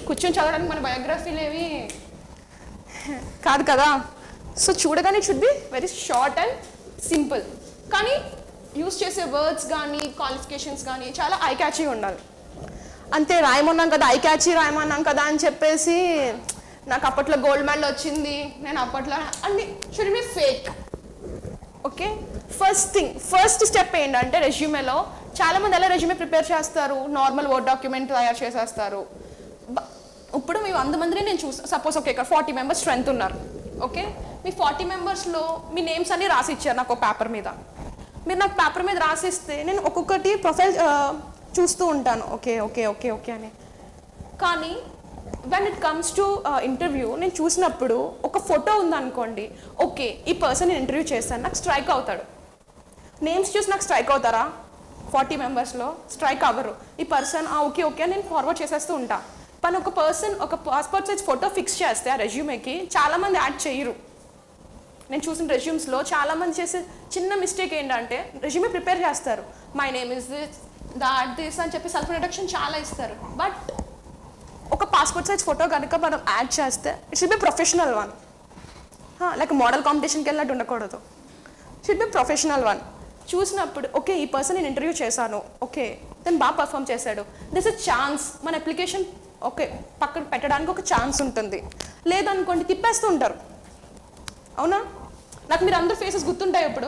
కూర్చొని చదవడానికి మన బయోగ్రఫీలు ఏవి కాదు కదా సో చూడగానే it should be very short and simple కానీ యూస్ చేసే వర్డ్స్ కానీ క్వాలిఫికేషన్స్ కానీ చాలా ఐ క్యాచీ ఉండాలి అంతే రాయమన్నాం కదా ఐ క్యాచీ రాయమన్నాం కదా అని చెప్పేసి నాకు అప్పట్లో గోల్డ్ మెడల్ వచ్చింది నేను అప్పట్లో అన్ని should be fake okay first thing first step ఏంటంటే రెజ్యూమేలో చాలా మంది ఎలా రెజ్యూమే ప్రిపేర్ చేస్తారు నార్మల్ వర్డ్ డాక్యుమెంట్ తయారు చేసేస్తారు బ- ఇప్పుడు మీ వంద మందిని నేను చూసి సపోజ్ ఓకే ఇక్కడ ఫార్టీ మెంబర్స్ స్ట్రెంత్ ఉన్నారు ఓకే మీ ఫార్టీ మెంబర్స్లో మీ నేమ్స్ అన్ని రాసి ఇచ్చారు నాకు పేపర్ మీద మీరు నాకు పేపర్ మీద రాసిస్తే నేను ఒక్కొక్కటి ప్రొఫైల్ చూస్తూ ఉంటాను ఓకే ఓకే ఓకే ఓకే అని కానీ when it comes to interview నేను చూసినప్పుడు ఒక ఫోటో ఉందనుకోండి ఓకే ఈ పర్సన్ నేను ఇంటర్వ్యూ చేస్తాను నాకు స్ట్రైక్ అవుతాడు నేమ్స్ చూసి నాకు స్ట్రైక్ అవుతారా ఫార్టీ మెంబర్స్లో స్ట్రైక్ అవ్వరు ఈ పర్సన్ ఓకే ఓకే అని నేను ఫార్వర్డ్ చేసేస్తూ ఉంటా కానీ ఒక పర్సన్ ఒక పాస్పోర్ట్ సైజ్ ఫోటో ఫిక్స్ చేస్తే ఆ రెజ్యూమేకి చాలామంది యాడ్ చేయరు నేను చూసిన రెజ్యూమ్స్లో చాలామంది చేసే చిన్న మిస్టేక్ ఏంటంటే రెజ్యూమే ప్రిపేర్ చేస్తారు my name is this that this అని చెప్పి సెల్ఫ్ ఇంట్రడక్షన్ చాలా ఇస్తారు బట్ ఒక పాస్పోర్ట్ సైజ్ ఫోటో కనుక మనం యాడ్ చేస్తే it should be professional one like model కాంపిటీషన్కి వెళ్ళినట్టు ఉండకూడదు షుడ్ బి ప్రొఫెషనల్ వన్ చూసినప్పుడు ఓకే ఈ పర్సన్ నేను ఇంటర్వ్యూ చేశాను ఓకే తను బాగా పర్ఫామ్ చేశాడు దిస్ ఇస్ ఛాన్స్ మన అప్లికేషన్ ఓకే పక్కన పెట్టడానికి ఒక ఛాన్స్ ఉంటుంది లేదనుకోండి తిప్పేస్తూ ఉంటారు అవునా నాకు మీరు అందరు ఫేసెస్ గుర్తుంటాయి ఇప్పుడు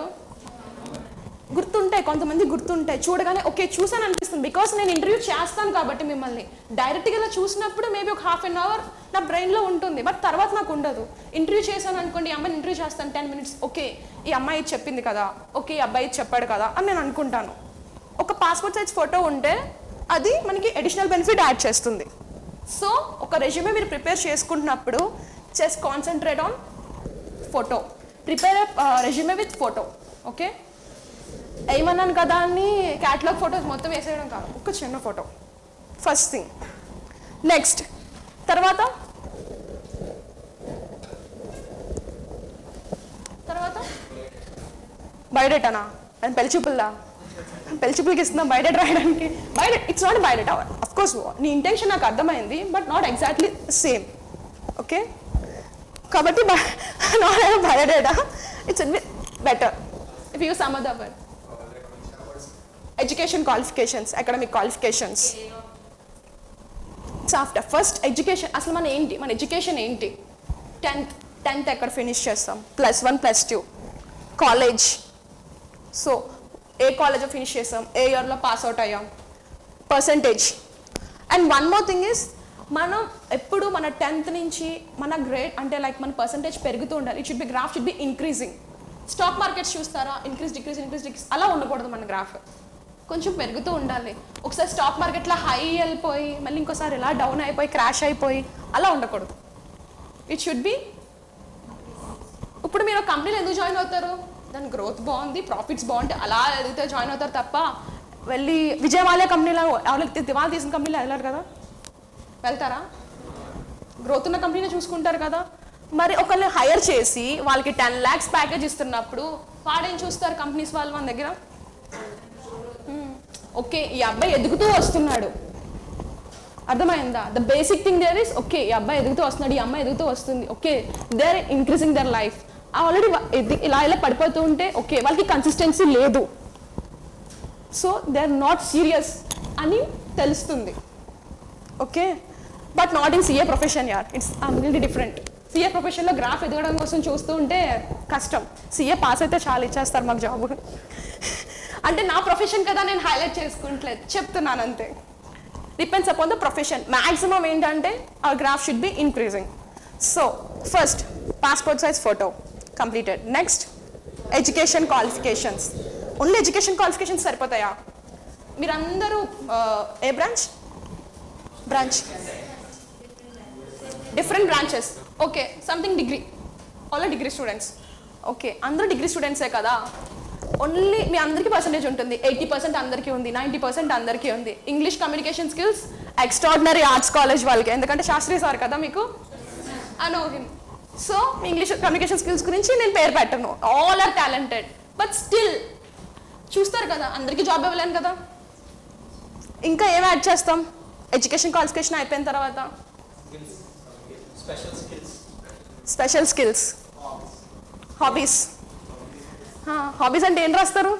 గుర్తుంటాయి కొంతమంది గుర్తుంటాయి చూడగానే ఓకే చూసాను అనిపిస్తుంది బికాస్ నేను ఇంటర్వ్యూ చేస్తాను కాబట్టి మిమ్మల్ని డైరెక్ట్గా ఇలా చూసినప్పుడు మేబీ ఒక హాఫ్ అన్ అవర్ నా బ్రెయిన్లో ఉంటుంది బట్ తర్వాత నాకు ఉండదు ఇంటర్వ్యూ చేశాను అనుకోండి ఈ అమ్మాయిని ఇంటర్వ్యూ చేస్తాను టెన్ మినిట్స్ ఓకే ఈ అమ్మాయి ఇది చెప్పింది కదా ఓకే ఈ అబ్బాయి ఇది చెప్పాడు కదా అని నేను అనుకుంటాను ఒక పాస్పోర్ట్ సైజ్ ఫోటో ఉంటే అది మనకి అడిషనల్ బెనిఫిట్ యాడ్ చేస్తుంది సో ఒక రెజ్యూమే మీరు ప్రిపేర్ చేసుకుంటున్నప్పుడు just concentrate on photo prepare resume with photo okay ఏమన్నాను కదా అని క్యాటలాగ్ ఫొటోస్ మొత్తం వేసేయడం కాదు ఒక చిన్న ఫోటో ఫస్ట్ థింగ్ నెక్స్ట్ తర్వాత తర్వాత బయోడేటానా అది పెళ్లి చూపుల్దా పెళ్లి చూపులకి ఇస్తున్నాం బయోడేట్ రాయడానికి biodata it's not biodata of course నీ ఇంటెన్షన్ నాకు అర్థమైంది but not exactly same okay కాబట్టి not biodata it's better if you some other word education qualifications academic qualifications soft first education అసలు మన ఏంటి మన ఎడ్యుకేషన్ ఏంటి టెన్త్ టెన్త్ ఎక్కడ ఫినిష్ చేస్తాం plus one plus two college so ఏ కాలేజ్లో ఫినిష్ చేస్తాం ఏ ఇయర్లో పాస్ అవుట్ అయ్యాం percentage and one more thing is మనం ఎప్పుడు మన టెన్త్ నుంచి మన గ్రేడ్ అంటే లైక్ మన పర్సంటేజ్ పెరుగుతూ ఉండాలి it should be graph should be increasing stock markets చూస్తారా ఇంక్రీజ్ డిక్రీజ్ ఇంక్రీజ్ డిక్రీజ్ అలా ఉండకూడదు మన గ్రాఫ్ కొంచెం పెరుగుతూ ఉండాలి ఒకసారి స్టాక్ మార్కెట్లో హై వెళ్ళిపోయి మళ్ళీ ఇంకోసారి ఇలా డౌన్ అయిపోయి క్రాష్ అయిపోయి అలా ఉండకూడదు ఇట్ షుడ్ బి ఇప్పుడు మీరు కంపెనీలో ఎందుకు జాయిన్ అవుతారు దాని గ్రోత్ బాగుంది ప్రాఫిట్స్ బాగుంటాయి అలా ఎదిగితే జాయిన్ అవుతారు తప్ప వెళ్ళి విజయవాడ కంపెనీలో ఎవరైతే దివాళ తీసిన కంపెనీలో వెళ్ళారు కదా వెళ్తారా గ్రోత్ ఉన్న కంపెనీనే చూసుకుంటారు కదా మరి ఒకరిని హైర్ చేసి వాళ్ళకి టెన్ ల్యాక్స్ ప్యాకేజ్ ఇస్తున్నప్పుడు వాడేం చూస్తారు కంపెనీస్ వాళ్ళు మన దగ్గర ఓకే ఈ అబ్బాయి ఎదుగుతూ వస్తున్నాడు అర్థమైందా the basic thing there is okay ఈ అబ్బాయి ఎదుగుతూ వస్తున్నాడు ఈ అమ్మాయి ఎదుగుతూ వస్తుంది okay they are increasing their life already ఇలా ఇలా పడిపోతూ ఉంటే ఓకే వాళ్ళకి కన్సిస్టెన్సీ లేదు so they are not serious అని తెలుస్తుంది okay but not in CA profession యార్ ఇట్స్ కంప్లీట్లీ డిఫరెంట్ సిఏ ప్రొఫెషన్లో గ్రాఫ్ ఎదగడం కోసం చూస్తూ ఉంటే కష్టం సిఏ పాస్ అయితే చాలా ఇచ్చేస్తారు మాకు జాబ్ అంటే నా ప్రొఫెషన్ కదా నేను హైలైట్ చేసుకుంటలేదు చెప్తున్నాను అంతే depends upon the profession maximum ఏంటంటే ఆ graph should be increasing so first passport size photo completed next education qualifications only education qualifications సరిపోతాయా మీరందరూ ఆ, ఏ branch branch different branches okay something degree all degree students okay అందరూ degree స్టూడెంట్సే కదా only మీ అందరికీ పర్సంటేజ్ ఉంటుంది ఎయిటీ పర్సెంట్ అందరికీ ఉంది నైంటీ పర్సెంట్ అందరికీ ఉంది English communication skills extraordinary arts college వాళ్ళకి ఎందుకంటే శాస్త్రి సార్ కదా మీకు అనో హిమ్ సో మీ ఇంగ్లీష్ కమ్యూనికేషన్ స్కిల్స్ గురించి నేను పేరు పెట్టను all are talented but still చూస్తారు కదా అందరికీ జాబ్ ఇవ్వలేను కదా ఇంకా ఏం యాడ్ చేస్తాం ఎడ్యుకేషన్ క్వాలిఫికేషన్ అయిపోయిన తర్వాత Special skills. Special skills hobbies hobbies అంటే ఏం రాస్తారు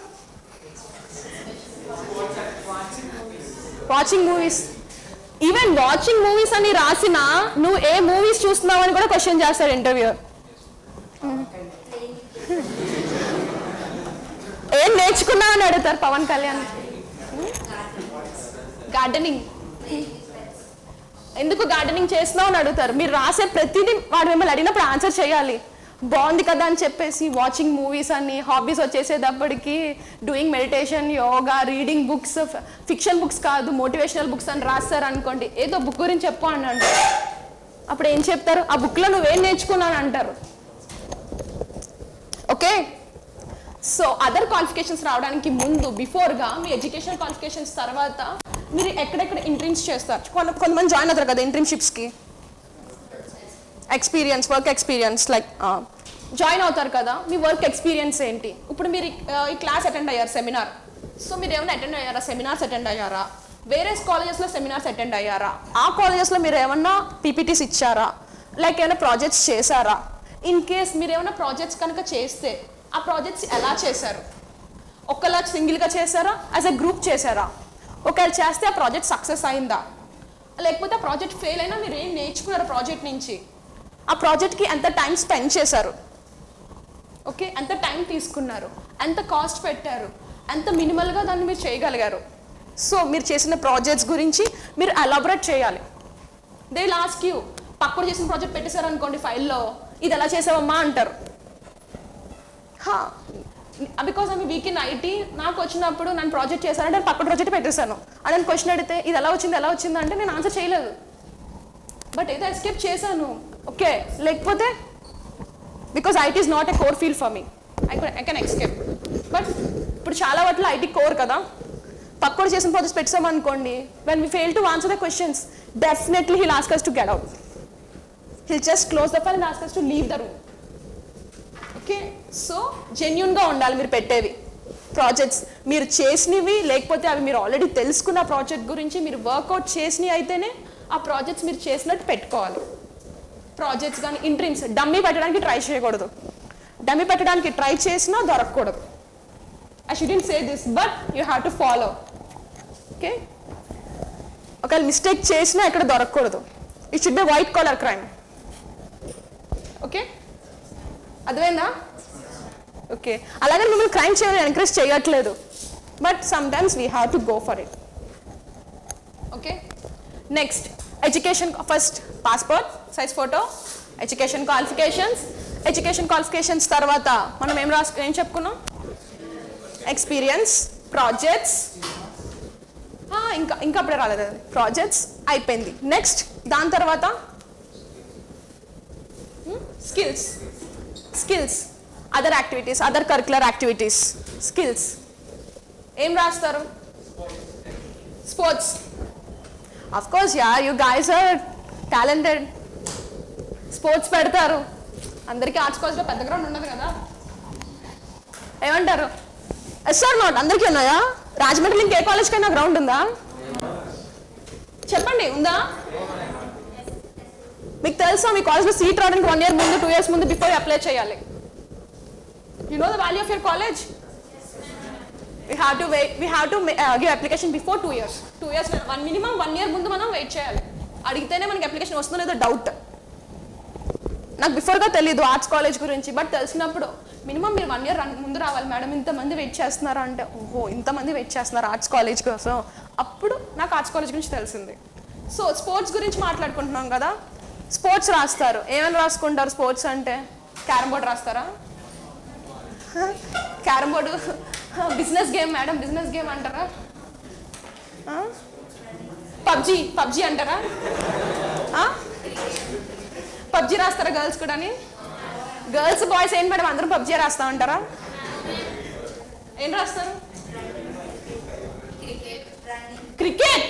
watching movies even watching movies అని రాసిన నువ్వు ఏ మూవీస్ చూస్తున్నావు అని కూడా క్వశ్చన్ చేస్తాడు ఇంటర్వ్యూ ఏం నేర్చుకున్నావు అని అడుగుతారు పవన్ కళ్యాణ్ గార్డెనింగ్ ఎందుకు గార్డెనింగ్ చేస్తున్నావు అని అడుగుతారు మీరు రాసే ప్రతిదీ వాడు మిమ్మల్ని అడిగినప్పుడు ఆన్సర్ చేయాలి బాగుంది కదా అని చెప్పేసి వాచింగ్ మూవీస్ అని హాబీస్ వచ్చేసేటప్పటికి doing meditation yoga reading books fiction books కాదు మోటివేషనల్ బుక్స్ అని రాస్తారు అనుకోండి ఏదో బుక్ గురించి చెప్పు అని అంటారు అప్పుడు ఏం చెప్తారు ఆ బుక్లో నువ్వేం నేర్చుకున్నావు అని అంటారు ఓకే సో అదర్ క్వాలిఫికేషన్స్ రావడానికి ముందు బిఫోర్గా మీ ఎడ్యుకేషన్ క్వాలిఫికేషన్స్ తర్వాత మీరు ఎక్కడెక్కడ ఇంటర్న్స్ చేస్తారు కొంత కొంతమంది జాయిన్ అవుతారు కదా ఇంటర్న్షిప్స్కి experience work experience like join అవుతారు కదా మీ వర్క్ ఎక్స్పీరియన్స్ ఏంటి ఇప్పుడు మీరు ఈ- ఆ, ఈ క్లాస్ అటెండ్ అయ్యారు సెమినార్ సో మీరు ఏమైనా అటెండ్ అయ్యారా సెమినార్స్ అటెండ్ అయ్యారా వేరే కాలేజెస్లో సెమినార్స్ అటెండ్ అయ్యారా ఆ కాలేజెస్లో మీరు ఏమన్నా పీపీటీస్ ఇచ్చారా లైక్ ఏమైనా ప్రాజెక్ట్స్ చేశారా ఇన్ కేస్ మీరు ఏమైనా ప్రాజెక్ట్స్ కనుక చేస్తే ఆ ప్రాజెక్ట్స్ ఎలా చేశారు ఒకలా సింగిల్గా చేశారా యాజ్ ఎ గ్రూప్ చేశారా ఒకవేళ చేస్తే ఆ ప్రాజెక్ట్ సక్సెస్ అయిందా లేకపోతే ఆ ప్రాజెక్ట్ ఫెయిల్ అయినా మీరు ఏం నేర్చుకున్నారు ప్రాజెక్ట్ నుంచి ఆ ప్రాజెక్ట్కి ఎంత టైం స్పెండ్ చేశారు ఓకే ఎంత టైం తీసుకున్నారు ఎంత కాస్ట్ పెట్టారు ఎంత మినిమల్గా దాన్ని మీరు చేయగలిగారు సో మీరు చేసిన ప్రాజెక్ట్స్ గురించి మీరు అలాబరేట్ చేయాలి దే లాస్ట్ యూ పక్కన చేసిన ప్రాజెక్ట్ పెట్టేశారు అనుకోండి ఫైల్లో ఇది ఎలా చేసావమ్మా అంటారు because I'm weak in IT నాకు వచ్చినప్పుడు నేను ప్రాజెక్ట్ చేశానంటే నేను పక్కన ప్రాజెక్ట్ పెట్టేశాను అని నేను క్వశ్చన్ అడిగితే ఇది ఎలా వచ్చింది ఎలా వచ్చింది అంటే నేను ఆన్సర్ చేయలేదు బట్ ఏదో ఎస్కేప్ చేశాను ఓకే లేకపోతే because IT is not a core field for me I I can escape but ఇప్పుడు చాలా వాటిలో ఐటీ కోర్ కదా పక్కన చేసిన ప్రాజెక్ట్స్ పెట్టామనుకోండి when we fail to answer the questions definitely he'll ask us to get out he'll just close the file and ask us to leave the room okay so జెన్యున్గా ఉండాలి మీరు పెట్టేవి ప్రాజెక్ట్స్ మీరు చేసినవి లేకపోతే అవి మీరు ఆల్రెడీ తెలుసుకున్న ప్రాజెక్ట్ గురించి మీరు వర్కౌట్ చేసినవి అయితేనే ఆ ప్రాజెక్ట్స్ మీరు చేసినట్టు పెట్టుకోవాలి ప్రాజెక్ట్స్ కానీ ఇంట్రీమ్స్ డమ్మీ పెట్టడానికి ట్రై చేయకూడదు డమ్మీ పెట్టడానికి ట్రై చేసినా దొరకకూడదు I shouldn't say this but you have to follow okay ఒకవేళ మిస్టేక్ చేసినా ఎక్కడ దొరకకూడదు it should be white collar crime okay అర్థమైందా ఓకే అలాగే మిమ్మల్ని క్రైమ్ చేయాలని ఎంకరేజ్ చేయట్లేదు but sometimes we have to go for it okay next education first passport size photo education qualifications education qualifications తర్వాత మనం ఏం రాసు ఏం చెప్పుకున్నాం ఎక్స్పీరియన్స్ ప్రాజెక్ట్స్ ఇంకా ఇంకా అప్పుడే రాలేదు ప్రాజెక్ట్స్ అయిపోయింది నెక్స్ట్ దాని తర్వాత skills skills other activities other curricular activities skills ఏం రాస్తారు sports of course yeah you guys are talented sports పెడతారు అందరికీ ఆర్ట్స్ కాలేజ్లో పెద్ద గ్రౌండ్ ఉండదు కదా ఏమంటారు సార్ నాట్ అందరికీ ఉన్నాయా రాజమండ్రిలో ఇంకే కాలేజ్కైనా గ్రౌండ్ ఉందా చెప్పండి ఉందా మీకు తెలుసా మీ కాలేజ్లో సీట్ రావడానికి వన్ ఇయర్ ముందు టూ ఇయర్స్ ముందు బిఫోర్ అప్లై చేయాలి you know the value of your college we have to wait we have to give application before two years two years one minimum one year ముందు మనం wait చేయాలి అడిగితేనే మనకి application వస్తుందో లేదో doubt నాకు బిఫోర్గా తెలియదు ఆర్ట్స్ కాలేజ్ గురించి బట్ తెలిసినప్పుడు మినిమం మీరు వన్ ఇయర్ ముందు రావాలి మేడం ఇంతమంది వెయిట్ చేస్తున్నారు అంటే ఓహో ఇంతమంది వెయిట్ చేస్తున్నారు ఆర్ట్స్ కాలేజ్ కోసం అప్పుడు నాకు ఆర్ట్స్ కాలేజ్ గురించి తెలిసింది సో స్పోర్ట్స్ గురించి మాట్లాడుకుంటున్నాం కదా స్పోర్ట్స్ రాస్తారు ఏమైనా రాసుకుంటారు స్పోర్ట్స్ అంటే క్యారమ్ బోర్డ్ రాస్తారా carrom board business game madam business game అంటారా పబ్జి పబ్జి అంటారా పబ్జి రాస్తారా గర్ల్స్ కూడా గర్ల్స్ బాయ్స్ ఏంటి మేడం అందరూ పబ్జి రాస్తా ఉంటారా ఏం రాస్తారు క్రికెట్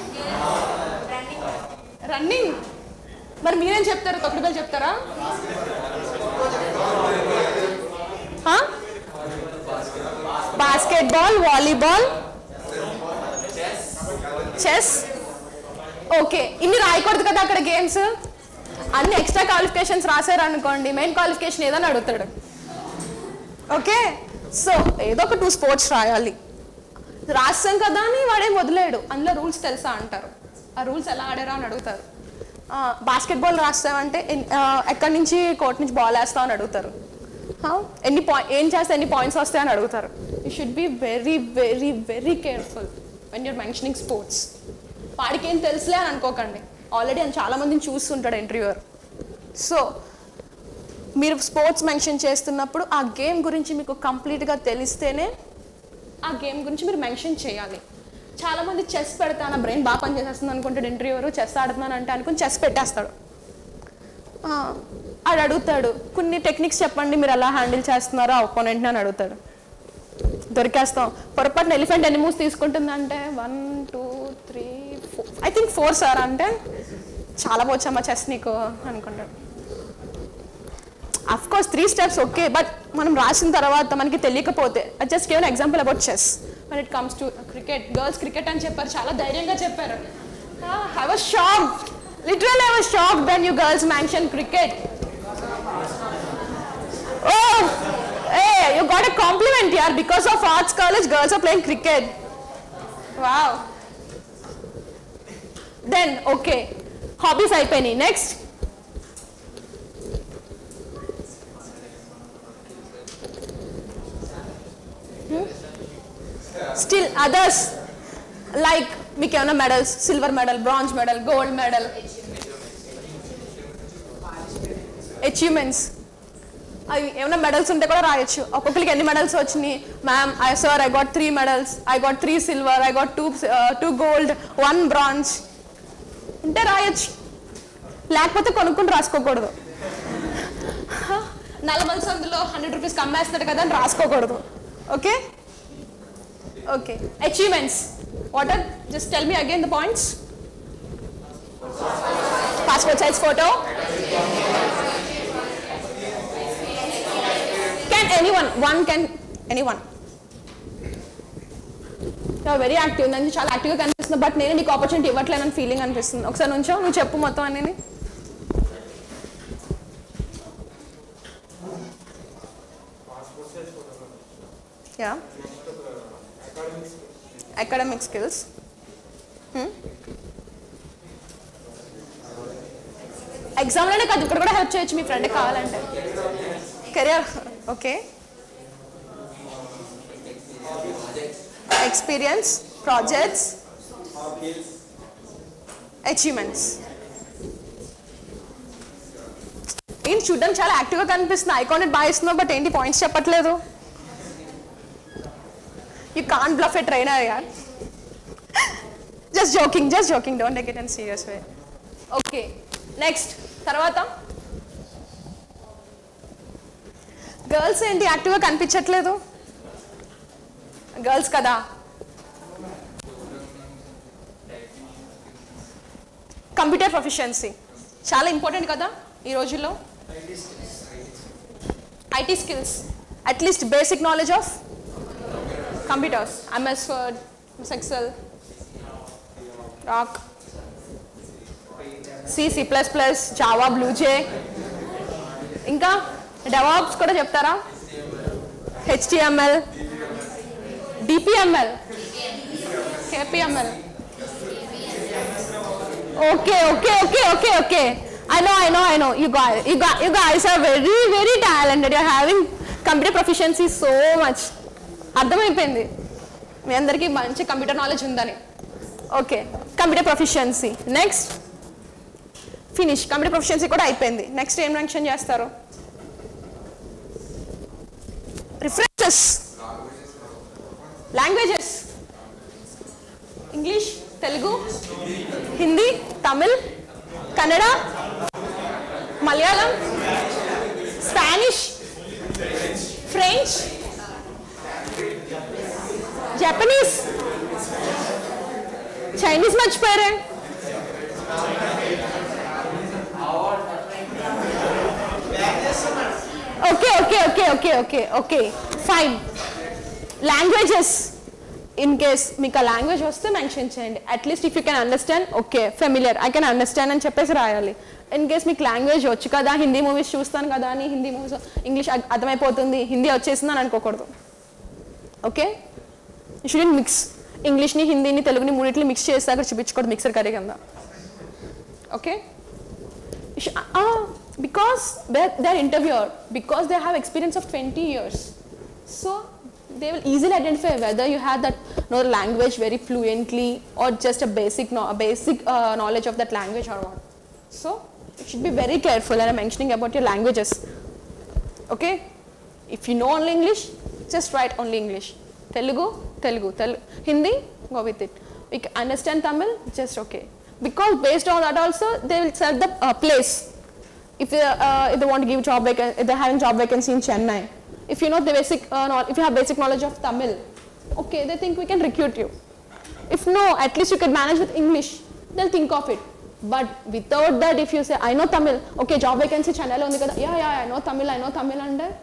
రన్నింగ్ మరి మీరేం చెప్తారు తొక్కుడు బిళ్ళ చెప్తారా basketball volleyball chess okay ఇన్ని రాయకూడదు కదా అక్కడ గేమ్స్ అన్ని ఎక్స్ట్రా క్వాలిఫికేషన్స్ రాశారు అనుకోండి మెయిన్ క్వాలిఫికేషన్ ఏదని అడుగుతాడు ఓకే సో ఏదో ఒక టూ స్పోర్ట్స్ రాయాలి రాస్తాం కదా అని వాడేం వదిలేడు అందులో రూల్స్ తెలుసా అంటారు ఆ రూల్స్ ఎలా ఆడారా అని అడుగుతారు బాస్కెట్బాల్ రాస్తామంటే ఎన్- ఆ, ఎక్కడి నుంచి కోర్ట్ నుంచి బాల్ వేస్తావు అని అడుగుతారు ఆ, ఎన్ని పాయింట్ ఏం చేస్తే ఎన్ని పాయింట్స్ వస్తాయని అడుగుతారు you should be very very very careful when you're mentioning sports వాడికి ఏం తెలుసులే అని అనుకోకండి ఆల్రెడీ ఆయన చాలా మందిని చూస్తుంటాడు ఇంటర్వ్యూర్ సో మీరు స్పోర్ట్స్ మెన్షన్ చేస్తున్నప్పుడు ఆ గేమ్ గురించి మీకు కంప్లీట్గా తెలిస్తేనే ఆ గేమ్ గురించి మీరు మెన్షన్ చేయాలి చాలా మంది చెస్ పెడతా నా బ్రెయిన్ బాగా పనిచేసేస్తుంది అనుకుంటాడు ఇంటర్వ్యూవర్ చెస్ ఆడుతున్నాను అంటే అనుకుని చెస్ పెట్టేస్తాడు ఆ, ఆడు అడుగుతాడు కొన్ని టెక్నిక్స్ చెప్పండి మీరు ఎలా హ్యాండిల్ చేస్తున్నారో ఆ ఒపోనెంట్ని అని అడుగుతాడు దొరికేస్తాం పొరపాటున ఎలిఫెంట్ ఎన్ని మూవ్స్ తీసుకుంటుందంటే one two three four I think four sir అంటే చాలా పోచమ్మా చెస్ నీకు అనుకుంటాడు of course three steps okay but మనం రాసిన తర్వాత మనకి తెలియకపోతే just given example about chess when it comes to cricket girls cricket అని చెప్పారు చాలా ధైర్యంగా చెప్పారు I was shock literal I was shock then you girls mention cricket oh a you got a compliment యార్ because of arts college girls are playing cricket wow then okay hobbies అయిపోయినాయి next still others like మీకు ఏమైనా medals silver medal bronze medal gold medal achievements అవి ఏమైనా medals ఉంటే కూడా రాయొచ్చు ఒక్కొక్కరికి ఎన్ని మెడల్స్ వచ్చినాయి ma'am I sir I got three medals I got three silver I got two two gold one bronze ఉంటే రాయొచ్చు లేకపోతే కొనుక్కొని రాసుకోకూడదు నలభై సందులో హండ్రెడ్ రూపీస్ కమ్మేస్తాడు కదా అని రాసుకోకూడదు okay okay achievements what are just tell me again the points passport size photo can anyone one can anyone very active నాకు చాలా యాక్టివ్గా కనిపిస్తుంది బట్ నేను నీకు ఆపర్చునిటీ ఇవ్వట్లేనని ఫీలింగ్ అనిపిస్తుంది ఒకసారి నుంచో నువ్వు చెప్పు మొత్తం అనేది యా అకాడమిక్ స్కిల్స్ ఎగ్జామ్లోనే కాదు ఇక్కడ కూడా హెల్ప్ చేయొచ్చు మీ ఫ్రెండ్ కావాలంటే career okay experience projects achievements ఏంటి చూడడం చాలా యాక్టివ్గా కనిపిస్తుంది ఐకానెట్ బాగా ఇస్తున్నావు బట్ ఏంటి పాయింట్స్ చెప్పట్లేదు you can't bluff a trainer యార్ just joking just joking don't take it and serious way okay next తర్వాత గర్ల్స్ ఏంటి యాక్టివ్గా కనిపించట్లేదు గర్ల్స్ కదా కంప్యూటర్ ప్రొఫిషియన్సీ చాలా ఇంపార్టెంట్ కదా ఈ రోజుల్లో IT skills at least basic knowledge of computers MS Word Excel rock C C plus plus Java BlueJ ఇంకా డెవాప్స్ కూడా చెప్తారా HTML DPML KPML okay okay okay okay okay I know, I know, I know. You guys, you guys, you guys are very, very talented. You're having computer proficiency so much. అర్థమైపోయింది మీ అందరికీ మంచి computer knowledge ఉందని okay computer proficiency next finish computer proficiency కూడా అయిపోయింది next ఏం mention చేస్తారు references languages English Telugu Hindi Tamil Kannada Malayalam Spanish French Japanese Chinese మర్చిపోయారే okay okay okay okay okay okay fine languages in case మీకు ఆ లాంగ్వేజ్ వస్తే మెన్షన్ చేయండి at least if you can understand okay familiar I can understand అని చెప్పేసి రాయాలి ఇన్ కేస్ మీకు language వచ్చు కదా హిందీ మూవీస్ చూస్తాను కదా అని హిందీ మూవీస్ ఇంగ్లీష్ అర్థమైపోతుంది హిందీ వచ్చేసింది అని అనుకోకూడదు ఓకే షుడెంట్ మిక్స్ ఇంగ్లీష్ని హిందీని తెలుగుని మూడింటిని మిక్స్ చేసి అక్కడ చూపించకూడదు మిక్సర్ కర్రీ కింద okay because they they are interviewer because they have experience of twenty years so they will easily identify whether you have that know the language very fluently or just a basic no, a basic uh, knowledge of that language or what. So you should be very careful when I'm mentioning about your languages. Okay? If you know only English, just write only English. Telugu, Telugu, Tel- Hindi, go with it. We can understand Tamil, just okay. Because based on that also, they will select the uh, place. If they, uh, if they want to give job vacancy, if they're having job vacancy in Chennai, if you know the basic, uh, know, if you have basic knowledge of Tamil, okay, they think we can recruit you. If no, at least you can manage with English, they'll think of it. But without that, if you say, I know Tamil, okay, job vacancy Chennai, ఉంది కదా, yeah, yeah, I know Tamil, I know Tamil, and then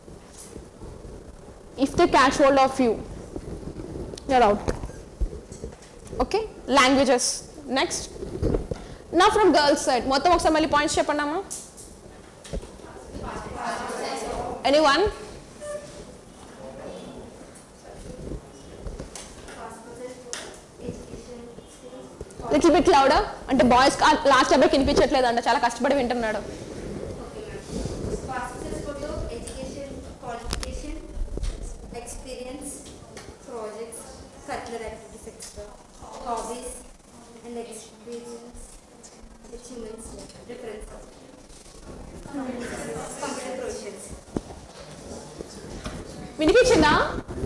if they catch hold of you, you're out. Okay, languages. Next. Now from girls side, మొత్తం ఒకసారి మళ్ళీ points చెప్పండి అమ్మా anyone little bit louder అంటే boys last అబ్బాయికి వినిపించట్లేదు అంట చాలా కష్టపడి వింటున్నాడు Passes for the education, qualification, experience, projects, curricular activities, etc. Hobbies and experience, achievements, references. Computer proficiency. వినిపించిందా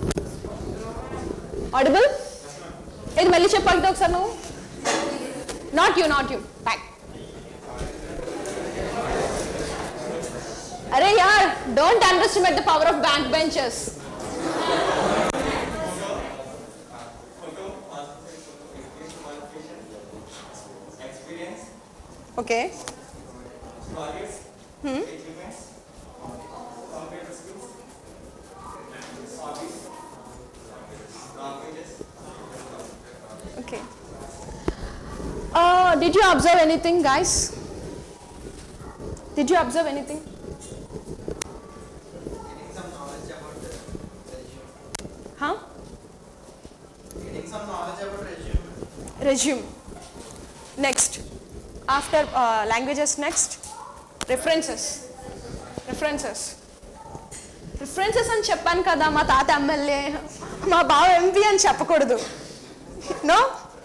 ఆడిబుల్ ఇది మళ్ళీ చెప్పగలుగుతా ఒకసారి నువ్వు not you not you back అరే యార్ don't underestimate the power of back benches experience, okay targets, achievements, computer skills, hobbies, languages, Okay. Uh, did you observe anything, guys? Did you observe anything? getting some knowledge about the resume. Huh? Getting some knowledge about resume. Resume. Next. After uh, languages, next. References. References. References అని చెప్పాను కదా మా తాత MLA మా బావ MP అని చెప్పకూడదు no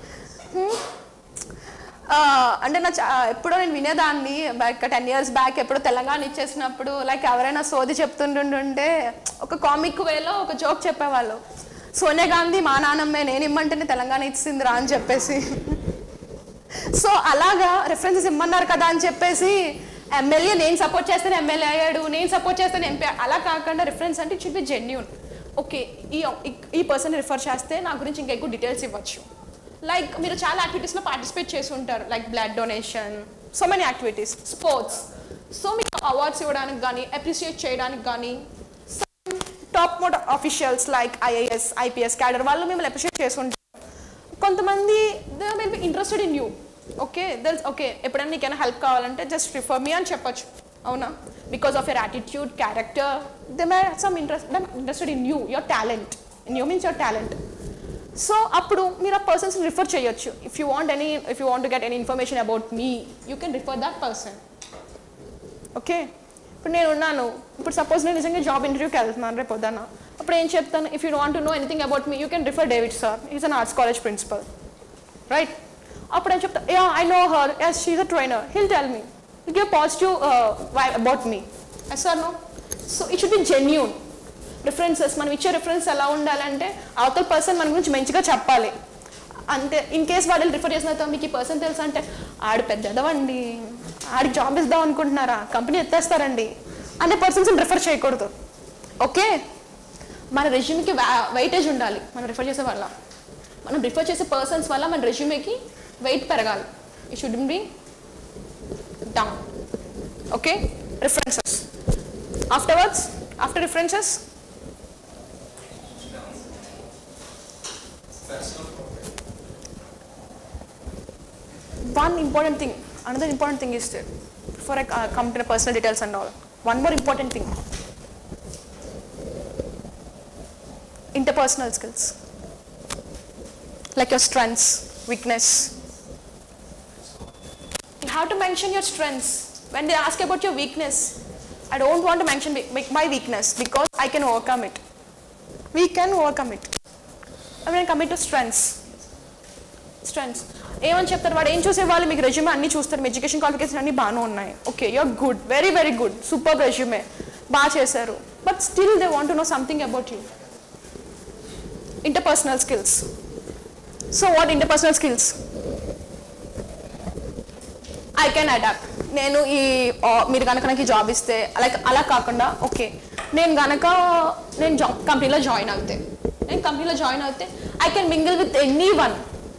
అంటే నా చా- ఎప్పుడో నేను వినేదాన్ని బ్యాక్ టెన్ ఇయర్స్ బ్యాక్ ఎప్పుడో తెలంగాణ ఇచ్చేసినప్పుడు లైక్ ఎవరైనా సోది చెప్తుంటుంటే ఒక కామిక్ వేలో ఒక జోక్ చెప్పేవాళ్ళు సోనియా గాంధీ మా నాన్నమ్మే నేను ఇమ్మంటేనే తెలంగాణ ఇచ్చిందిరా అని చెప్పేసి సో అలాగా రెఫరెన్సెస్ ఇమ్మన్నారు కదా అని చెప్పేసి ఎమ్మెల్యే నేను సపోర్ట్ చేస్తేనే ఎమ్మెల్యే అయ్యాడు నేను సపోర్ట్ చేస్తేనే ఎంపీ అలా కాకుండా రిఫరెన్స్ అంటే it should be genuine okay ఈ ఈ పర్సన్ రిఫర్ చేస్తే నా గురించి ఇంకా ఎక్కువ డీటెయిల్స్ ఇవ్వచ్చు లైక్ మీరు చాలా యాక్టివిటీస్లో పార్టిసిపేట్ చేసి ఉంటారు like blood donation so many activities sports so మీకు అవార్డ్స్ ఇవ్వడానికి కానీ అప్రిషియేట్ చేయడానికి కానీ top mode officials like IAS IPS cadre వాళ్ళు మిమ్మల్ని అప్రిషియేట్ చేసి ఉంటారు కొంతమంది they will be interested in you okay దెల్ ఓకే ఎప్పుడైనా నీకైనా హెల్ప్ కావాలంటే జస్ట్ రిఫర్ మీ అని చెప్పొచ్చు అవునా because of your attitude character they may some interest them interested in you your talent in you means your talent so అప్పుడు మీరు ఆ పర్సన్స్ రిఫర్ చేయొచ్చు if you want any if you want get any information about me you can refer that person okay ఇప్పుడు నేను ఉన్నాను ఇప్పుడు suppose నేను నిజంగా జాబ్ ఇంటర్వ్యూకి వెళ్తున్నాను రేపు పొద్దున్న అప్పుడు ఏం చెప్తాను if you want to know anything about me you can refer David sir is an arts college principal right అప్పుడు నేను చెప్తా yeah I know her as she a trainer he'll tell me give positive about me yes sir no so it should be genuine references మనం ఇచ్చే reference ఎలా ఉండాలంటే అవతల person మన గురించి మంచిగా చెప్పాలి అంతే ఇన్ కేస్ వాళ్ళు రిఫర్ చేసిన తర్వాత మీకు ఈ పర్సన్ తెలుసు అంటే ఆడు పెద్ద ఎదవండి ఆడికి జాబ్ ఇద్దాం అనుకుంటున్నారా కంపెనీ ఎత్తేస్తారండి అనే పర్సన్స్ రిఫర్ చేయకూడదు ఓకే మన రెజ్యూమ్కి వెయిటేజ్ ఉండాలి మనం రిఫర్ చేసే వల్ల మనం రిఫర్ చేసే పర్సన్స్ వల్ల మన రెజ్యూమేకి వెయిట్ పెరగాలి ఈ should be down okay references afterwards after references one important thing, another important thing is that before I uh, come to the personal details and all, one more important thing. Interpersonal skills. Like your strengths, weakness. You have to mention your strengths. When they ask about your weakness, I don't want to mention we- make my weakness because I can overcome it. We can overcome it. I mean, commit to strengths. Strengths ఏమని చెప్తారు వాడు ఏం చూసే వాళ్ళు మీకు resume అన్ని చూస్తారు మీ education qualification అన్ని బాగానే ఉన్నాయి okay you're good very very good super resume బాగా చేశారు but still they want know something about you interpersonal skills so what interpersonal skills I can adapt నేను ఈ ఆ, మీరు కనుక నాకు ఈ జాబ్ ఇస్తే లైక్ అలా కాకుండా ఓకే నేను కనుక నేను జాబ్ కంపెనీలో జాయిన్ అవుతే నేను కంపెనీలో జాయిన్ అవుతే I can mingle with anyone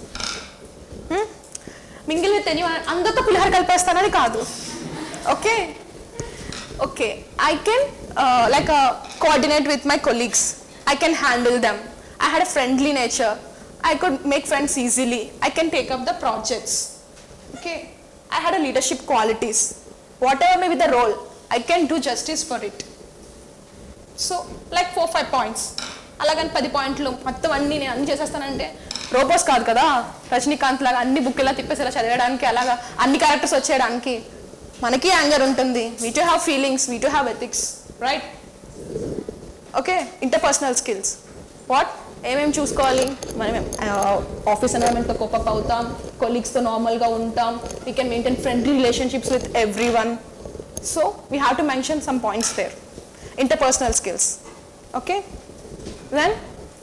mingle with anyone అందరితో పులిహార కలిపేస్తానని కాదు okay okay I can like coordinate with my colleagues I can handle them I had a friendly nature I could make friends easily I can take up the projects okay i had a leadership qualities whatever may be the role i can do justice for it so like four five points అలాగని పది పాయింట్లు మొత్తం అన్ని నేను అన్ని చేసేస్తానంటే robots కాదు కదా రజనీకాంత్ లాగా అన్ని బుక్ ఇలా తిప్పేసి ఇలా చదివేయడానికి అలాగా అన్ని క్యారెక్టర్స్ వచ్చేయడానికి మనకి యాంగర్ ఉంటుంది we to have feelings we to have ethics right okay interpersonal skills what ఏమేమి చూసుకోవాలి మనం ఆఫీస్ ఎన్వైరన్మెంట్తో కోపప్ అవుతాం కొలీగ్స్తో నార్మల్గా ఉంటాం we can maintain friendly relationships with everyone so we have to mention some points there interpersonal skills okay then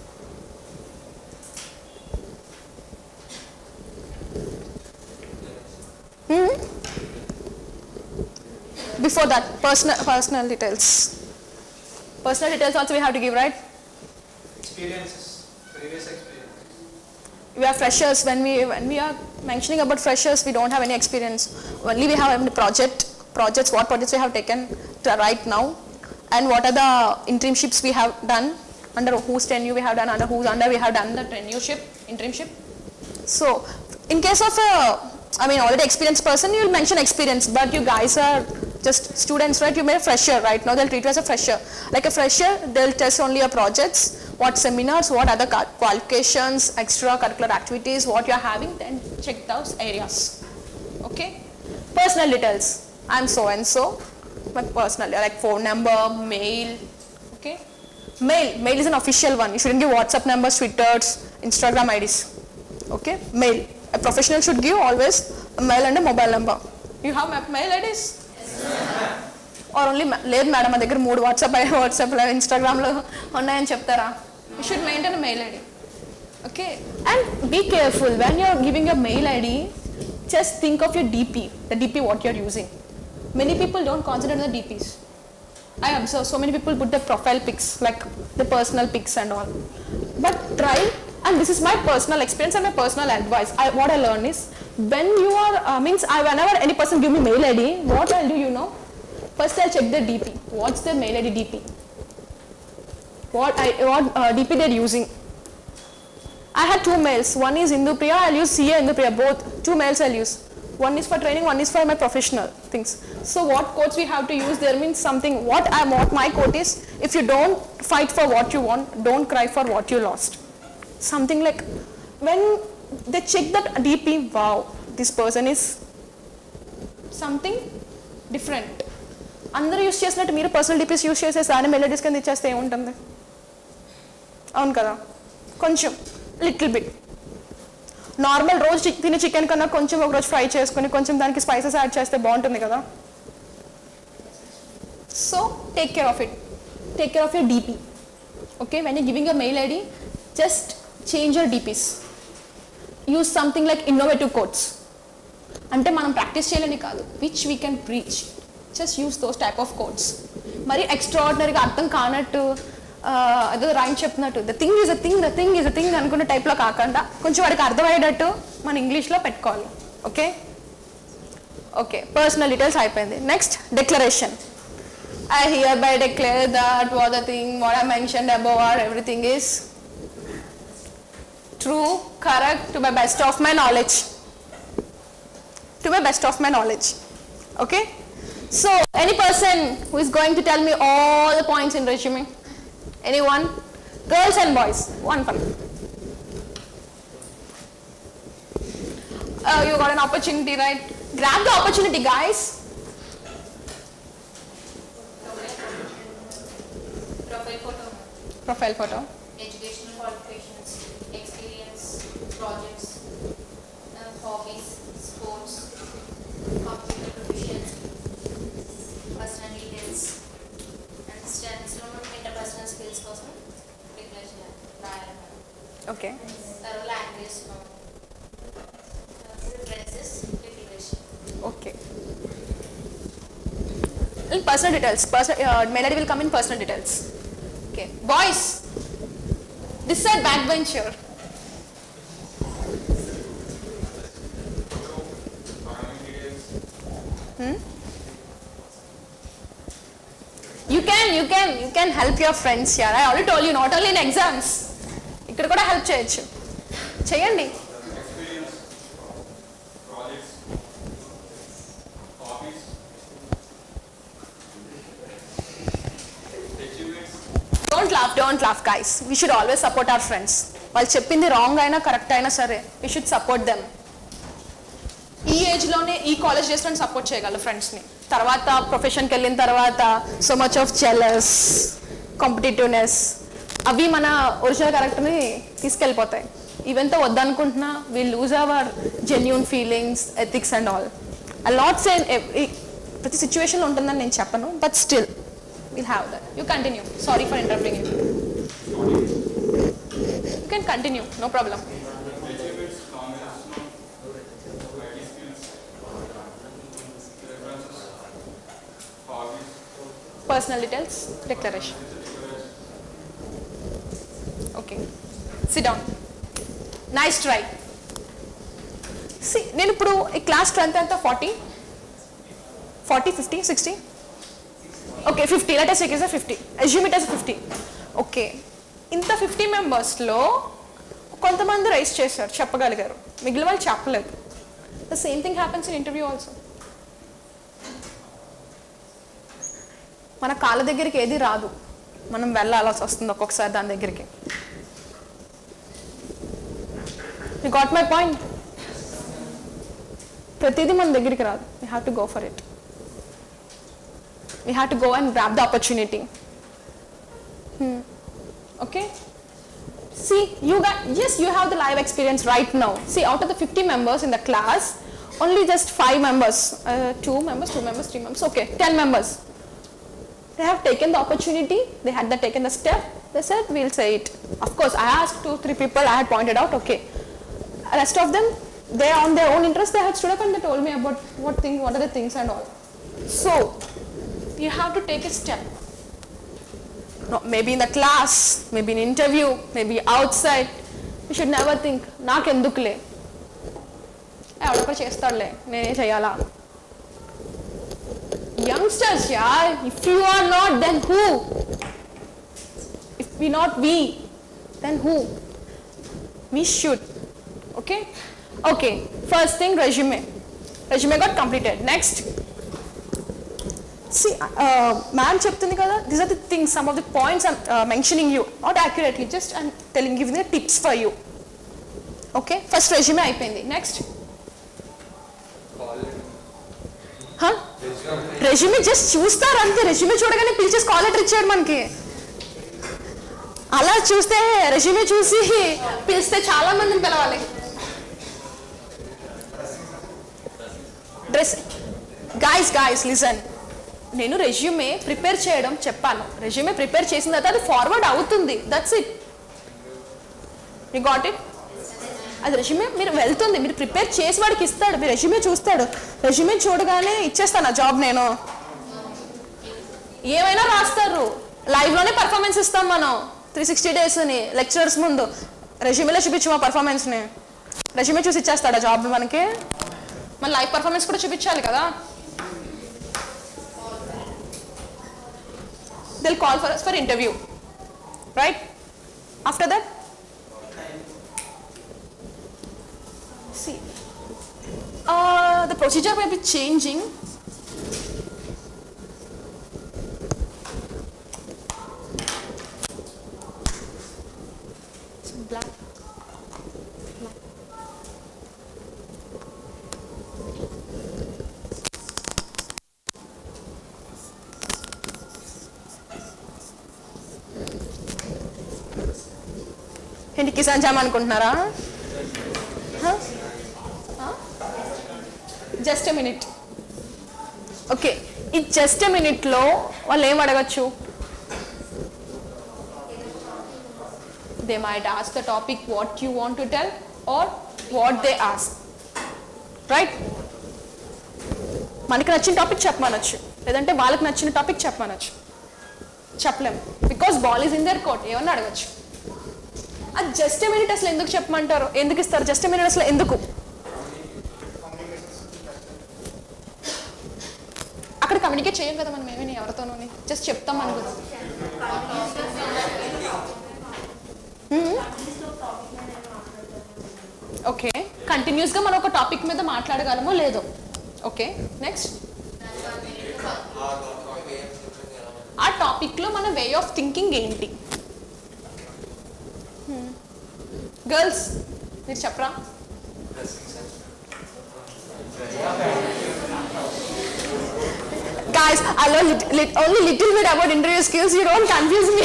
before that personal personal details personal details also we have to give right Experiences, previous experience. we are freshers when we when we are mentioning about freshers we don't have any experience only we have any project projects what projects we have taken to right now and what are the internships we have done under whose tenure we have done under whose under we have done the tenureship internship so in case of a i mean already experienced person you will mention experience but you guys are just students right you made a fresher right now they'll treat you as a fresher like a fresher they'll test only your projects what seminars what other ca- qualifications extracurricular activities what you're having then check those areas okay personal details i'm so and so my personal like phone number mail okay mail mail is an official one you shouldn't give whatsapp numbers twitters instagram ids okay mail a professional should give always a mail and a mobile number you have ma- mail ids are only లేదు madam మా దగ్గర మూడు WhatsApp వాట్సాప్లో ఇన్స్టాగ్రామ్లో ఉన్నాయని చెప్తారా you should maintain mail ID okay and be careful when you're giving your mail ID just think of your DP the DP what you're using many people don't consider the DPs I observe so many people put their profile pics, like the personal pics and all. But try, and this is my personal experience and my personal advice. I, what I learned is, when you are, uh, means I, whenever any person give me mail ID, what I'll do, you know, first I'll check their DP. What's their mail ID DP? What, I, what uh, DP they're using. I had two mails. One is Indupriya, I'll use CA Indupriya, both. Two mails I'll use. One is for training, one is for my professional things. So what quotes we have to use there means something, what I what my quote is, if you don't fight for what you want, don't cry for what you lost. Something like, when they check that DP, wow, this person is something different అందరూ use చేసినట్టు మీరు personal DPs use చేసేసి దాన్ని melodies కింద ఇచ్చేస్తే ఏముంటుంది అవును కదా కొంచెం లిటిల్ బిట్ నార్మల్ రోజు చి- తినే చికెన్ కన్నా కొంచెం ఒక రోజు ఫ్రై చేసుకొని కొంచెం దానికి స్పైసెస్ యాడ్ చేస్తే బాగుంటుంది కదా so take care of it take care of your DP okay when you giving your mail ID just change your DPs use something like innovative codes అంటే మనం ప్రాక్టీస్ చేయాలని కాదు which we can reach just use those type of codes మరి ఎక్స్ట్రాడినరీగా అర్థం కానట్టు ఆ, అదో రాయిన్ చెప్తున్నట్టు the thing is a thing the thing is a thing అనుకున్న టైప్లో కాకుండా కొంచెం వాడికి అర్థమయ్యేటట్టు మన ఇంగ్లీష్లో పెట్టుకోవాలి ఓకే ఓకే పర్సనల్ డీటెయిల్స్ అయిపోయింది next declaration I hereby declare that what the thing what I mention above or everything is true correct to my best of my knowledge to my best of my knowledge. Okay? So, any person who is going to tell me all the points in resume? Anyone? Girls and boys. One fun. Uh, you got an opportunity, right? Grab the opportunity, guys. Profile photo, Profile photo. educational qualifications, experience, projects, uh, hobbies, sports, computer proficiency, personal details, and strengths లో మనం interpersonal skills కోసం declare చేయాలి, రాయాలి. Okay. తర్వాత language లో, preferences, declaration. Okay. In personal details, person, uh, melody will come in personal details. Okay, boys, this side backbencher. Hmm? You can, you can, you can help your friends here. I already told you, not only in exams. ఇక్కడ కూడా help చేయొచ్చు చేయండి experience, projects, hobbies, achievements, don't laugh don't laugh guys we should always support our friends వాళ్ళు చెప్పింది wrong అయినా correct అయినా సరే we should support them ఈ ఏజ్లోనే ఈ కాలేజ్ డేస్లో సపోర్ట్ చేయగలరు ఫ్రెండ్స్ని తర్వాత ప్రొఫెషన్కి వెళ్ళిన తర్వాత so much of jealous competitiveness అవి మన ఒరిజినల్ క్యారెక్టర్ని తీసుకెళ్ళిపోతాయి ఈవెంతో వద్దనుకుంటున్నా we lose our genuine feelings ethics and all I lot say every ప్రతి సిచ్యువేషన్లో ఉంటుందని నేను చెప్పను but still will have that you continue sorry for interrupting you you can continue no problem achievements, nominations, IT skills, references, hobbies, personal details declaration okay sit down nice try see నేను ఇప్పుడు ఈ class twelfth ఎంత forty forty fifty sixty okay fifty let's is fifty assume it's fifty okay ఇంత fifty మెంబర్స్లో కొంతమంది raise చేశారు చెప్పగలిగారు మిగిలిన వాళ్ళు చెప్పలేదు the same thing happens in interview also మన కాళ్ళ దగ్గరికి ఏది రాదు మనం వెళ్ళాల్సి వస్తుంది ఒక్కొక్కసారి దాని దగ్గరికి యూ గాట్ మై పాయింట్ ప్రతిదీ మన దగ్గరికి రాదు we have to go for it we have to go and grab the opportunity okay See, you got, yes, you have the live experience right now. See, out of the 50 members in the class, only just five members, uh, two members, two members, three members, okay, 10 members. They have taken the opportunity, they had the, taken the step, they said, we'll say it. Of course, I asked two, three people, I had pointed out, okay. Rest of them, they on their own interest, they had stood up and they told me about what thing, what are the things and all. So, you have to take a step. No, maybe in the class, maybe in interview, maybe outside. You should never think, నాకెందుకులే ఎవడొకరు చేస్తాడులే నేనే చేయాలా youngsters yeah if you are not then who if we not we then who we should okay okay first thing resume resume got completed next see uh, ma'am చెప్తుంది కదా these are the things some of the points i'm uh, mentioning you not accurately just i'm telling giving the tips for you okay first resume అయిపోయింది next huh resume just చూస్తారు అంతే resume చూడగానే పిలిచేసి call letter ఇచ్చాడు మనకి అలా చూస్తే resume చూసి పిలిస్తే చాలా మందిని పిలవాలి డ్రెస్ గాయస్ గాయస్ లిజన్ నేను రెజ్యూమే ప్రిపేర్ చేయడం చెప్పాను రెజ్యూమే ప్రిపేర్ చేసిన తర్వాత అది ఫార్వర్డ్ అవుతుంది that's it you got it అది రెజ్యూమే మీరు వెళ్తుంది మీరు ప్రిపేర్ చేసి వాడికి ఇస్తాడు మీరు రెజ్యూమే చూస్తాడు రెజ్యూమే చూడగానే ఇచ్చేస్తాను ఆ జాబ్ నేను ఏమైనా రాస్తారు లైవ్లోనే పర్ఫార్మెన్స్ ఇస్తాం మనం త్రీ సిక్స్టీ డేస్ని లెక్చరర్స్ ముందు రెజ్యూమేలో చూపించు మా పర్ఫార్మెన్స్ని రెజ్యూమే చూసి ఇచ్చేస్తాడా జాబ్ మనకి మన లైవ్ పర్ఫార్మెన్స్ కూడా చూపించాలి కదా they'll call for for interview right after that see uh, the procedure may be changing. It's black. Black. ఏంటి కిసాన్ జామ్ అనుకుంటున్నారా జస్ట్ ఎ మినిట్ ఓకే ఈ జస్ట్ ఎ మినిట్లో వాళ్ళు ఏం అడగచ్చు they might ask the topic what you want to tell or what they ask right మనకి నచ్చిన టాపిక్ చెప్పమనొచ్చు లేదంటే వాళ్ళకి నచ్చిన టాపిక్ చెప్పమనొచ్చు చెప్పలేం because ball is in their court ఏమన్నా అడగచ్చు అది జస్ట్ ఎ మినిట్ అసలు ఎందుకు చెప్పమంటారు ఎందుకు ఇస్తారు జస్ట్ ఎ మినిట్ అసలు ఎందుకు అక్కడ కమ్యూనికేట్ చేయం కదా మనం ఏమీ ఎవరితోనూ జస్ట్ చెప్తాం అనుకుందాం ఓకే కంటిన్యూస్గా మనం ఒక టాపిక్ మీద మాట్లాడగలమో లేదో ఓకే నెక్స్ట్ ఆ టాపిక్లో మన వే ఆఫ్ థింకింగ్ ఏంటి గర్ల్స్ మీరు చెప్పరా Guys, I know lit- lit- only little bit about interview skills. You don't confuse me.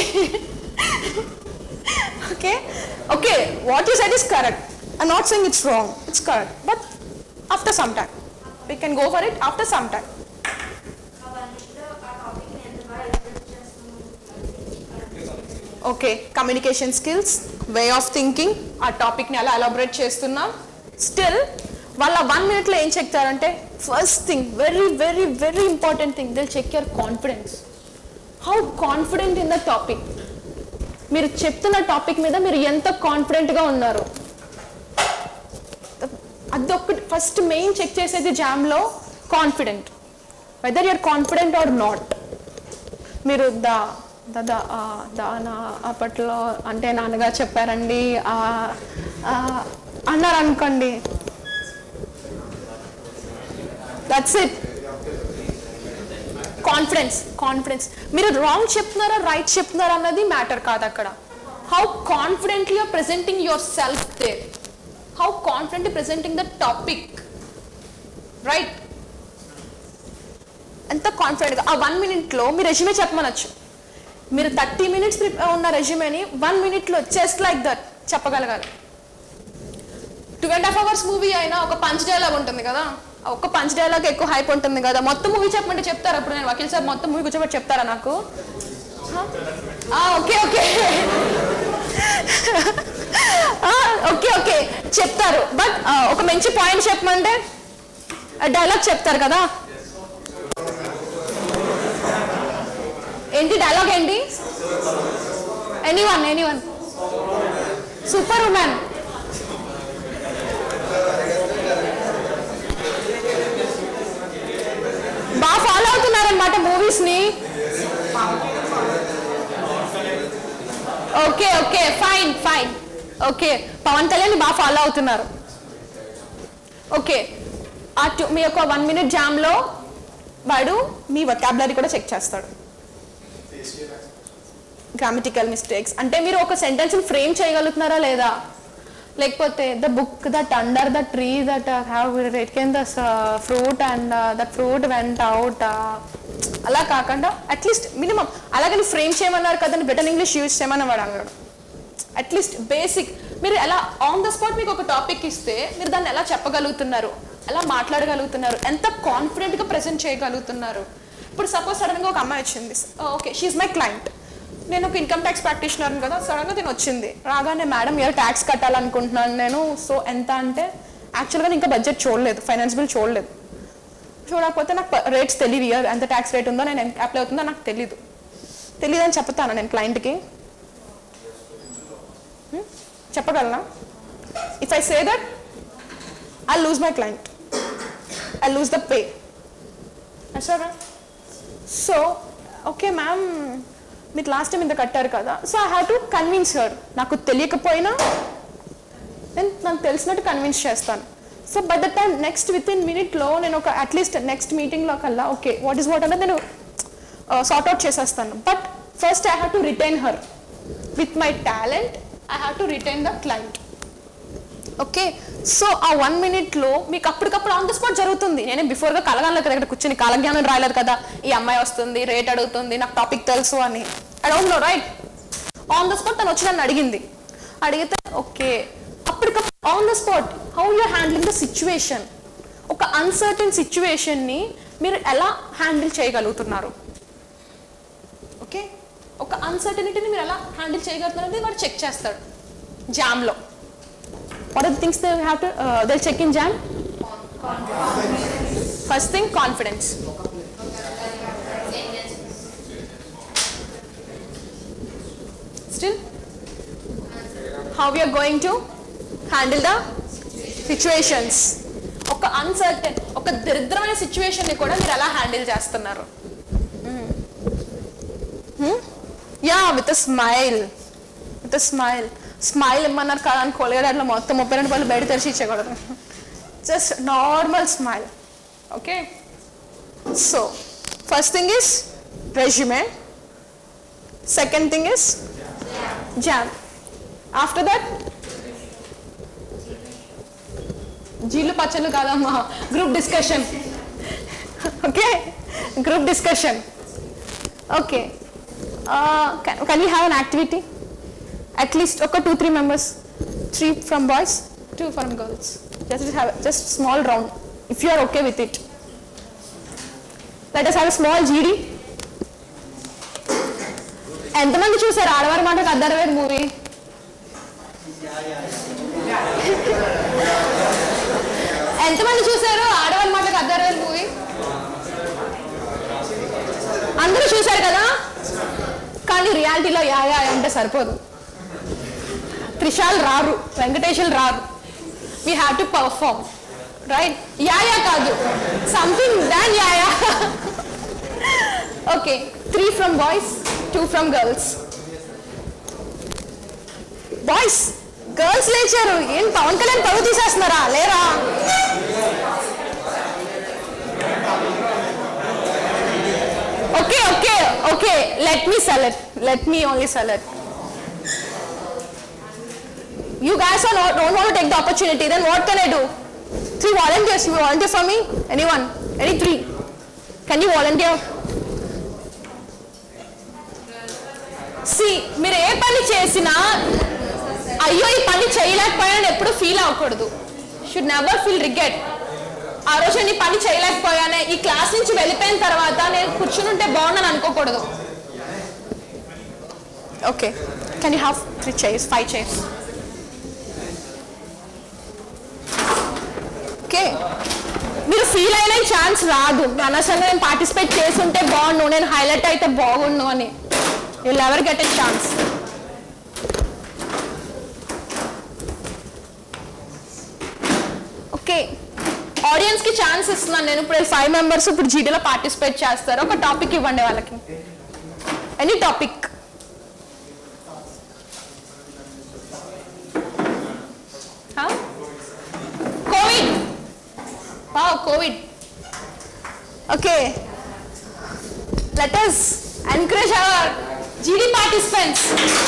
okay? Okay, what you said is correct. I'm not saying it's wrong. It's correct. But after some time. We can go for it after some time. అవన్నిట్లో ఆ టాపిక్ని ఎంత బాగా eliminate చేస్తున్నాము okay communication skills way of thinking ఆ టాపిక్ని అలా elaborate చేస్తున్నాం still వాళ్ళ వన్ మినిట్లో ఏం చెప్తారంటే first thing very very very important thing they'll check your confidence how confident in the topic మీరు చెప్తున్న టాపిక్ మీద మీరు ఎంత కాన్ఫిడెంట్గా ఉన్నారు అదొక్కటి ఫస్ట్ మెయిన్ చెక్ చేసేది జామ్లో confident whether you're confident or not మీరు దా దా దా ఆ, దా నా అప్పట్లో అంటే నాన్నగారు చెప్పారండి ఆ, ఆ, అన్నారు అనుకోండి దట్స్ ఇట్ కాన్ఫిడెన్స్ కాన్ఫిడెన్స్ మీరు రాంగ్ చెప్తున్నారా రైట్ చెప్తున్నారా అన్నది మ్యాటర్ కాదు అక్కడ how confidently are presenting yourself there how confident presenting the topic right ఎంత కాన్ఫిడెంట్గా ఆ వన్ మినిట్లో మీ రెజ్యూమే చెప్పమనొచ్చు మీరు థర్టీ మినిట్స్ ఉన్న రెజ్యూమేని వన్ మినిట్లో జస్ట్ లైక్ దట్ చెప్పగలగాలి two and half hours movie అయినా ఒక పంచ్ డైలాగ్ ఉంటుంది కదా ఆ ఒక్క పంచ్ డైలాగ్ ఎక్కువ హైప్ ఉంటుంది కదా మొత్తం మూవీ చెప్పమంటే చెప్తారా అప్పుడు నేను వకీల్ సార్ మొత్తం మూవీ కూర్చోబెట్టి చెప్తారా నాకు ఓకే ఓకే ఓకే ఓకే చెప్తారు బట్ ఒక మంచి పాయింట్ చెప్పమంటే డైలాగ్ చెప్తారు కదా ఏంటి డైలాగ్ ఏంటి ఎనీవన్ ఎనీవన్ సూపర్ ఉమెన్ బాగా ఫాలో అవుతున్నారనమాట మూవీస్ ని okay okay fine fine okay Pawan Kalyan బాగా ఫాలో అవుతున్నారు ఓకే ఆ two- మీ యొక్క వన్ మినిట్ జామ్లో వాడు మీ వొకాబులరీ కూడా చెక్ చేస్తాడు గ్రామటికల్ మిస్టేక్స్ అంటే మీరు ఒక సెంటెన్స్ ఫ్రేమ్ చేయగలుగుతున్నారా లేదా లేకపోతే the book that under the tree that have can the fruit and that fruit went out అలా కాకుండా అట్లీస్ట్ మినిమం అలాగని ఫ్రేమ్ చేయమన్నారు కదండి బ్రిటన్ ఇంగ్లీష్ యూజ్ చేయమని వాడు అన్నాడు అట్లీస్ట్ బేసిక్ మీరు ఎలా ఆన్ ద స్పాట్ మీకు ఒక టాపిక్ ఇస్తే మీరు దాన్ని ఎలా చెప్పగలుగుతున్నారు ఎలా మాట్లాడగలుగుతున్నారు ఎంత కాన్ఫిడెంట్గా ప్రజెంట్ చేయగలుగుతున్నారు ఇప్పుడు సపోజ్ సడన్గా ఒక అమ్మాయి వచ్చింది ఓకే షీఈ్ మై క్లయింట్ నేను ఒక ఇన్కమ్ ట్యాక్స్ ప్రాక్టీషనర్ కదా సడన్గా నేను వచ్చింది రాగానే మేడం ఇయర్ ట్యాక్స్ కట్టాలనుకుంటున్నాను నేను సో ఎంత అంటే యాక్చువల్గా నేను ఇంకా బడ్జెట్ చూడలేదు ఫైనాన్స్ బిల్ చూడలేదు చూడకపోతే నాకు రేట్స్ తెలియదు ఇయర్ ఎంత ట్యాక్స్ రేట్ ఉందో నేను అప్లై అవుతుందో నాకు తెలీదు తెలియదు అని చెప్తాను నేను క్లయింట్కి చెప్పగలనా if I say that I lose my client I lose the pay సరే సో ఓకే మ్యామ్ మీరు లాస్ట్ టైం ఇంత కట్టారు కదా so I have to convince her నాకు తెలియకపోయినా నేను నాకు తెలిసినట్టు కన్విన్స్ చేస్తాను so by the time next within మినిట్లో నేను ఒక అట్లీస్ట్ నెక్స్ట్ మీటింగ్లో కల్లా ఓకే వాట్ ఈస్ వాట్ అనేది నేను సార్ట్ అవుట్ చేసేస్తాను but first I have to retain her with my talent I have to retain the client okay so ఆ one మినిట్లో మీకు అప్పటికప్పుడు ఆన్ ద స్పాట్ జరుగుతుంది నేనే బిఫోర్గా కలగాలి కదా ఇక్కడ కూర్చొని కాలజ్ఞానం రాయలేదు కదా ఈ అమ్మాయి వస్తుంది రేట్ అడుగుతుంది నాకు టాపిక్ తెలుసు అని I don't know right on the spot తను వచ్చి నన్ను అడిగింది అడిగితే ఓకే అప్పటికప్పుడు on the spot how you're handling the situation ఒక అన్సర్టన్ సిచ్యువేషన్ని మీరు ఎలా హ్యాండిల్ చేయగలుగుతున్నారు ఓకే ఒక అన్సర్టనిటీని మీరు ఎలా హ్యాండిల్ చేయగలుగుతున్నారు అనేది వాడు చెక్ చేస్తాడు జామ్లో what are the things they have to they check in JAM first thing confidence still how you're going to handle the situations ఒక అన్సర్టన్ ఒక దరిద్రమైన సిచ్యువేషన్ని కూడా మీరు ఎలా హ్యాండిల్ చేస్తున్నారు yeah with smile with smile smile ఇమ్మన్నారు కదా అని కొలగడ అట్లా మొత్తం ముప్పై రెండు పళ్ళు బయట తెరిచి ఇచ్చేయకూడదు just normal smile okay so first thing is resume second thing is JAM after that జీలు పచ్చళ్ళు కాదమ్మా group discussion okay group discussion okay can you have an activity at least ఒక two three members three from boys two from girls just have just small round if you are okay with it let us have small GD ఎంతమంది చూసారు ఆడవారి మాటకు అద్దరవేరు movie ఎంతమంది చూసారు ఆడవారి మాటకు అద్దరవేరు movie అందరూ చూసారు కదా కానీ రియాలిటీలో యా యా అంటే సరిపోదు త్రిషాల్ రారు వెంకటేశ్వల్ రారు we have to perform right yeah yeah కాదు something than yeah yeah okay three from boys two from girls boys girls లేచారు ఏం పవన్ కళ్యాణ్ పరువు తీసేస్తున్నారా లేరా Okay, okay, okay. Let me sell it. Let me only sell it. You guys are not, don't want to take the opportunity. Then what can I do? Three volunteers. You volunteer for me? Anyone? Any three? Can you volunteer? See మీరు ఏ పని చేసినా అయ్యో ఈ పని చేయలేకపోయానని ఎప్పుడు feel అవ్వకూడదు should never feel రిగెట్ ఆ రోజు నేను ఈ పని చేయలేకపోయానే ఈ క్లాస్ నుంచి వెళ్ళిపోయిన తర్వాత నేను కూర్చుని ఉంటే బాగున్నాను అనుకోకూడదు okay can you have three chairs five chairs okay మీరు ఫీల్ అయిన ఛాన్స్ రాదు అనవసరంగా నేను పార్టిసిపేట్ చేసి ఉంటే బాగుండు నేను హైలైట్ అయితే బాగుండు అని will ever get a chance okay audience కి ఛాన్స్ ఇస్తున్నాను నేను ఇప్పుడు ఫైవ్ మెంబర్స్ ఇప్పుడు జీడీలో పార్టిసిపేట్ చేస్తారు ఒక టాపిక్ ఇవ్వండి వాళ్ళకి any topic COVID COVID okay let us encourage our GD participants.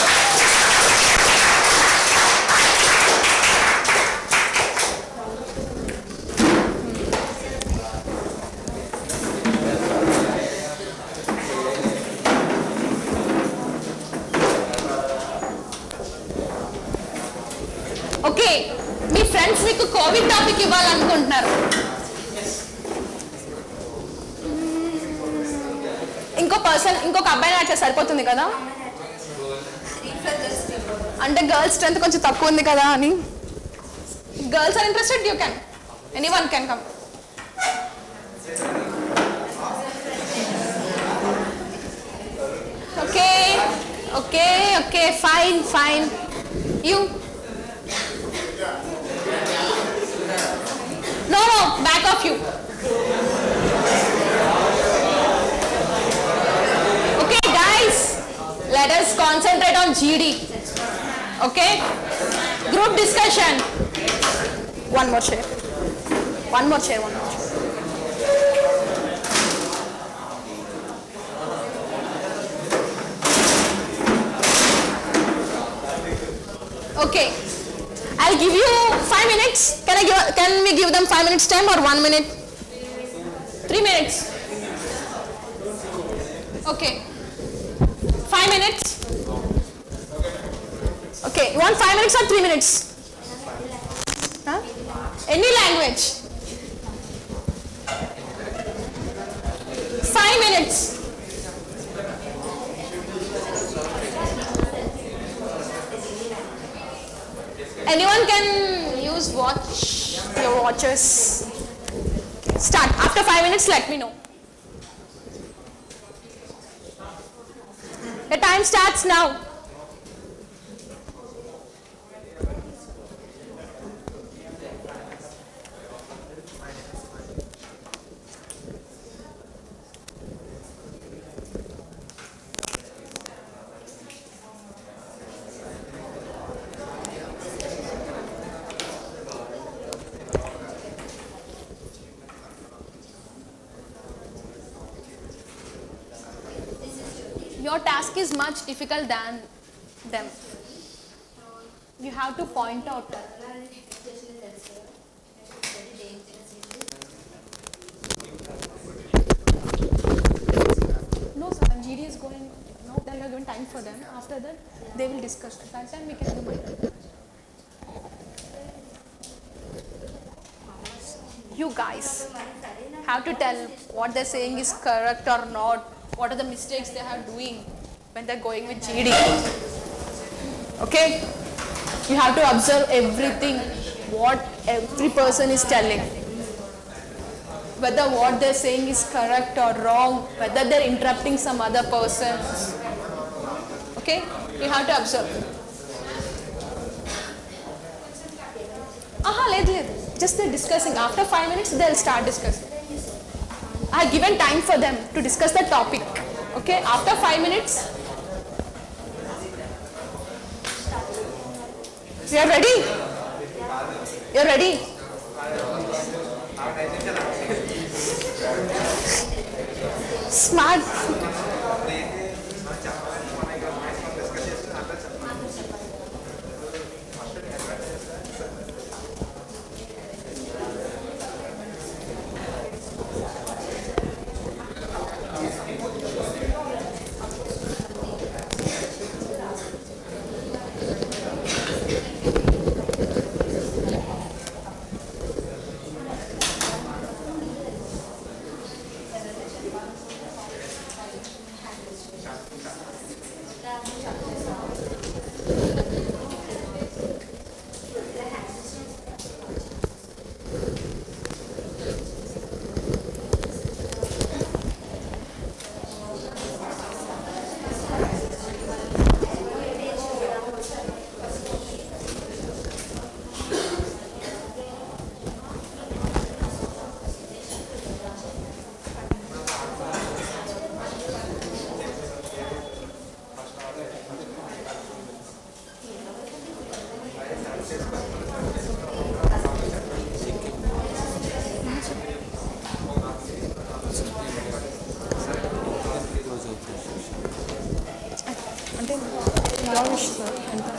Okay మీ ఫ్రెండ్స్ మీకు కోవిడ్ టాపిక్ ఇవ్వాలనుకుంటున్నారు ఇంకో పర్సన్ ఇంకొక అబ్బాయిని అయితే సరిపోతుంది కదా అంటే గర్ల్స్ స్ట్రెంత్ కొంచెం తక్కువ ఉంది కదా అని girls are interested you can anyone can come okay okay okay fine fine you no no back off you Okay, guys, let us concentrate on GD. Okay? Group discussion. One more share. One more chair one more chair Okay. I'll give you five minutes. Can I give? Can we give them five minutes time or one minute? Three minutes. Okay. Five minutes. Okay. You want five minutes or three minutes? Huh? Any language. Five minutes. Anyone can use watch your watches. Okay, Start. After five minutes, let me know. The time starts now. Your task is much difficult than them. You have to point out. No, sir. GD is going. No, then we are given time for them. After that, they will discuss. At that time, we can do mine. You guys have to tell what they're saying is correct or not. What are the mistakes they are doing when they're going with GD. Okay? You have to observe everything, what every person is telling. Whether what they're saying is correct or wrong, whether they're interrupting some other person. Okay? You have to observe. Aha, లేదు లేదు just they're discussing. After five minutes, they'll start discussing. I have given time for them to discuss the topic. Okay, after five minutes, you are ready? You're ready? Smart. అంటే your wish, sir. ఎంత?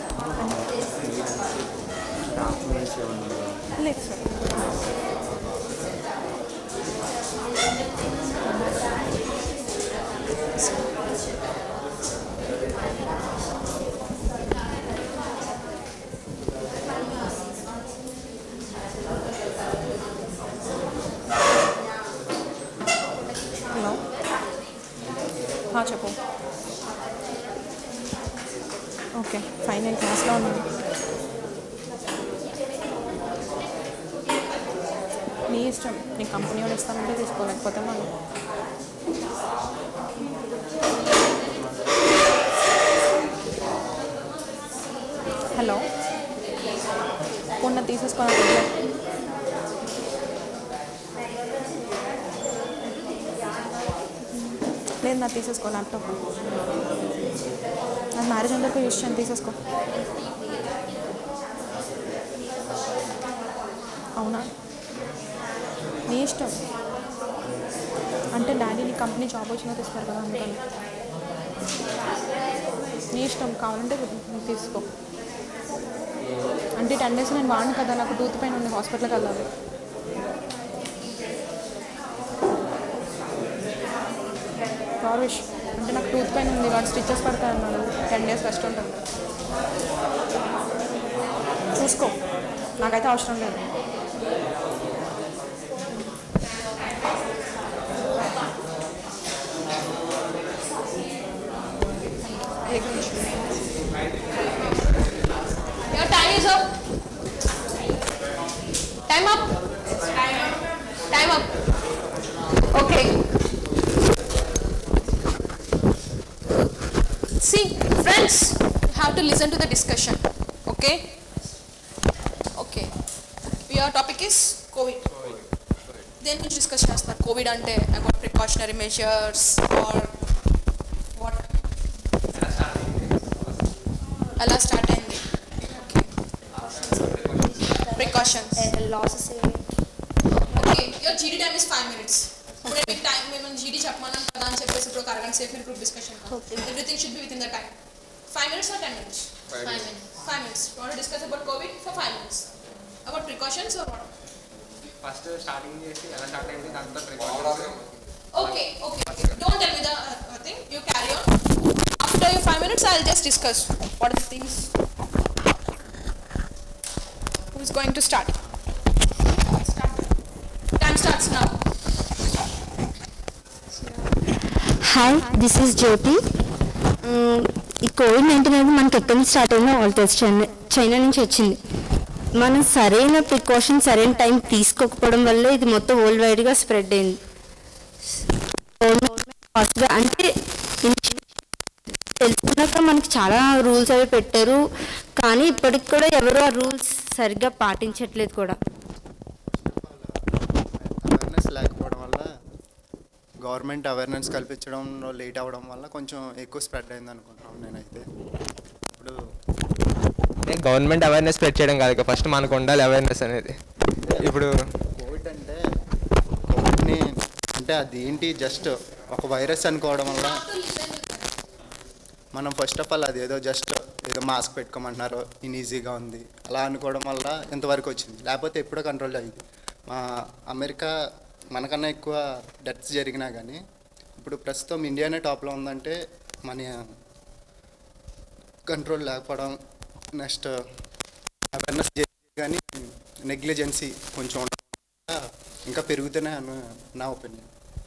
లేదు sir hello హా, చెప్పు okay fine నేను క్లాస్లో ఉన్నాను నీ ఇష్టం నీ కంపెనీ వాళ్ళు ఇస్తానంటే తీసుకోలేకపోతే మనం హలో మొన్న తీసేసుకోవాలి లేదు నా తీసేసుకో ల్యాప్టాప్ నా మ్యారేజ్ అందరికీ యూస్ చేయను తీసేసుకో అవునా ఇష్టం అంటే డాడీ నీ కంపెనీ జాబ్ వచ్చినా తీస్తారు కదా అందుకని నీ ఇష్టం కావాలంటే నువ్వు తీసుకో అంటే టెన్ డేస్ నేను వాడిను కదా నాకు టూత్ పెయిన్ ఉంది హాస్పిటల్కి వెళ్ళాలి గౌరవిష్ అంటే నాకు టూత్ పెయిన్ ఉంది వాడు స్టిచెస్ పడతాయి అన్నాడు టెన్ డేస్ రెస్ట్ ఉంటుంది చూసుకో నాకైతే అవసరం లేదు Your time is up. Time up. Time up. Okay. See, friends, you have to listen to the discussion. Okay? Okay. Your topic is COVID. దేని గురించి డిస్కస్ చేస్తారు కోవిడ్ అంటే about precautionary measures or what అలా start అయింది precautions losses okay your GD time is five minutes ఇప్పుడు మీకు time మేము జీడీ చెప్పమన్నాం కదా అని చెప్పేసి ఇప్పుడు ఒక అరగంట సేపు group discussion everything should be within the time five minutes or ten minutes Five minutes. Five minutes want discuss about COVID for five minutes about precautions or what first starting చేసి ఎలా start అయింది దాంతో precautions Okay, okay, okay. Don't tell me the uh, thing. You carry on. After your five minutes, I'll just discuss what are the things. Who is going to start? Start. Time starts now. Hi this is Jyothi hmm, ఈ COVID nineteen అనేది మనకి ఎక్కడి నుంచి start అయిందో all తెలుసు China China నుంచి వచ్చింది మనం సరైన ప్రికాషన్ సరైన టైం తీసుకోకపోవడం వల్ల ఇది మొత్తం వరల్డ్ వైడ్గా స్ప్రెడ్ అయింది Ggovernment అంటే ఇన్- తెలుసుకున్నాక మనకి చాలా రూల్స్ అవి పెట్టారు కానీ ఇప్పటికి కూడా ఎవరు ఆ రూల్స్ సరిగ్గా పాటించట్లేదు కూడా అవేర్నెస్ లేకపోవడం వల్ల గవర్నమెంట్ అవేర్నెస్ కల్పించడంలో లేట్ అవ్వడం వల్ల కొంచెం ఎక్కువ స్ప్రెడ్ అయింది అనుకుంటున్నాను నేనైతే ఇప్పుడు గవర్నమెంట్ అవేర్నెస్ స్ప్రెడ్ చేయడం కాదు ఫస్ట్ మనకు ఉండాలి అవేర్నెస్ అనేది ఇప్పుడు కోవిడ్ అంటే కోవిడ్ని అంటే అది ఏంటి జస్ట్ ఒక వైరస్ అనుకోవడం వల్ల మనం ఫస్ట్ ఆఫ్ ఆల్ అది ఏదో జస్ట్ ఏదో మాస్క్ పెట్టుకోమంటున్నారు ఇన్ ఈజీగా ఉంది అలా అనుకోవడం వల్ల ఇంతవరకు వచ్చింది లేకపోతే ఎప్పుడో కంట్రోల్ అయ్యింది మా అమెరికా మనకన్నా ఎక్కువ డెత్స్ జరిగినా కానీ ఇప్పుడు ప్రస్తుతం ఇండియానే టాప్లో ఉందంటే మన కంట్రోల్ లేకపోవడం నెక్స్ట్ అవేర్నెస్ కానీ నెగ్లిజెన్సీ కొంచెం ఉండడం వల్ల ఇంకా పెరుగుతూనే అని నా ఒపీనియన్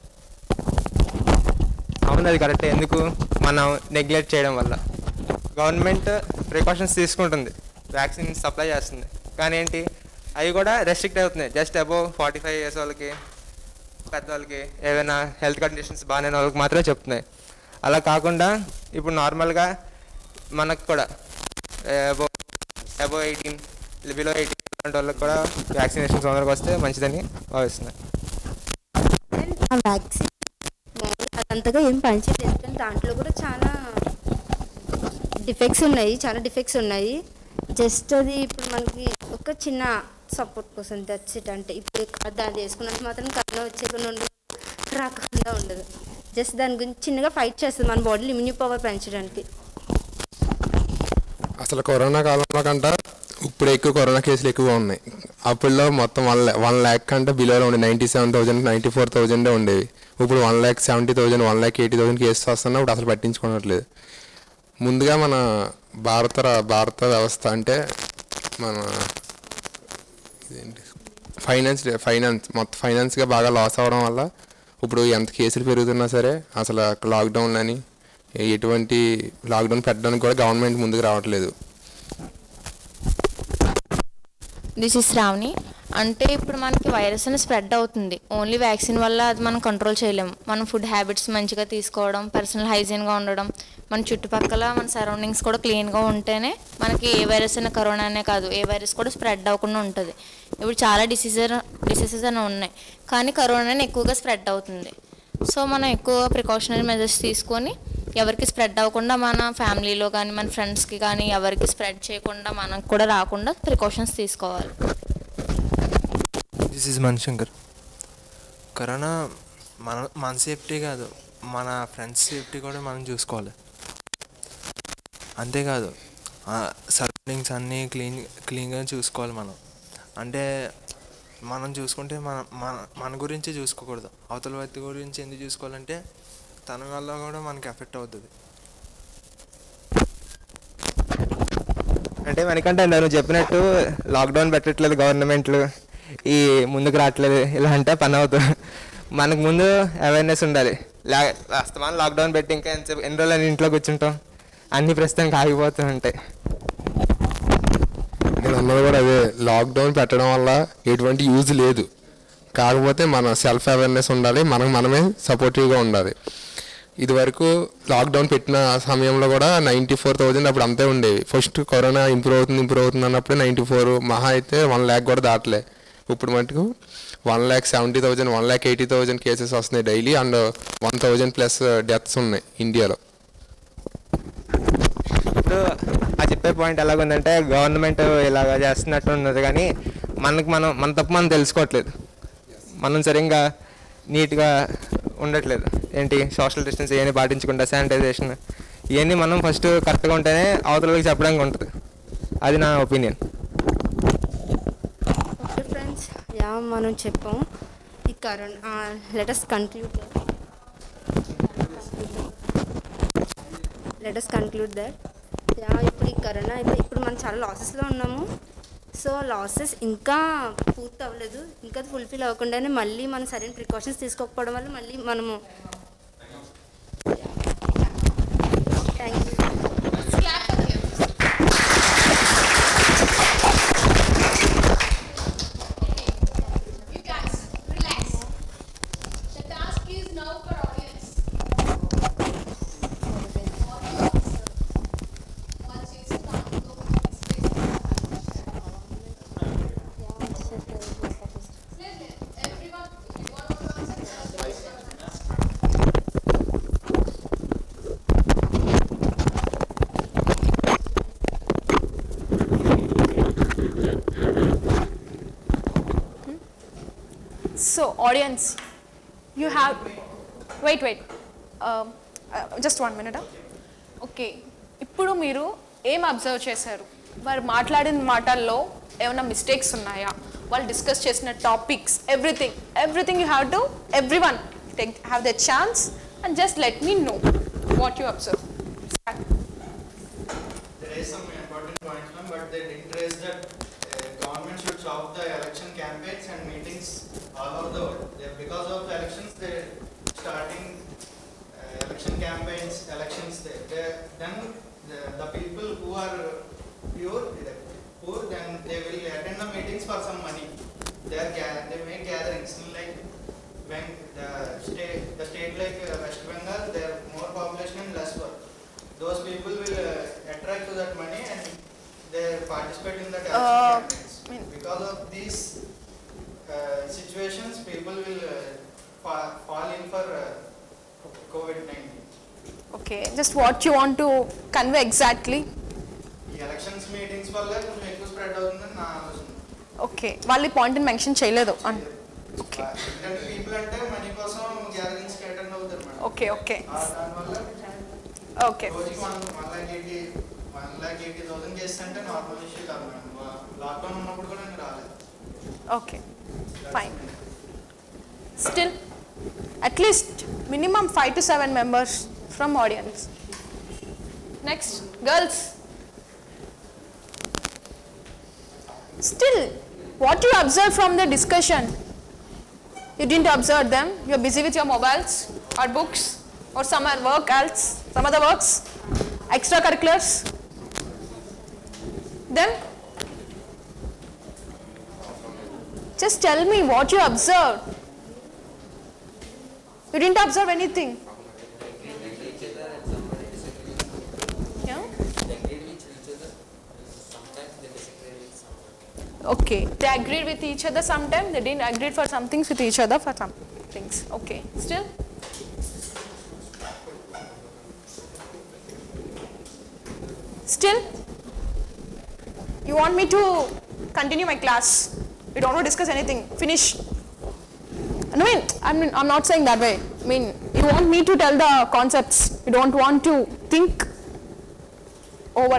అవును అది కరెక్ట్ ఎందుకు మనం నెగ్లెక్ట్ చేయడం వల్ల గవర్నమెంట్ ప్రికాషన్స్ తీసుకుంటుంది వ్యాక్సిన్ సప్లై చేస్తుంది కానీ ఏంటి అవి కూడా రెస్ట్రిక్ట్ అవుతున్నాయి just above forty five years వాళ్ళకి పెద్దవాళ్ళకి ఏదైనా హెల్త్ కండిషన్స్ బాగానే వాళ్ళకి మాత్రమే చెప్తున్నాయి అలా కాకుండా ఇప్పుడు నార్మల్గా మనకు కూడా above above eighteen below eighteen లాంటి వాళ్ళకి కూడా వ్యాక్సినేషన్స్ తొందరగా వస్తే మంచిదని భావిస్తున్నాయి ఆ వ్యాక్సిన్ అదంతగా ఏం పనిచేయలేదు కానీ దాంట్లో కూడా చాలా డిఫెక్ట్స్ ఉన్నాయి చాలా డిఫెక్ట్స్ ఉన్నాయి జస్ట్ అది ఇప్పుడు మనకి ఒక చిన్న సపోర్ట్ కోసం దట్స్ ఇట్ అంటే ఇప్పుడు కా- దాన్ని వేసుకున్నంత మాత్రం కరోనా వచ్చేకుండా ఉండదు రాకుండా ఉండదు జస్ట్ దాని గురించి చిన్నగా ఫైట్ చేస్తుంది మన బాడీలో ఇమ్యూని పవర్ పెంచడానికి అసలు కరోనా కాలంలో కంట ఇప్పుడు ఎక్కువ కరోనా కేసులు ఎక్కువగా ఉన్నాయి అప్పుడులో మొత్తం వన్ ల్యా వన్ ల్యాక్ కంటే బిలోలో ఉండే ninety seven thousand ninety four థౌజండే ఉండేవి ఇప్పుడు one lakh seventy thousand one lakh eighty thousand cases వస్తున్నా ఇప్పుడు అసలు పట్టించుకోవట్లేదు ముందుగా మన భారత రా- భారత వ్యవస్థ అంటే మన ఇదేంటి ఫైనాన్స్ ఫైనాన్స్ మొత్తం ఫైనాన్స్గా బాగా లాస్ అవ్వడం వల్ల ఇప్పుడు ఎంత కేసులు పెరుగుతున్నా సరే అసలు లాక్డౌన్ అని ఎటువంటి లాక్డౌన్ పెట్టడానికి కూడా గవర్నమెంట్ ముందుకు రావట్లేదు దిస్ ఇస్ శ్రావణి అంటే ఇప్పుడు మనకి వైరస్ అనేది స్ప్రెడ్ అవుతుంది ఓన్లీ వ్యాక్సిన్ వల్ల అది మనం కంట్రోల్ చేయలేము మనం ఫుడ్ హ్యాబిట్స్ మంచిగా తీసుకోవడం పర్సనల్ హైజీన్గా ఉండడం మన చుట్టుపక్కల మన సరౌండింగ్స్ కూడా క్లీన్గా ఉంటేనే మనకి ఏ వైరస్ అయినా కరోనా అనే కాదు ఏ వైరస్ కూడా స్ప్రెడ్ అవ్వకుండా ఉంటుంది ఇప్పుడు చాలా డిసీజర్ డిసీజెస్ అని ఉన్నాయి కానీ కరోనా ఎక్కువగా స్ప్రెడ్ అవుతుంది సో మనం ఎక్కువ ప్రికాషనరీ మెజర్స్ తీసుకొని ఎవరికి స్ప్రెడ్ అవ్వకుండా మన ఫ్యామిలీలో కానీ మన ఫ్రెండ్స్కి కానీ ఎవరికి స్ప్రెడ్ చేయకుండా మనకు కూడా రాకుండా ప్రికాషన్స్ తీసుకోవాలి దిస్ ఈజ్ మణిశంకర్ కరోనా మన మన సేఫ్టీ కాదు మన ఫ్రెండ్స్ సేఫ్టీ కూడా మనం చూసుకోవాలి అంతేకాదు సరౌండింగ్స్ అన్నీ క్లీన్ క్లీన్గా చూసుకోవాలి మనం అంటే మనం చూసుకుంటే మన మన మన గురించి చూసుకోకూడదు అవతల వ్యక్తి గురించి ఎందుకు చూసుకోవాలంటే తన వల్ల కూడా మనకి ఎఫెక్ట్ అవుతుంది అంటే మనకంటే నువ్వు చెప్పినట్టు లాక్డౌన్ పెట్టట్లేదు గవర్నమెంట్లు ఈ ముందుకు రావట్లేదు ఇలా అంటే పని అవుతుంది మనకు ముందు అవేర్నెస్ ఉండాలి లా వాస్తవాన్ని లాక్డౌన్ పెట్టి ఇంకా ఎంత ఎన్ని రోజులు అని ఇంట్లో కూర్చుంటాం అన్ని ప్రస్తుతానికి ఆగిపోతూ ఉంటాయి నేను అన్నది కూడా అదే లాక్డౌన్ పెట్టడం వల్ల ఎటువంటి యూజ్ లేదు కాకపోతే మన సెల్ఫ్ అవేర్నెస్ ఉండాలి మనం మనమే సపోర్టివ్గా ఉండాలి ఇదివరకు లాక్డౌన్ పెట్టిన సమయంలో కూడా నైంటీ ఫోర్ థౌజండ్ అప్పుడు అంతే ఉండేవి ఫస్ట్ కరోనా ఇంప్రూవ్ అవుతుంది ఇంప్రూవ్ అవుతుంది అన్నప్పుడు నైంటీ ఫోర్ మహా అయితే వన్ ల్యాక్ కూడా దాటలే ఇప్పుడు మటుకు one lakh seventy thousand one lakh eighty thousand cases వస్తున్నాయి daily and one thousand plus deaths ఉన్నాయి ఇండియాలో ఇప్పుడు ఆ చెప్పే పాయింట్ ఎలాగుందంటే గవర్నమెంట్ ఇలాగ చేస్తున్నట్టు ఉన్నది కానీ మనకు మనం మన తప్పు మనం తెలుసుకోవట్లేదు మనం సరిగ్గా నీట్గా ఉండట్లేదు ఏంటి సోషల్ డిస్టెన్స్ ఇవన్నీ పాటించకుండా శానిటైజేషన్ ఇవన్నీ మనం ఫస్ట్ కరెక్ట్గా ఉంటేనే అవతలకి చెప్పడానికి ఉంటుంది అది నా ఒపీనియన్ ఓకే ఫ్రెండ్స్ యా మనం చెప్పాం ఈ corona let us conclude let us conclude that yeah ఇప్పుడు ఈ కరోనా అయితే ఇప్పుడు మనం చాలా లాసెస్లో ఉన్నాము సో లాసెస్ ఇంకా పూర్తి అవ్వలేదు ఇంకా ఫుల్ఫిల్ అవ్వకుండానే మళ్ళీ మనం సరైన ప్రికాషన్స్ తీసుకోకపోవడం వల్ల మళ్ళీ మనము thank you You guys, relax. The task is now for audience. One చేసి దాంట్లో Everyone, if you want to answer, so audience you have wait wait just one minute okay ఇప్పుడు మీరు ఏం అబ్జర్వ్ చేశారు వారు మాట్లాడిన మాటల్లో ఏమైనా మిస్టేక్స్ ఉన్నాయా వాళ్ళు డిస్కస్ చేసిన topics everything everything you have to every one take have the chance and just let me know what you observe There is some important points, ma'am, but they didn't raise that uh, government should stop the election campaigns and meetings all over the world. They, because of the elections, they're starting uh, election campaigns, elections. They, they, then the, the people who are pure, they- poor, then they will attend the meetings for some money. They are ga- they make gatherings like when the state, the state like uh, West Bengal, they are more population and less work. Those people will uh, attract to that money and they participate in that election Uh, campaigns. Because of these uh, situations, people will uh, fa- fall in for uh, COVID-19. Okay just what you want to convey exactly ఈ elections meetings వల్ల కొంచెం ఎక్కువ spread అవుతుందని నా ఆలోచన okay వాళ్ళు ఈ పాయింట్ని మెన్షన్ చేయలేదు అన్- ఓకే ఎందుకంటే పీపుల్ అంటే మనీ కోసం గ్యాదరింగ్స్ అటెండ్ అవుతారు మేడం ఓకే ఓకే ఆ దానివల్ల ఓకే రోజుకి one one lakh eighty one lakh eighty thousand cases అంటే నార్మల్ ఇష్యూ కాదు మేడం లాక్డౌన్ ఉన్నప్పుడు కూడా నేను రాలేదు okay fine still at least minimum five to seven members from audience next girls still what you observe from the discussion you didn't observe them you're busy with your mobiles or books or some other work else some other works extracurriculars then just tell me what you observed you didn't observe anything yeah Okay, they agreed with each other sometimes, they didn't agree for some things with each other for some things. Okay, still? Still? You want me to continue my class? You don't want to discuss anything? Finish. I mean, I mean, I'm not saying that way. I mean, you want me to tell the concepts. You don't want to think over.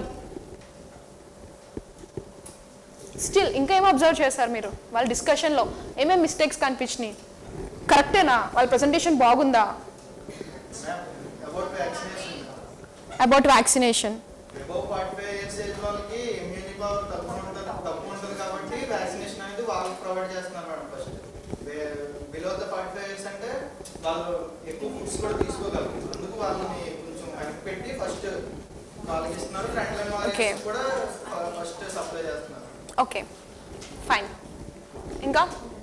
Still ఇంకా ఏం observe చేశారు మీరు వాళ్ళ డిస్కషన్లో ఏమేమి mistakes కనిపించినాయి కరెక్టేనా వాళ్ళ presentation బాగుందా about vaccination about vaccination above forty five years age వాళ్ళకి ఇమ్యూనిటీ పవర్ తక్కువ ఉంటుంది తక్కువ ఉంటుంది కాబట్టి వ్యాక్సినేషన్ అనేది వాళ్ళకి ప్రొవైడ్ చేస్తున్నారు madam first below the forty five years అంటే వాళ్ళు ఎక్కువ ఫుడ్స్ కూడా తీసుకోగలరు అందుకు వాళ్ళని కొంచెం వెనక్కి పెట్టి ఫస్ట్ వాళ్ళకి ఇస్తున్నారు ఫ్రంట్ లైన్ Okay. వాళ్ళకి కూడా ఫస్ట్ సప్లై చేస్తున్నారు ఓకే ఫైన్ ఇంకా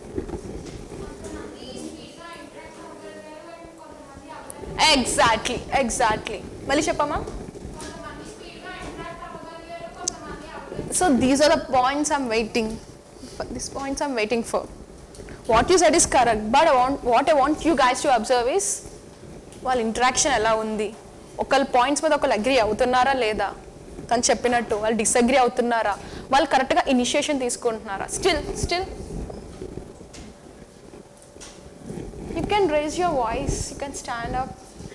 ఎగ్జాక్ట్లీ ఎగ్జాక్ట్లీ మళ్ళీ చెప్పమ్మా so these are the points I'm waiting this points I'm waiting for what you said is correct but I want what I want you guys to observe is వాళ్ళ interaction ఎలా ఉంది ఒకళ్ళ points మీద ఒకళ్ళు agri అవుతున్నారా లేదా తను చెప్పినట్టు వాళ్ళు డిసగ్రీ అవుతున్నారా వాళ్ళు కరెక్ట్గా ఇనిషియేషన్ తీసుకుంటున్నారా still still you can raise your voice you can stand up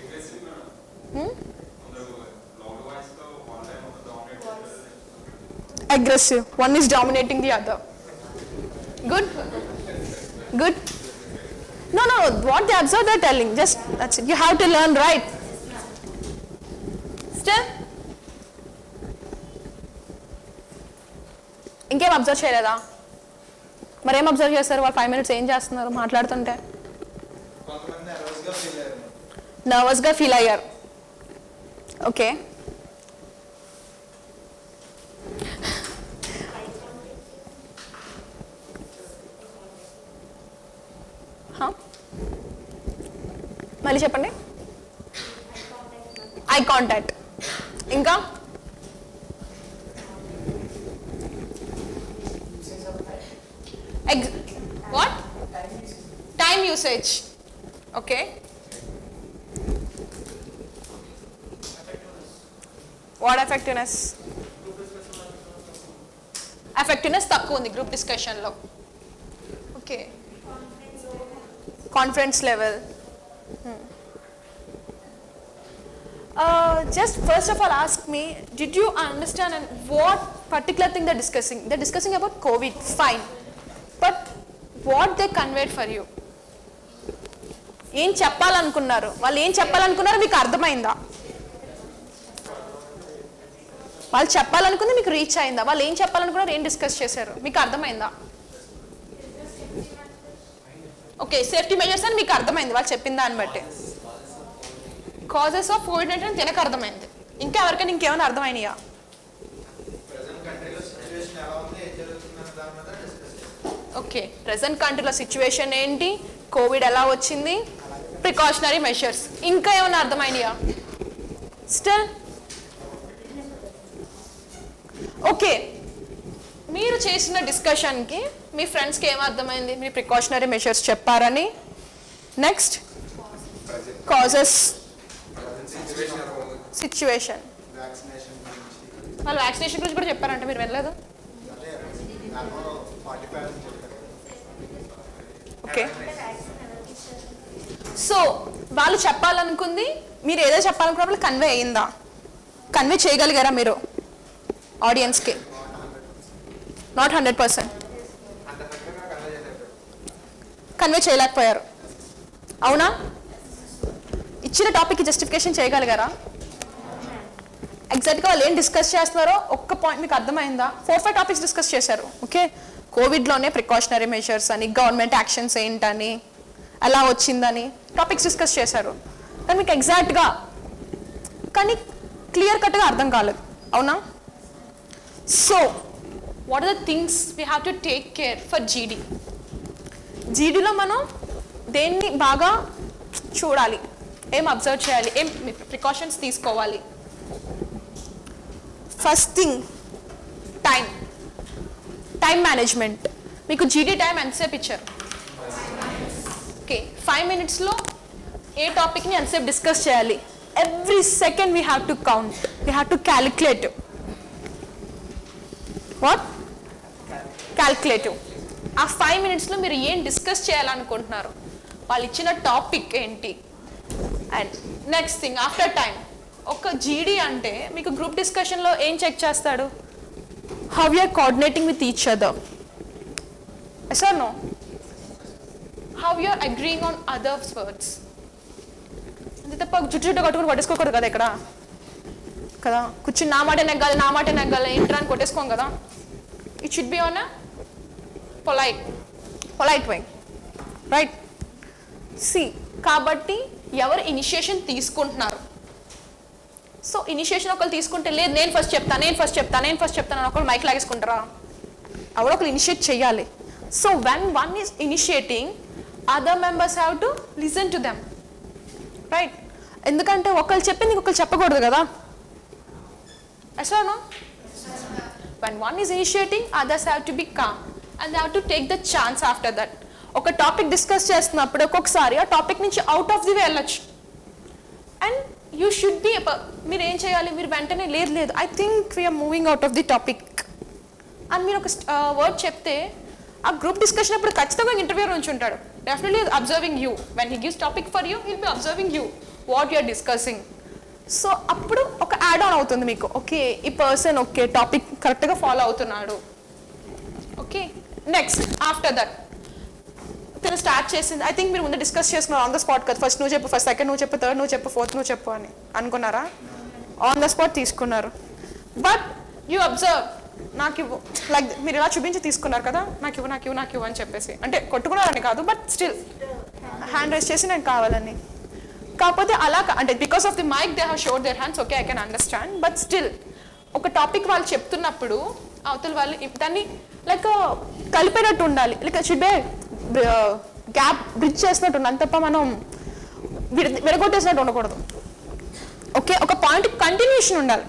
aggressive. One is dominating the other. Good? Good? No, no, what they observe, they're telling. Just, that's it. You have to learn right. Still? ఇంకేం observe చేయలేదా మరి ఏం observe చేస్తారు వాళ్ళు five minutes ఏం చేస్తున్నారు మాట్లాడుతుంటే కొంతమంది నర్వస్గా ఫీల్ అయ్యారు నర్వస్గా ఫీల్ అయ్యారు ఓకే హా? మళ్ళీ చెప్పండి ఐ కాంటాక్ట్ ఇంకా ఎగ్ what time usage okay what effectiveness effectiveness తక్కువ ఉంది గ్రూప్ డిస్కషన్లో okay confidence level just first of all ask me did you understand and what particular thing the discussing the discussing about COVID fine but what they conveyed for you ఏం చెప్పాలనుకున్నారు వాళ్ళు ఏం చెప్పాలనుకున్నారో మీకు అర్థమైందా వాళ్ళు చెప్పాలనుకుంది మీకు రీచ్ అయిందా వాళ్ళు ఏం చెప్పాలనుకున్నారు ఏం డిస్కస్ చేశారు మీకు అర్థమైందా ఓకే సేఫ్టీ మెజర్స్ అని మీకు అర్థమైంది వాళ్ళు చెప్పిన దాన్ని బట్టి కాజెస్ ఆఫ్ కోవిడ్ నైన్టీన్ తినక అర్థమైంది ఇంకా ఎవరికైనా ఇంకేమైనా అర్థమైనయా ప్రజెంట్ కంట్రీలో సిచ్యువేషన్ ఎలా ఉంది ఏం జరుగుతుందనే దాని మీద డిస్కస్ చేస్తాం ఓకే ప్రజెంట్ కంట్రీలో సిచ్యువేషన్ ఏంటి కోవిడ్ ఎలా వచ్చింది ప్రికాషనరీ మెషర్స్ ఇంకా ఏమైనా అర్థమైనయా స్టిల్ ఓకే మీరు చేసిన డిస్కషన్కి మీ ఫ్రెండ్స్కి ఏం అర్థమైంది మీరు ప్రికాషనరీ మెషర్స్ చెప్పారని నెక్స్ట్ కాజెస్ సిచ్యువేషన్ వ్యాక్సినేషన్ గురించి వాళ్ళు వ్యాక్సినేషన్ గురించి కూడా చెప్పారంట మీరు వెళ్ళలేదు అదే నాకు ఫార్టీ ఫైవ్ అని చెప్పారు ఓకే సో వాళ్ళు చెప్పాలనుకుంది మీరు ఏదో చెప్పాలనుకున్నప్పుడు కన్వే అయ్యిందా కన్వే చేయగలిగారా మీరు ఆడియన్స్కి నాట్ హండ్రెడ్ పర్సెంట్ కన్వే చేయలేకపోయారు అవునా ఇచ్చిన టాపిక్కి జస్టిఫికేషన్ చేయగలిగారా ఎగ్జాక్ట్గా వాళ్ళు ఏం డిస్కస్ చేస్తున్నారో ఒక్క పాయింట్ మీకు అర్థమైందా ఫోర్ ఫైవ్ టాపిక్స్ డిస్కస్ చేశారు ఓకే కోవిడ్లోనే ప్రికాషనరీ మెషర్స్ అని గవర్నమెంట్ యాక్షన్స్ ఏంటని ఎలా వచ్చిందని టాపిక్స్ డిస్కస్ చేశారు కానీ మీకు ఎగ్జాక్ట్గా కానీ క్లియర్ కట్గా అర్థం కాలేదు అవునా so what are the things we have to take care for GD జీడీలో మనం దేన్ని బాగా చూడాలి ఏం అబ్జర్వ్ చేయాలి ఏం ప్రికాషన్స్ తీసుకోవాలి first thing time time management మీకు జీడీ టైం ఎంతసేపు ఇచ్చారు ఓకే ఫైవ్ మినిట్స్లో ఏ టాపిక్ని ఎంతసేపు డిస్కస్ చేయాలి every second we have to count we have to calculate what calculative ఆ ఫైవ్ మినిట్స్లో మీరు ఏం డిస్కస్ చేయాలనుకుంటున్నారు వాళ్ళు ఇచ్చిన టాపిక్ ఏంటి and next thing after time ఒక జీడీ అంటే మీకు గ్రూప్ డిస్కషన్లో ఏం చెక్ చేస్తాడు how you're coordinating with each other sir no how you're agreeing on others words అంతే తప్ప జుట్టు జుట్టు కట్టుకుని పట్టేసుకోకూడదు కదా ఇక్కడ కదా కూర్చుని నా మాట నెగ్గాలి నా మాట నెగ్గాలి ఏంట్రా అని కొట్టేసుకోం కదా it should be on polite polite way right see కాబట్టి ఎవరు ఇనిషియేషన్ తీసుకుంటున్నారు సో ఇనిషియేషన్ ఒకరు తీసుకుంటే లేదు నేను ఫస్ట్ చెప్తాను నేను ఫస్ట్ చెప్తాను నేను ఫస్ట్ చెప్తాను అని ఒకరు మైక్ లాగేసుకుంటారా ఎవరో ఒకరు ఇనిషియేట్ చేయాలి so when one is initiating other members have to listen to them right ఎందుకంటే ఒకళ్ళు చెప్పింది ఇంకొకరు చెప్పకూడదు కదా yes or no when one is initiating others have to be calm and they have to take the chance after that ఒక topic discuss చేస్తున్నప్పుడు ఒక్కొక్కసారి ఆ టాపిక్ నుంచి అవుట్ ఆఫ్ ది వే వెళ్ళొచ్చు అండ్ యూ షుడ్ బి మీరు ఏం చేయాలి మీరు వెంటనే లేదు లేదు I think we're moving out of the topic అని మీరు ఒక వర్డ్ చెప్తే ఆ గ్రూప్ డిస్కషన్ అప్పుడు ఖచ్చితంగా ఇంటర్వ్యూ నుంచి ఉంటాడు definitely observing you when he gives topic for you will be observing you what you're discussing so అప్పుడు ఒక యాడ్ ఆన్ అవుతుంది మీకు ఓకే ఈ పర్సన్ ఓకే టాపిక్ కరెక్ట్గా ఫాలో అవుతున్నాడు ఓకే నెక్స్ట్ ఆఫ్టర్ దట్ తను స్టార్ట్ చేసింది ఐ థింక్ మీరు ముందు డిస్కస్ చేసుకున్నారు ఆన్ ద స్పాట్ కదా ఫస్ట్ నువ్వు చెప్పు ఫస్ట్ సెకండ్ నువ్వు చెప్పు థర్డ్ నువ్వు చెప్పు ఫోర్త్ నువ్వు చెప్పు అని అనుకున్నారా ఆన్ ద స్పాట్ తీసుకున్నారు బట్ యూ అబ్జర్వ్ నాకు ఇవ్వు లైక్ మీరు ఇలా చూపించి తీసుకున్నారు కదా నాకు ఇవ్వు నాకు ఇవ్వు నాకు ఇవ్వు అని చెప్పేసి అంటే కొట్టుకున్నారని కాదు బట్ స్టిల్ హ్యాండ్ రైస్ చేసి నాకు కావాలని కాకపోతే అలా కా- అంటే because of the mic they have sure their hands okay I can understand but still ఒక టాపిక్ వాళ్ళు చెప్తున్నప్పుడు అవతల వాళ్ళు ఇ- దాన్ని లైక్ కలిపేటట్టు ఉండాలి like should be gap bridge చేసినట్టు ఉండాలి తప్ప మనం విడ విడగొట్టేసినట్టు ఉండకూడదు ఓకే ఒక పాయింట్ కంటిన్యూషన్ ఉండాలి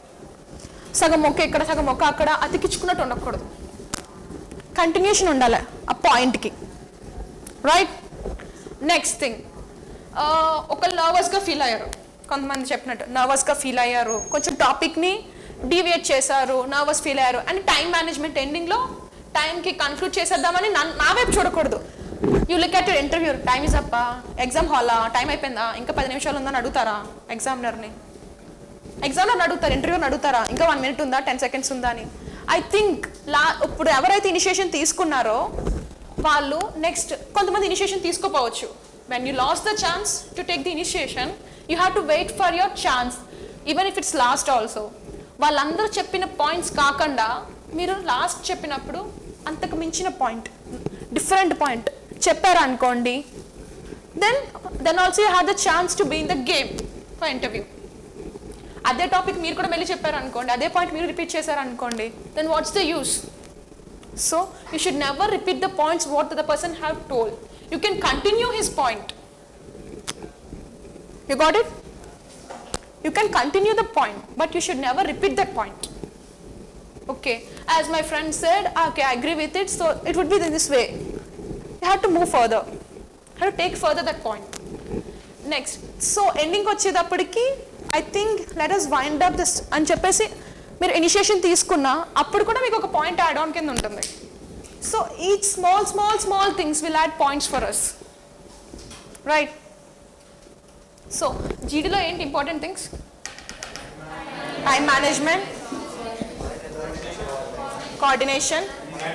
సగం మొక్క ఇక్కడ సగం మొక్క అక్కడ అతికించుకున్నట్టు ఉండకూడదు కంటిన్యూషన్ ఉండాలి ఆ పాయింట్కి రైట్ నెక్స్ట్ థింగ్ ఒకళ్ళు నర్వస్గా ఫీల్ అయ్యారు కొంతమంది చెప్పినట్టు నర్వస్గా ఫీల్ అయ్యారు కొంచెం టాపిక్ని డీవియేట్ చేశారు నర్వస్ ఫీల్ అయ్యారు అండ్ టైం మేనేజ్మెంట్ ఎండింగ్లో టైంకి కన్క్లూడ్ చేసేద్దామని నా నా వైపు చూడకూడదు you look at interview time is అప్పా ఎగ్జామ్ హాలా టైం అయిపోయిందా ఇంకా పది నిమిషాలు ఉందని అడుగుతారా ఎగ్జామినర్ని ఎగ్జామ్లో అడుగుతారు ఇంటర్వ్యూని అడుగుతారా ఇంకా వన్ మినిట్ ఉందా టెన్ సెకండ్స్ ఉందా అని ఐ థింక్ లా ఇప్పుడు ఎవరైతే ఇనిషియేషన్ తీసుకున్నారో వాళ్ళు నెక్స్ట్ కొంతమంది ఇనిషియేషన్ తీసుకోపోవచ్చు when you lose the chance to take the initiation you have to wait for your chance even if it's last also వాళ్ళందరూ చెప్పిన పాయింట్స్ కాకుండా మీరు లాస్ట్ చెప్పినప్పుడు అంతకు మించిన పాయింట్ డిఫరెంట్ పాయింట్ చెప్పారు అనుకోండి then then also you have the chance to be in the game for interview అదే టాపిక్ మీరు కూడా మళ్ళీ చెప్పారు అనుకోండి అదే పాయింట్ మీరు రిపీట్ చేశారు అనుకోండి then what's the use so you should never repeat the points what the person have told you can continue his point you got it you can continue the point but you should never repeat that point okay as my friend said okay i agree with it so it would be in this way you have to move further you have to take further that point next so ending వచ్చేటప్పటికి I think let us wind up this అని చెప్పేసి మీరు initiation తీసుకున్నా అప్పుడు కూడా మీకు ఒక point add on కింద ఉంటుంది so each small small small things will add points for us right so జీడీలో ఏంటి important things time management coordination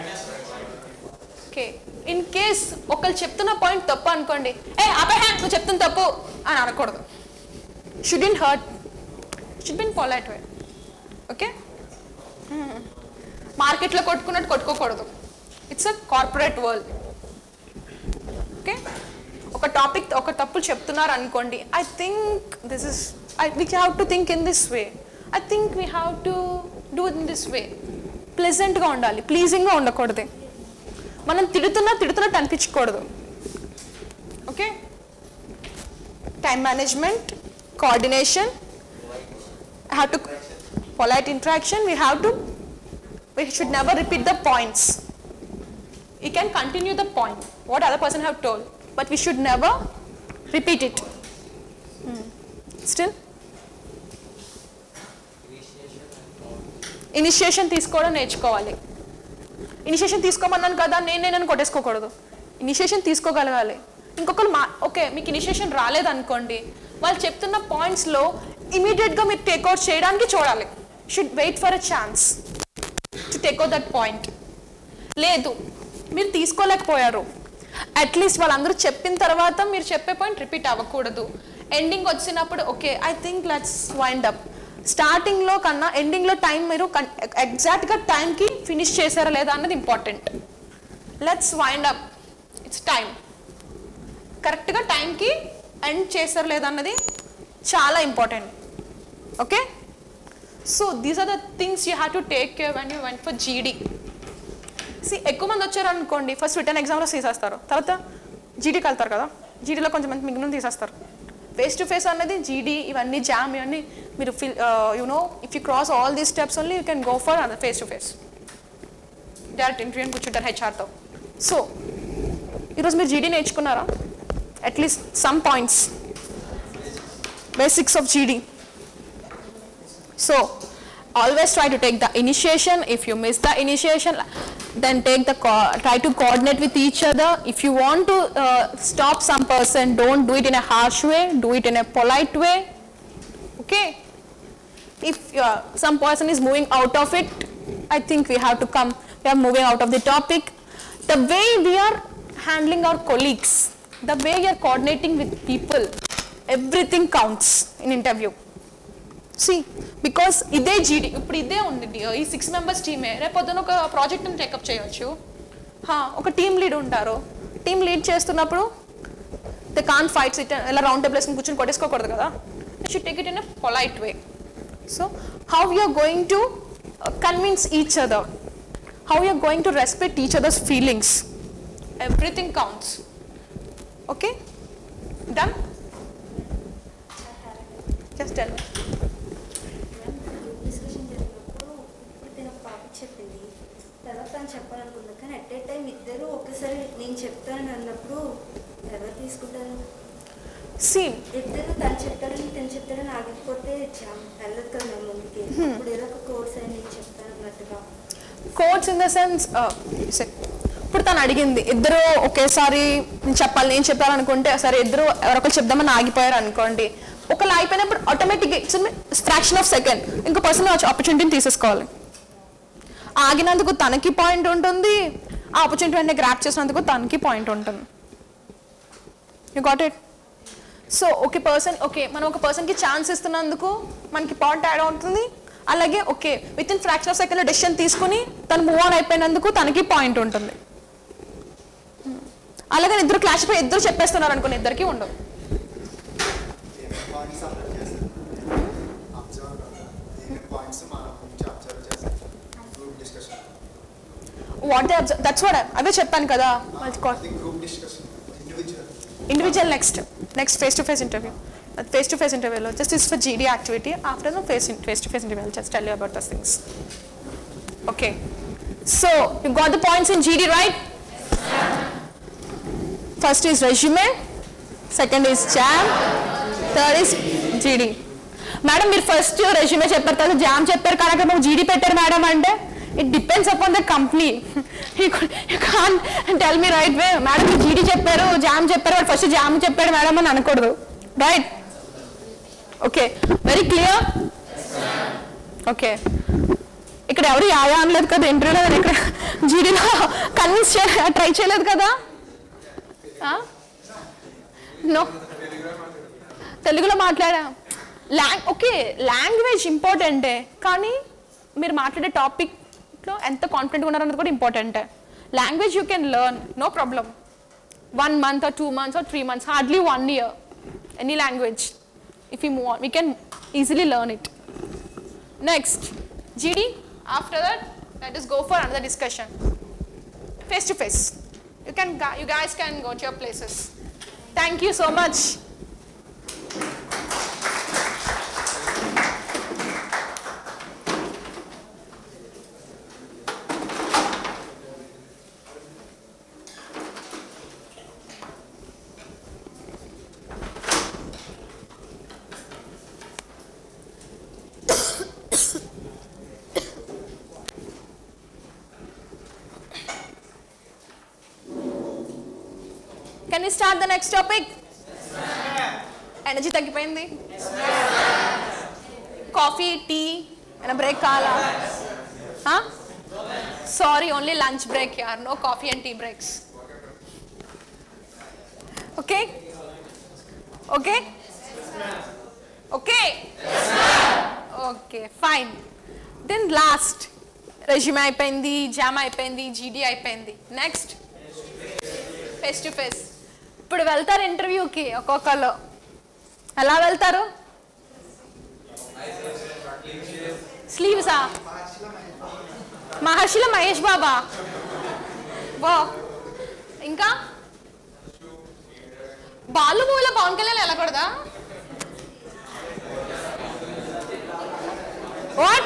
okay in case ఒకళ్ళు చెప్తున్న పాయింట్ తప్పు అనుకోండి ఏ అపే నువ్వు చెప్తున్న తప్పు అని అనకూడదు should in hurt should be in polite way okay మార్కెట్లో కొట్టుకున్నట్టు కొట్టుకోకూడదు it's a corporate world okay ఒక టాపిక్ ఒక తప్పు చెప్తున్నారు అనుకోండి I think this is I we have to think in this way I think we have to do in this way ప్లెజెంట్గా ఉండాలి ప్లీజింగ్గా ఉండకూడదు మనం తిడుతున్నా తిడుతున్నట్టు అనిపించకూడదు okay time management coordination have to polite interaction we have to we should never repeat the points. You can continue the point, what other person have told, but we should never repeat it. Hmm. Still? Initiation తీసుకోవడం నేర్చుకోవాలి initiation తీసుకోమన్నాను కదా నేను నేను కొట్టేసుకోకూడదు initiation తీసుకోగలగాలి ఇంకొకరు మా okay మీకు initiation రాలేదనుకోండి వాళ్ళు చెప్తున్న పాయింట్స్లో ఇమీడియట్గా మీరు టేక్అవుట్ చేయడానికి చూడాలి should wait for a chance to take out that point లేదు మీరు తీసుకోలేకపోయారు అట్లీస్ట్ వాళ్ళందరూ చెప్పిన తర్వాత మీరు చెప్పే పాయింట్ రిపీట్ అవ్వకూడదు ఎండింగ్ వచ్చినప్పుడు okay I think let's wind up స్టార్టింగ్లో కన్నా ఎండింగ్లో టైం మీరు ఎగ్జాక్ట్గా టైంకి ఫినిష్ చేశారా లేదా అన్నది important let's wind up it's time కరెక్ట్గా టైంకి ఎండ్ చేశారు లేదా అన్నది చాలా important okay so these are the things you have to take care when you went for GD see ఎక్కువ మంది వచ్చారు అనుకోండి ఫస్ట్ రిటర్న్ ఎగ్జామ్లో తీసేస్తారు తర్వాత జీడీకి వెళ్తారు కదా జీడీలో కొంచెం మంది మిగిలిన తీసేస్తారు ఫేస్ టు ఫేస్ అనేది జీడీ ఇవన్నీ జామ్ ఇవన్నీ మీరు fill you know if you cross all these steps only you can go for face to face direct interview అని కూర్చుంటారు హెచ్ఆర్తో సో ఈరోజు మీరు జీడీ నేర్చుకున్నారా at least some points basics of GD So, always try to take the initiation. If you miss the initiation, then take the co- try to coordinate with each other. If you want to uh, stop some person, don't do it in a harsh way. Do it in a polite way. Okay. If uh, some person is moving out of it, I think we have to come. We are moving out of the topic. The way we are handling our colleagues, the way you are coordinating with people, everything counts in interview. See because ఇదే GD ఇప్పుడు ఇదే ఉంది ఈ six members టీమే రేపు పొద్దున ఒక ప్రాజెక్ట్ని take up చేయొచ్చు హా, ఒక టీమ్ లీడ్ ఉంటారు టీమ్ లీడ్ చేస్తున్నప్పుడు దే కాన్ ఫైట్స్ ఇట్ ఇలా రౌండ్ టేబుల్ వేసుకుని కూర్చొని కొట్టేసుకోకూడదు కదా should take it in a polite way so how you're going to convince each other how you're going to respect each others feelings everything counts okay done just done discussion జరిగినప్పుడు ఇప్పుడు తిన పాప చెప్పింది తర్వాత తను చెప్పాలనుకుంది కానీ అట్ ఏ టైం ఇద్దరు ఒకేసారి నేను చెప్తాను అన్నప్పుడు ఎవరు తీసుకుంటారు సి ఇద్దరు తను చెప్తారని తను చెప్తారని ఆగిపోతే చాలా వెళ్ళదు కదా మేము ముందుకి Hmm. ఇప్పుడు ఏదో ఒక కోర్స్ అని నేను చెప్తాను అన్నట్టుగా కోడ్స్ ఇన్ ద సెన్స్ ఇప్పుడు తను అడిగింది ఇద్దరు ఒకేసారి నేను చెప్పాలి నేను చెప్పాలనుకుంటే సరే ఇద్దరు ఎవరొకరు చెప్దామని ఆగిపోయారు అనుకోండి ఒకళ్ళు అయిపోయినప్పుడు ఆటోమేటిక్గా ఇట్స్ ఫ్రాక్షన్ ఆఫ్ సెకండ్ ఇంకో పర్సన్ ఆపర్చునిటీని తీసేసుకోవాలి ఆగినందుకు తనకి పాయింట్ ఉంటుంది ఆ ఆపర్చునిటీ వెంటనే గ్రాప్ చేసినందుకు తనకి పాయింట్ ఉంటుంది you got it so okay person okay మనం ఒక పర్సన్కి ఛాన్స్ ఇస్తున్నందుకు మనకి పాయింట్ యాడ్ అవుతుంది అలాగే okay with in fraction of సెకండ్లో డెసిషన్ తీసుకుని తను మూవ్ ఆన్ అయిపోయినందుకు తనకి పాయింట్ ఉంటుంది అలాగే ఇద్దరు క్లాష్ పై ఇద్దరు చెప్పేస్తున్నారు అనుకుని ఇద్దరికి ఉండవు పాయింట్స్ అబ్జర్వ్ చేస్తారు అబ్జర్వ్ పాయింట్స్ మనం అబ్జర్వ్ చేస్తాం group discussion what they observe that's what అవే చెప్పాను కదా group discussion individual individual next next face to face interview face to face ఇంటర్వ్యూలో just is for GD activity after no face face to face interview just tell you about these things okay so you got the points in GD right first is resume second is JAM third is GD madam మీరు first resume చెప్పారు తర్వాత jam చెప్పారు కానీ అక్కడ మాకు జీడీ పెట్టారు madam అంటే it depends upon the company you can tell me right way madam మీరు జీడీ చెప్పారు జామ్ చెప్పారు వాడు ఫస్ట్ జామ్ చెప్పాడు మేడం అని అనకూడదు right okay very clear okay ఇక్కడ ఎవరు యాయా అనలేదు కదా ఇంటర్వ్యూలో నేను ఇక్కడ జీడీలో కన్విన్స్ చే ట్రై చేయలేదు కదా నో తెలుగులో మాట్లాడా లాంగ్ ఓకే లాంగ్వేజ్ ఇంపార్టెంటే కానీ మీరు మాట్లాడే టాపిక్లో ఎంత కాన్ఫిడెంట్గా ఉన్నారన్నది కూడా ఇంపార్టెంటే language you can learn no problem one month or two months or three months hardly one year any language if you move on we can easily learn it next GD after that let us go for another discussion face to face. You can, gu- you guys can go to your places. Thank you so much. Can you start the next topic energy తగ్గిపోయింది coffee tea ఏమైనా break కావాలా sorry only lunch break యార్ no coffee and tea breaks okay okay okay okay fine then last resume అయిపోయింది JAM అయిపోయింది GD అయిపోయింది next face to face ఇప్పుడు వెళ్తారు ఇంటర్వ్యూకి ఒక్కొక్కరు ఎలా వెళ్తారు స్లీవ్సా మహర్షిలో మహేష్ బాబా వో ఇంకా బాలు మూవీలో పవన్ కళ్యాణ్ వెళ్ళకూడదా వాట్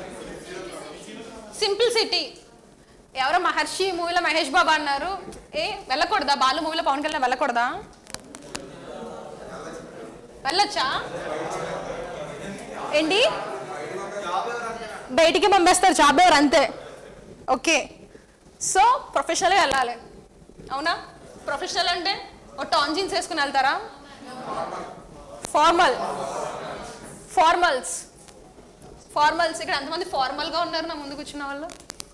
సింపుల్ సిటీ ఎవరో మహర్షి మూవీలో మహేష్ బాబా అన్నారు ఏ వెళ్ళకూడదా బాలు మూవీలో పవన్ కళ్యాణ్ వెళ్ళకూడదా వెళ్ళొచ్చా ఏంటి బయటికి పంపేస్తారు జాబ్ ఎవరు అంతే ఓకే సో ప్రొఫెషనల్గా వెళ్ళాలి అవునా ప్రొఫెషనల్ అంటే ఒక టాన్ జీన్స్ వేసుకుని వెళ్తారా ఫార్మల్ ఫార్మల్స్ ఫార్మల్స్ ఇక్కడ ఎంతమంది ఫార్మల్గా ఉన్నారు నా ముందు కూర్చున్న వాళ్ళు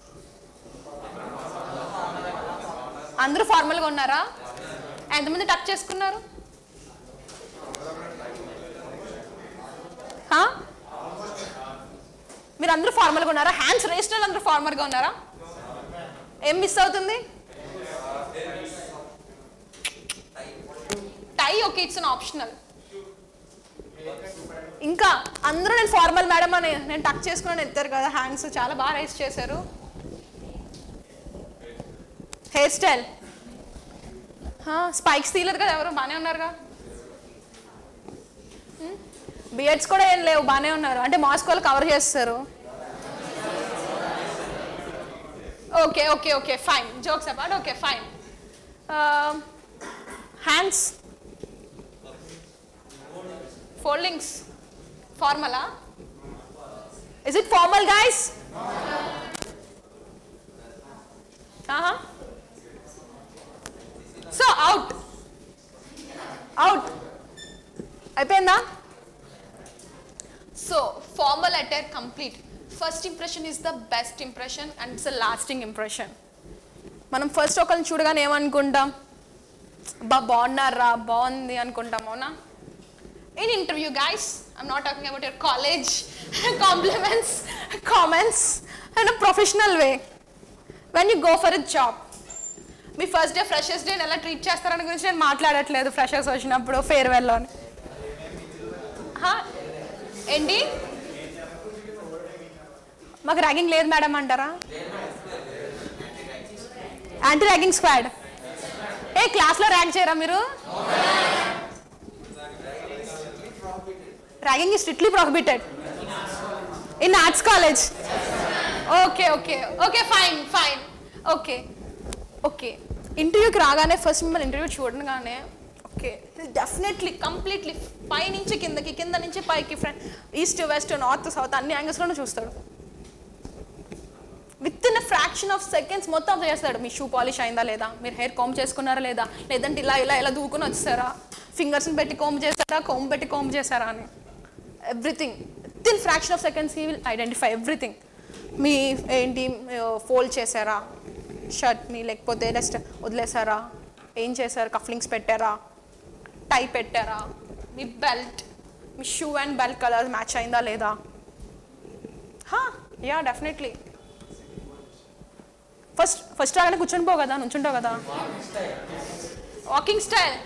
అందరూ ఫార్మల్గా ఉన్నారా ఎంతమంది టచ్ చేసుకున్నారు హా? మీరు అందరూ ఫార్మల్గా ఉన్నారా హ్యాండ్స్ రేస్ట్ అందరూ ఫార్మల్గా ఉన్నారా ఏం మిస్ అవుతుంది tie okay it's an optional ఇంకా అందరూ నేను ఫార్మల్ మేడం అని నేను టక్ చేసుకున్నాను ఎత్తారు కదా హ్యాండ్స్ చాలా బాగా రైస్ చేశారు హెయిర్ స్టైల్ స్పైక్స్ తీయలేదు కదా ఎవరు బాగానే ఉన్నారుగా బియర్డ్స్ కూడా ఏం లేవు బాగానే ఉన్నారు అంటే మాస్క్ వాళ్ళు కవర్ చేస్తారు okay okay okay fine jokes apart okay fine hands foldings ఫార్మలా is it formal guys so out out అయిపోయిందా so formal attire complete first impression is the best impression and it's the lasting impression మనం first ఒకరిని చూడగానే ఏమనుకుంటాం బా బాగున్నారా బాగుంది అనుకుంటాం అవునా in interview guys i'm not talking about your college compliments comments in a professional way when you go for a job మీ ఫస్ట్ డే ఫ్రెషర్స్ డే ఎలా ట్రీట్ చేస్తారని గురించి నేను మాట్లాడట్లేదు ఫ్రెషర్స్ వచ్చినప్పుడు ఫేర్వెల్లో ఏంటి మాకు ర్యాగింగ్ లేదు మేడం అంటారా యాంటీ ర్యాగింగ్ స్క్వాడ్ ఏ క్లాస్లో ర్యాంక్ చేయరా మీరు ragging is strictly prohibited in arts college okay okay okay fine fine okay okay ఇంటర్వ్యూకి రాగానే ఫస్ట్ మిమ్మల్ని ఇంటర్వ్యూ చూడగానే ఓకే డెఫినెట్లీ కంప్లీట్లీ పై నుంచి కిందకి కింద నుంచి పైకి front east west north south అన్ని యాంగిల్స్లోనూ చూస్తాడు with in fraction of seconds మొత్తం అబ్జర్వ్ చేస్తాడు మీ షూ పాలిష్ అయిందా లేదా మీరు హెయిర్ కోమ్ చేసుకున్నారా లేదా లేదంటే ఇలా ఇలా ఇలా దూకుని వచ్చారా ఫింగర్స్ని పెట్టి కోమ్ చేస్తారా కోమ్ పెట్టి కోమ్ చేశారా అని everything with in fraction of seconds he will identify everything మీ ఏంటి ఫోల్డ్ చేశారా షర్ట్ని లేకపోతే జస్ట్ వదిలేసారా ఏం చేశారు కఫ్లింగ్స్ పెట్టారా టై పెట్టారా మీ బెల్ట్ మీ shoe and belt colour match అయిందా లేదా యా డెఫినెట్లీ ఫస్ట్ ఫస్ట్ రాగానే కూర్చొని పో కదా నుంచుంటావు కదా walking style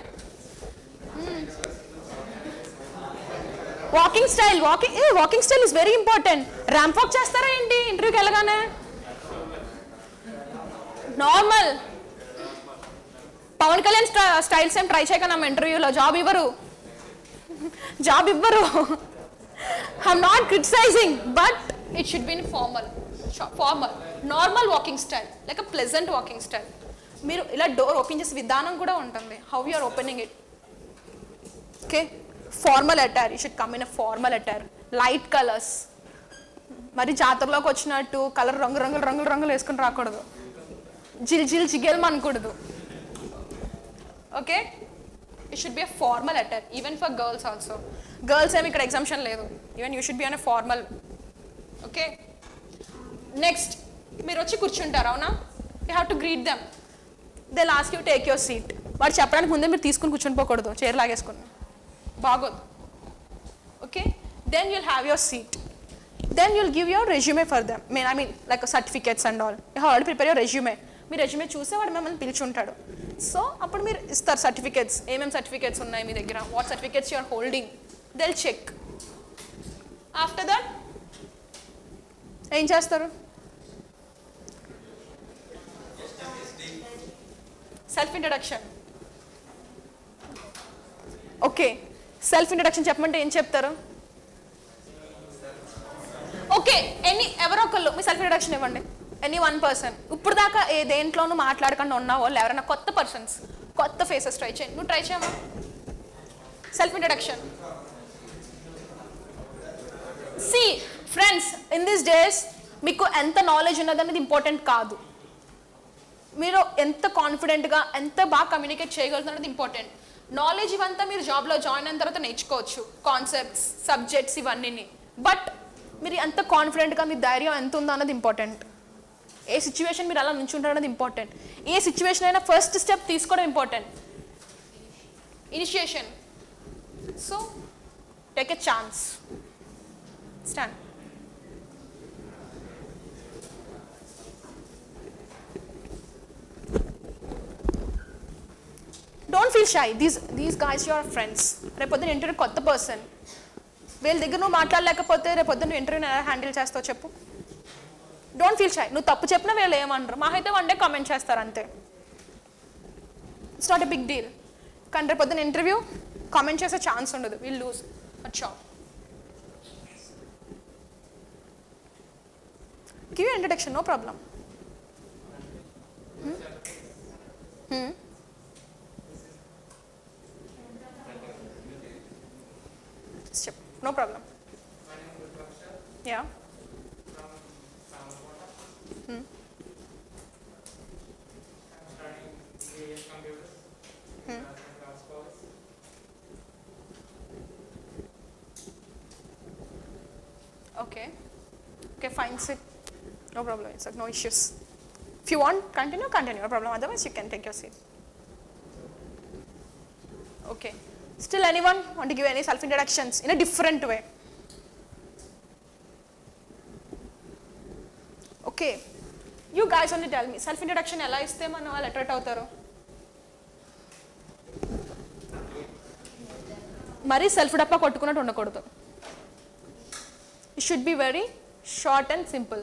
walking style walking a walking style is very important ramp walk చేస్తారా ఏంటి ఇంటర్వ్యూకి వెళ్ళగానే నార్మల్ పవన్ కళ్యాణ్ స్టైల్స్ ఏం ట్రై చేయక ನಮ್ಮ ఇంటర్వ్యూలో జాబ్ ఇవ్వరు జాబ్ ఇవ్వరు I'm not criticising but it should be in formal formal normal walking style like a pleasant walking style మీరు ఇలా డోర్ ఓపెన్ చేసే విధానం కూడా ఉంటుంది how you are opening it okay formal attire you should come in a formal attire light colours మరి జాతరలోకి వచ్చినట్టు colour రంగు రంగులు రంగులు రంగులు వేసుకుని రాకూడదు జిల్ జిల్ జిగేల్ అనకూడదు okay it should be a formal letter even for girls also girls ఏమి ఇక్కడ ఎగ్జామ్షన్ లేదు even you should be in a formal okay next మీరు వచ్చి కూర్చుంటారు అవునా you have to greet them they last you take your seat వాడు చెప్పడానికి ముందే మీరు తీసుకుని కూర్చొని పోకూడదు చైర్ లాగేసుకుని బాగోదు okay then you'll have your seat then you'll give your resume for them mean I mean like certificates and all you already prepare your resume మీ రెజ్యూమే చూసే వాడు మిమ్మల్ని పిలిచుంటాడు సో అప్పుడు మీరు ఇస్తారు సర్టిఫికేట్స్ ఏమేమి సర్టిఫికేట్స్ ఉన్నాయి మీ దగ్గర what certificates you're holding they'll check after that ఏం చేస్తారు self introduction okay self introduction చెప్పమంటే ఏం చెప్తారు ఓకే ఎనీ ఎవరో ఒకళ్ళు మీ సెల్ఫ్ ఇంట్రడక్షన్ ఇవ్వండి ఎనీ వన్ పర్సన్ ఇప్పుడు దాకా ఏ దేంట్లోనూ మాట్లాడకుండా ఉన్న వాళ్ళు ఎవరైనా కొత్త పర్సన్స్ కొత్త ఫేసెస్ ట్రై చేయండి నువ్వు ట్రై చేయమా self introduction see friends in this days మీకు ఎంత నాలెడ్జ్ ఉన్నది అనేది ఇంపార్టెంట్ కాదు మీరు ఎంత కాన్ఫిడెంట్గా ఎంత బాగా కమ్యూనికేట్ చేయగలుగుతున్నది ఇంపార్టెంట్ నాలెడ్జ్ ఇవంతా మీరు జాబ్లో జాయిన్ అయిన తర్వాత నేర్చుకోవచ్చు కాన్సెప్ట్స్ సబ్జెక్ట్స్ ఇవన్నీ బట్ మీరు ఎంత కాన్ఫిడెంట్గా మీ ధైర్యం ఎంత ఉందో అన్నది ఇంపార్టెంట్ ఏ సిచ్యువేషన్ మీరు అలా నుంచుంటారు అన్నది ఇంపార్టెంట్ ఏ సిచ్యువేషన్ అయినా ఫస్ట్ స్టెప్ తీసుకోవడం important initiation so take a chance stand don't feel shy these these guys your friends రేపొద్దున ఇంటర్వ్యూ కొత్త పర్సన్ వీళ్ళ దగ్గర నువ్వు మాట్లాడలేకపోతే రేపొద్దున నువ్వు ఇంటర్వ్యూని ఎలా హ్యాండిల్ చేస్తావు చెప్పు డోంట్ ఫీల్ షై నువ్వు తప్పు చెప్పినా వీళ్ళు ఏమనరు మా అయితే వన్ డే కామెంట్ చేస్తారు అంతే it's not a big deal కానీ రేపొద్దున ఇంటర్వ్యూ కామెంట్ చేసే ఛాన్స్ ఉండదు వీల్ లూజ్ అచ్చా గివ్ ఇంట్రడక్షన్ నో ప్రాబ్లం చెప్పు no problem yeah Okay. Okay, fine, sit. No problem, it's like no issues. If you want, continue, continue, no problem. Otherwise, you can take your seat. Okay. Still, anyone want to give any self introductions in a different way? Okay. You guys only tell me, self introduction ఎలా ఇస్తే మనం వాళ్ళు attract అవుతారు మరీ self డప్పా కొట్టుకున్నట్టు ఉండకూడదు it should be very short and simple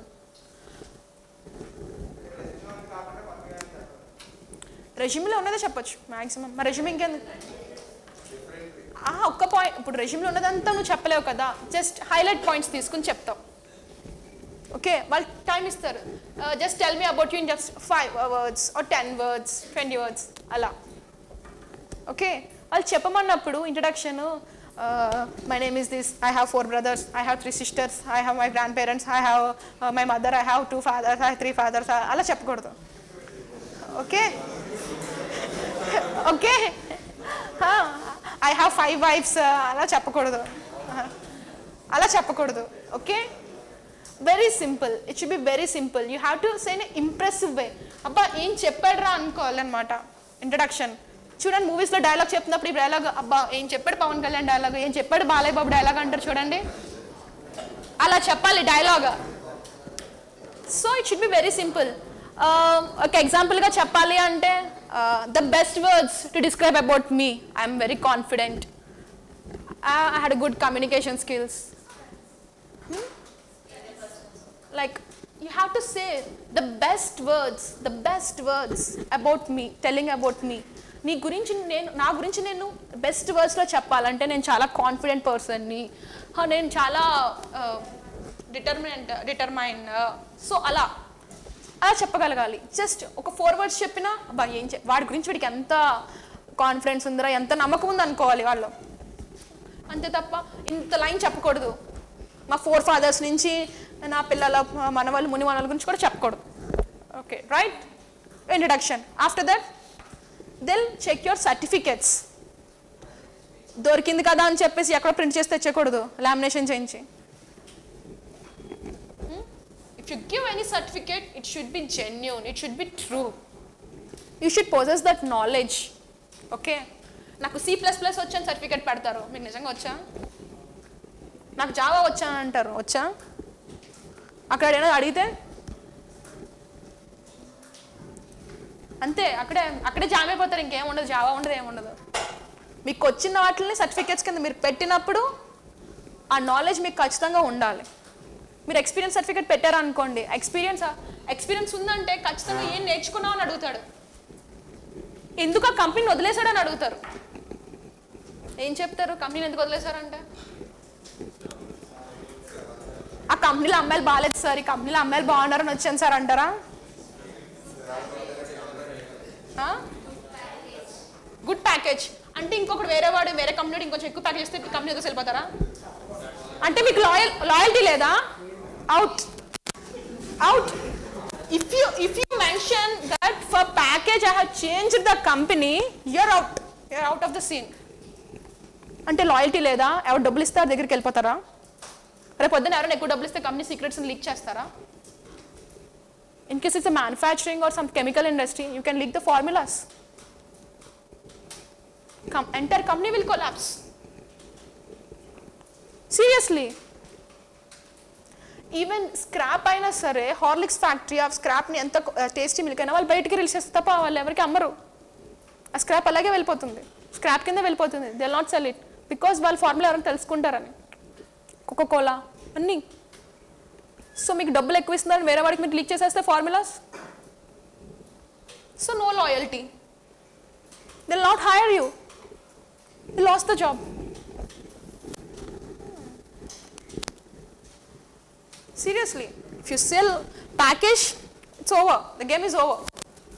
రెజ్యూమ్లో ఉన్నదే చెప్పొచ్చు మ్యాక్సిమం మా రెజ్యూమ్ ఇంకేంది ఆ, ఒక్క పాయింట్ ఇప్పుడు రెజ్యూమ్లో ఉన్నదంతా నువ్వు చెప్పలేవు కదా జస్ట్ హైలైట్ పాయింట్స్ తీసుకుని చెప్తావు ఓకే వాళ్ళు టైం ఇస్తారు just tell me about you in just five words or ten words twenty words అలా ఓకే వాళ్ళు చెప్పమన్నప్పుడు introduction my name is this I have four brothers I have three sisters I have my grand parents I have my mother I have two fathers I three fathers అలా చెప్పకూడదు okay okay I have five wifes అలా చెప్పకూడదు అలా చెప్పకూడదు okay very simple it should be very simple you have to say impressive way అబ్బా ఏం చెప్పాడురా అనుకోవాలన్నమాట introduction చూడండి మూవీస్లో డైలాగ్ చెప్తున్నప్పుడు ఈ డైలాగ్ అబ్బా ఏం చెప్పాడు పవన్ కళ్యాణ్ డైలాగ్ ఏం చెప్పాడు బాలయ్య బాబు డైలాగ్ అంటారు చూడండి అలా చెప్పాలి dialogue so it should be very simple ఒక ఎగ్జాంపుల్గా చెప్పాలి అంటే the best words to describe about me I'm very confident I had good communication skills like you have to say the best words the best words about me telling about me నీ గురించి నేను నా గురించి నేను best వర్డ్స్లో చెప్పాలంటే నేను చాలా confident పర్సన్ని నేను చాలా డిటర్మినెంట్ డిటర్మైన్ సో అలా అలా చెప్పగలగాలి జస్ట్ ఒక ఫోర్ వర్డ్స్ చెప్పినా అబ్బా ఏం చె వాడి గురించి వీడికి ఎంత కాన్ఫిడెన్స్ ఉందిరా ఎంత నమ్మకం ఉంది అనుకోవాలి వాళ్ళు అంతే తప్ప ఇంత లైన్ చెప్పకూడదు మా ఫోర్ ఫాదర్స్ నుంచి నా పిల్లల మనవాళ్ళు ముని మనవాళ్ళ గురించి కూడా చెప్పకూడదు okay right introduction after that they'll check your certificates దొరికింది కదా అని చెప్పేసి ఎక్కడ ప్రింట్ చేసి తెచ్చకూడదు లామినేషన్ చేయించి if you give any certificate it should be genuine it should be true you should possess that knowledge okay నాకు సి ప్లస్ ప్లస్ వచ్చాను సర్టిఫికేట్ పెడతారు మీకు నిజంగా వచ్చా నాకు జావా వచ్చా అని అంటారు వచ్చా అక్కడ ఏమైనా అడిగితే అంతే అక్కడే అక్కడే జామ్ అయిపోతారు ఇంకేం ఉండదు జావా ఉండదు ఏముండదు మీకు వచ్చిన వాటిని సర్టిఫికేట్స్ కింద మీరు పెట్టినప్పుడు ఆ నాలెడ్జ్ మీకు ఖచ్చితంగా ఉండాలి మీరు ఎక్స్పీరియన్స్ సర్టిఫికేట్ పెట్టారనుకోండి ఎక్స్పీరియన్స్ ఎక్స్పీరియన్స్ ఉందంటే ఖచ్చితంగా ఏం నేర్చుకున్నావు అని అడుగుతాడు ఎందుకు ఆ కంపెనీని వదిలేశాడని అడుగుతారు ఏం చెప్తారు కంపెనీని ఎందుకు వదిలేశారంటే ఆ కంపెనీలో అమ్మాయిలు బాగాలేదు సార్ ఈ కంపెనీలో అమ్మాయిలు బాగున్నారని వచ్చాను సార్ అంటారా గుడ్ ప్యాకేజ్ అంటే ఇంకొకటి వేరే వాడు వేరే కంపెనీ ఇంకొంచెం ఎక్కువ ప్యాకేజ్ ఇస్తే కంపెనీ దగ్గర వెళ్ళిపోతారా అంటే మీకు లాయల్ లాయల్టీ లేదా out out if you if you mention that for package I have change the company you're out you're out of the scene అంటే లాయల్టీ లేదా ఎవరు డబ్బులు ఇస్తారు దగ్గరికి వెళ్ళిపోతారా రేపు పొద్దున ఎవరైనా ఎక్కువ డబ్బులు ఇస్తే కంపెనీ సీక్రెట్స్ లీక్ చేస్తారా in case it's manufacturing or some chemical industry you can leak the formulas entire company will collapse seriously even scrap అయినా సరే హార్లిక్స్ ఫ్యాక్టరీ ఆ స్క్రాప్ని ఎంత టేస్టీ మిల్క్ అయినా వాళ్ళు బయటికి రిలీజ్ చేస్తే తప్ప వాళ్ళు ఎవరికి అమ్మరు ఆ స్క్రాప్ అలాగే వెళ్ళిపోతుంది స్క్రాప్ కింద వెళ్ళిపోతుంది they not sell it because వాళ్ళ ఫార్ములా ఎవరైనా తెలుసుకుంటారని కోకో కోలా అన్నీ సో మీకు డబ్బులు ఎక్కువ ఇస్తుందని వేరే వాడికి మీరు లీక్ చేసేస్తే formulas so no loyalty they'll not hire you you lose the job Seriously, if you sell package, it's over. The game is over.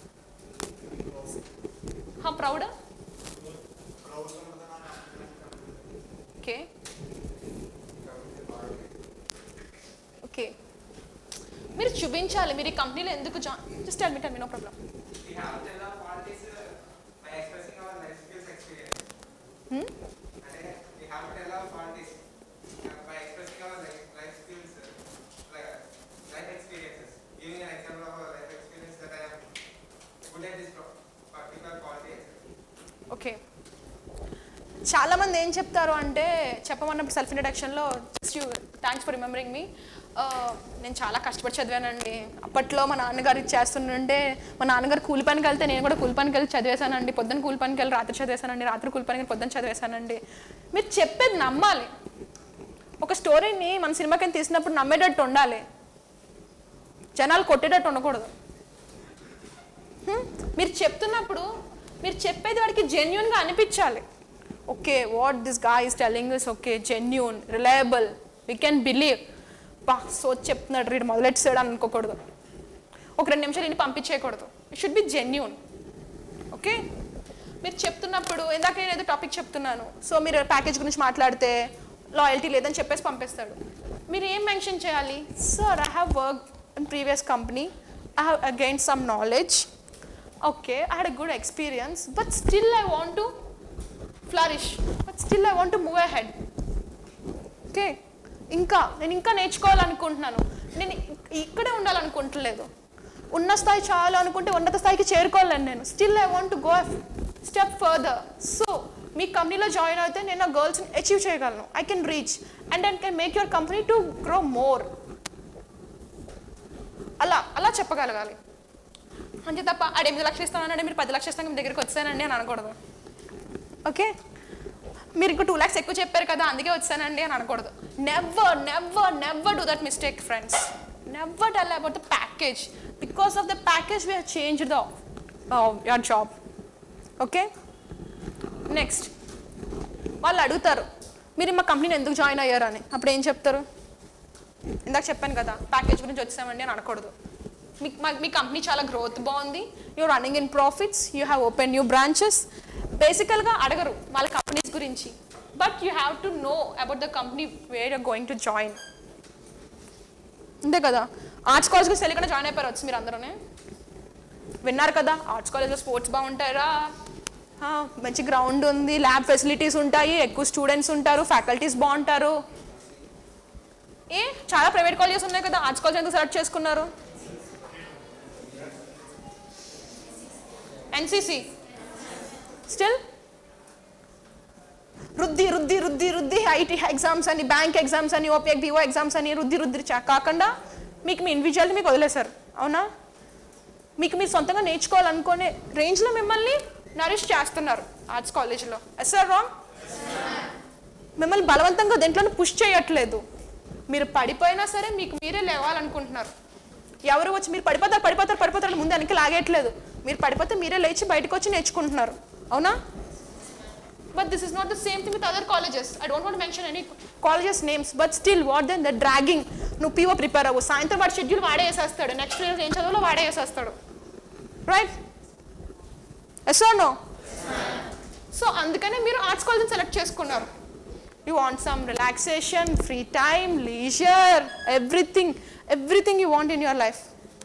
How proud? Okay. Okay మీరు చూపించాలి మీరు ఈ కంపెనీలో ఎందుకు జా జస్ట్ అడ్మిట్ అడ్మి నో ప్రాబ్లం ఓకే చాలామంది ఏం చెప్తారు అంటే చెప్పమన్నప్పుడు సెల్ఫ్ ఇంట్రడక్షన్లో just you thanks for remembering me నేను చాలా కష్టపడి చదివానండి అప్పట్లో మా నాన్నగారు ఇది చేస్తుండే మా నాన్నగారు కూలి పనికి వెళ్తే నేను కూడా కూలి పనికి వెళ్ళి చదివేశానండి పొద్దున్న కూలి పనికి వెళ్ళి రాత్రి చదివేశానండి రాత్రి కూలి పనికి వెళ్ళి పొద్దున్న చదివేశానండి మీరు చెప్పేది నమ్మాలి ఒక స్టోరీని మన సినిమా కింద తీసినప్పుడు నమ్మేటట్టు ఉండాలి జనాలు కొట్టేటట్టు ఉండకూడదు హ్మ్? మీరు చెప్తున్నప్పుడు మీరు చెప్పేది వాడికి జెన్యున్గా అనిపించాలి okay what this guy is telling this okay genuine reliable we can believe బా సో చెప్తున్నాడు రీడ్ మొదలెట్టాడు అని అనుకోకూడదు ఒక రెండు నిమిషాలు ఇన్ని పంపించేయకూడదు it should be genuine okay మీరు చెప్తున్నప్పుడు ఇందాక నేను ఏదో టాపిక్ చెప్తున్నాను సో మీరు ప్యాకేజ్ గురించి మాట్లాడితే లాయల్టీ లేదని చెప్పేసి పంపిస్తాడు మీరు ఏం మెన్షన్ చేయాలి sir I have work in previous company I have again some knowledge okay I had a good experience but still I want to flourish but still I want to move ahead okay ఇంకా నేను ఇంకా నేర్చుకోవాలనుకుంటున్నాను నేను ఇక్- ఇక్కడే ఉండాలనుకుంటలేదు ఉన్న స్థాయి చాలు అనుకుంటే ఉన్నత స్థాయికి చేరుకోలేను నేను still I want to go step further so మీ కంపెనీలో జాయిన్ అయితే నేను ఆ గర్ల్స్ని అచీవ్ చేయగలను I can reach and I can make your company to grow more అలా అలా చెప్పగలగాలి అంతే తప్ప ఆడు ఎనిమిది లక్షలు ఇస్తానంటే మీరు పది లక్షలు ఇస్తాను మీ దగ్గరికి వచ్చానండి అని అనకూడదు ఓకే మీరు ఇంకో టూ ల్యాక్స్ ఎక్కువ చెప్పారు కదా అందుకే వచ్చానండి అని అనకూడదు never never never do that mistake friends never tell about the package because of the package we change the your job okay next వాళ్ళు అడుగుతారు మీరు మా కంపెనీని ఎందుకు జాయిన్ అయ్యారు అని అప్పుడు ఏం చెప్తారు ఇందాక చెప్పాను కదా ప్యాకేజ్ గురించి వచ్చామండి అని అనకూడదు మీ మా- మీ కంపెనీ చాలా గ్రోత్ బాగుంది you running in profits you have open new branches బేసికల్గా అడగరు వాళ్ళ కంపెనీస్ గురించి but you have to know about the company where you going to join అంతే కదా ఆర్ట్స్ కాలేజ్ గురించి తెలియకుండా జాయిన్ అయిపోయారు వచ్చి మీరు అందరూనే విన్నారు కదా ఆర్ట్స్ కాలేజ్లో స్పోర్ట్స్ బాగుంటారా ఆ, మంచి గ్రౌండ్ ఉంది ల్యాబ్ ఫెసిలిటీస్ ఉంటాయి ఎక్కువ స్టూడెంట్స్ ఉంటారు ఫ్యాకల్టీస్ బాగుంటారు ఏ చాలా ప్రైవేట్ కాలేజెస్ ఉన్నాయి కదా ఆర్ట్స్ కాలేజ్ ఎందుకు సెలెక్ట్ చేసుకున్నారు ఎన్సీసీ స్టిల్ రుద్ది రుద్ది రుద్ది రుద్ది ఐటీ ఎగ్జామ్స్ అని బ్యాంక్ ఎగ్జామ్స్ అని ఓపీఎక్ డిఓ ఎగ్జామ్స్ అని రుద్ది రుద్ది చా- కాకుండా మీకు మీ ఇండివిజువల్ మీకు వదిలేశారు అవునా మీకు మీరు సొంతంగా నేర్చుకోవాలనుకునే రేంజ్లో మిమ్మల్ని నరిష్ చేస్తున్నారు ఆర్ట్స్ కాలేజ్లో ఎస్ సార్ రాంగ్ మిమ్మల్ని బలవంతంగా దేంట్లోనూ పుష్ చేయట్లేదు మీరు పడిపోయినా సరే మీకు మీరే లేవాలనుకుంటున్నారు ఎవరు వచ్చి మీరు పడిపోతారు పడిపోతారు పడిపోతారు అని ముందు వెనక్కి లాగేయట్లేదు మీరు పడిపోతే మీరే లేచి బయటకు వచ్చి నేర్చుకుంటున్నారు అవునా But this is not the same thing with other colleges. I don't want to mention any colleges names, but still, what then? The dragging. నువ్వు పీఓ ప్రిపేర్ అవ్వు సాయంత్రం వాడి షెడ్యూల్ వాడే వేసేస్తాడు నెక్స్ట్ ఇయర్ ఏం చదువులో వాడే వేసేస్తాడు right yes or no so అందుకనే మీరు ఆర్ట్స్ కాలేజ్ సెలెక్ట్ చేసుకున్నారు you want some relaxation free time leisure everything everything you want in your life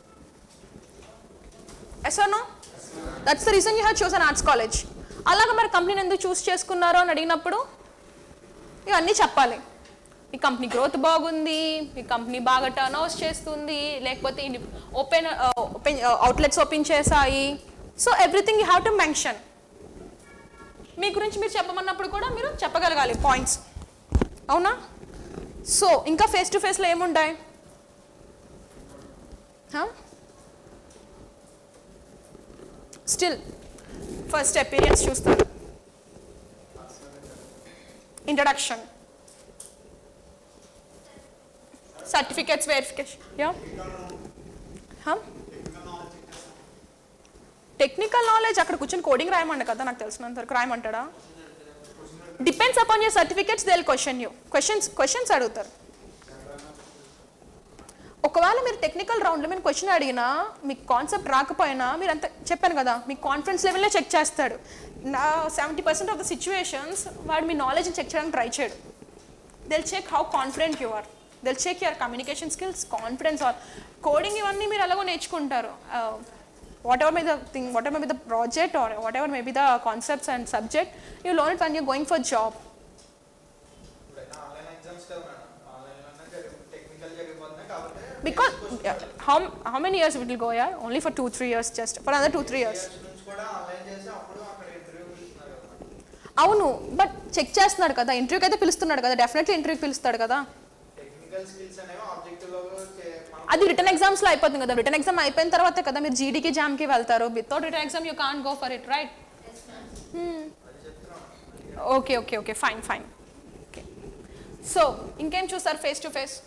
yes or no that's the reason you have chosen arts college అలాగా మరి కంపెనీని ఎందుకు చూస్ చేసుకున్నారో అని అడిగినప్పుడు ఇవన్నీ చెప్పాలి ఈ కంపెనీ గ్రోత్ బాగుంది ఈ కంపెనీ బాగా టర్న్ అవుట్స్ చేస్తుంది లేకపోతే ఓపెన్ ఓపెన్ అవుట్లెట్స్ ఓపెన్ చేశాయి so everything you have to mention మీ గురించి మీరు చెప్పమన్నప్పుడు కూడా మీరు చెప్పగలగాలి పాయింట్స్ అవునా సో ఇంకా ఫేస్ టు ఫేస్లో ఏముంటాయి స్టిల్ ఫస్ట్ అపీరియన్స్ చూస్తారు introduction certificates verification yeah technical knowledge అక్కడ కూర్చొని కోడింగ్ రాయమండి కదా నాకు తెలిసినంత వరకు రాయమంటాడా depends upon your certificates they question you questions questions అడుగుతారు ఒకవేళ మీరు టెక్నికల్ రౌండ్లో మీరు క్వశ్చన్ అడిగినా మీకు కాన్సెప్ట్ రాకపోయినా మీరు అంత చెప్పాను కదా మీ కాన్ఫిడెన్స్ లెవెల్లో చెక్ చేస్తాడు నా seventy percent of the situations వాడు మీ నాలెడ్జ్ని చెక్ చేయడానికి ట్రై చేయడు they'll check how confident you are they'll check your communication skills confidence or coding ఇవన్నీ మీరు ఎలాగో నేర్చుకుంటారు whatever may the thing whatever may be the project or whatever may be the concepts and subject you learn it when you going for job online exams కదా madam ఆన్లైన్లోనే technical జరిగిపోతున్నాయి కాబట్టి because yeah, how how many years it will go yeah only for two three years just for another two three years నుంచి కూడా online చేసి అప్పుడు అక్కడ interview పిలుస్తున్నారు కదా అవును బట్ చెక్ చేస్తున్నాడు కదా ఇంటర్వ్యూకి అయితే పిలుస్తున్నాడు కదా డెఫినెట్లీ ఇంటర్వ్యూకి పిలుస్తాడు కదా టెక్నికల్ స్కిల్స్ అనేవి ఆబ్జెక్టివ్ లో చే- మనం అది రిటర్న్ ఎగ్జామ్స్లో అయిపోతుంది కదా రిటర్న్ ఎగ్జామ్ అయిపోయిన తర్వాతే కదా మీరు జీడీకి జామ్కి వెళ్తారు without written exam you can go for it right okay okay okay fine fine okay so ఇంకేం చూస్తారు ఫేస్ టు ఫేస్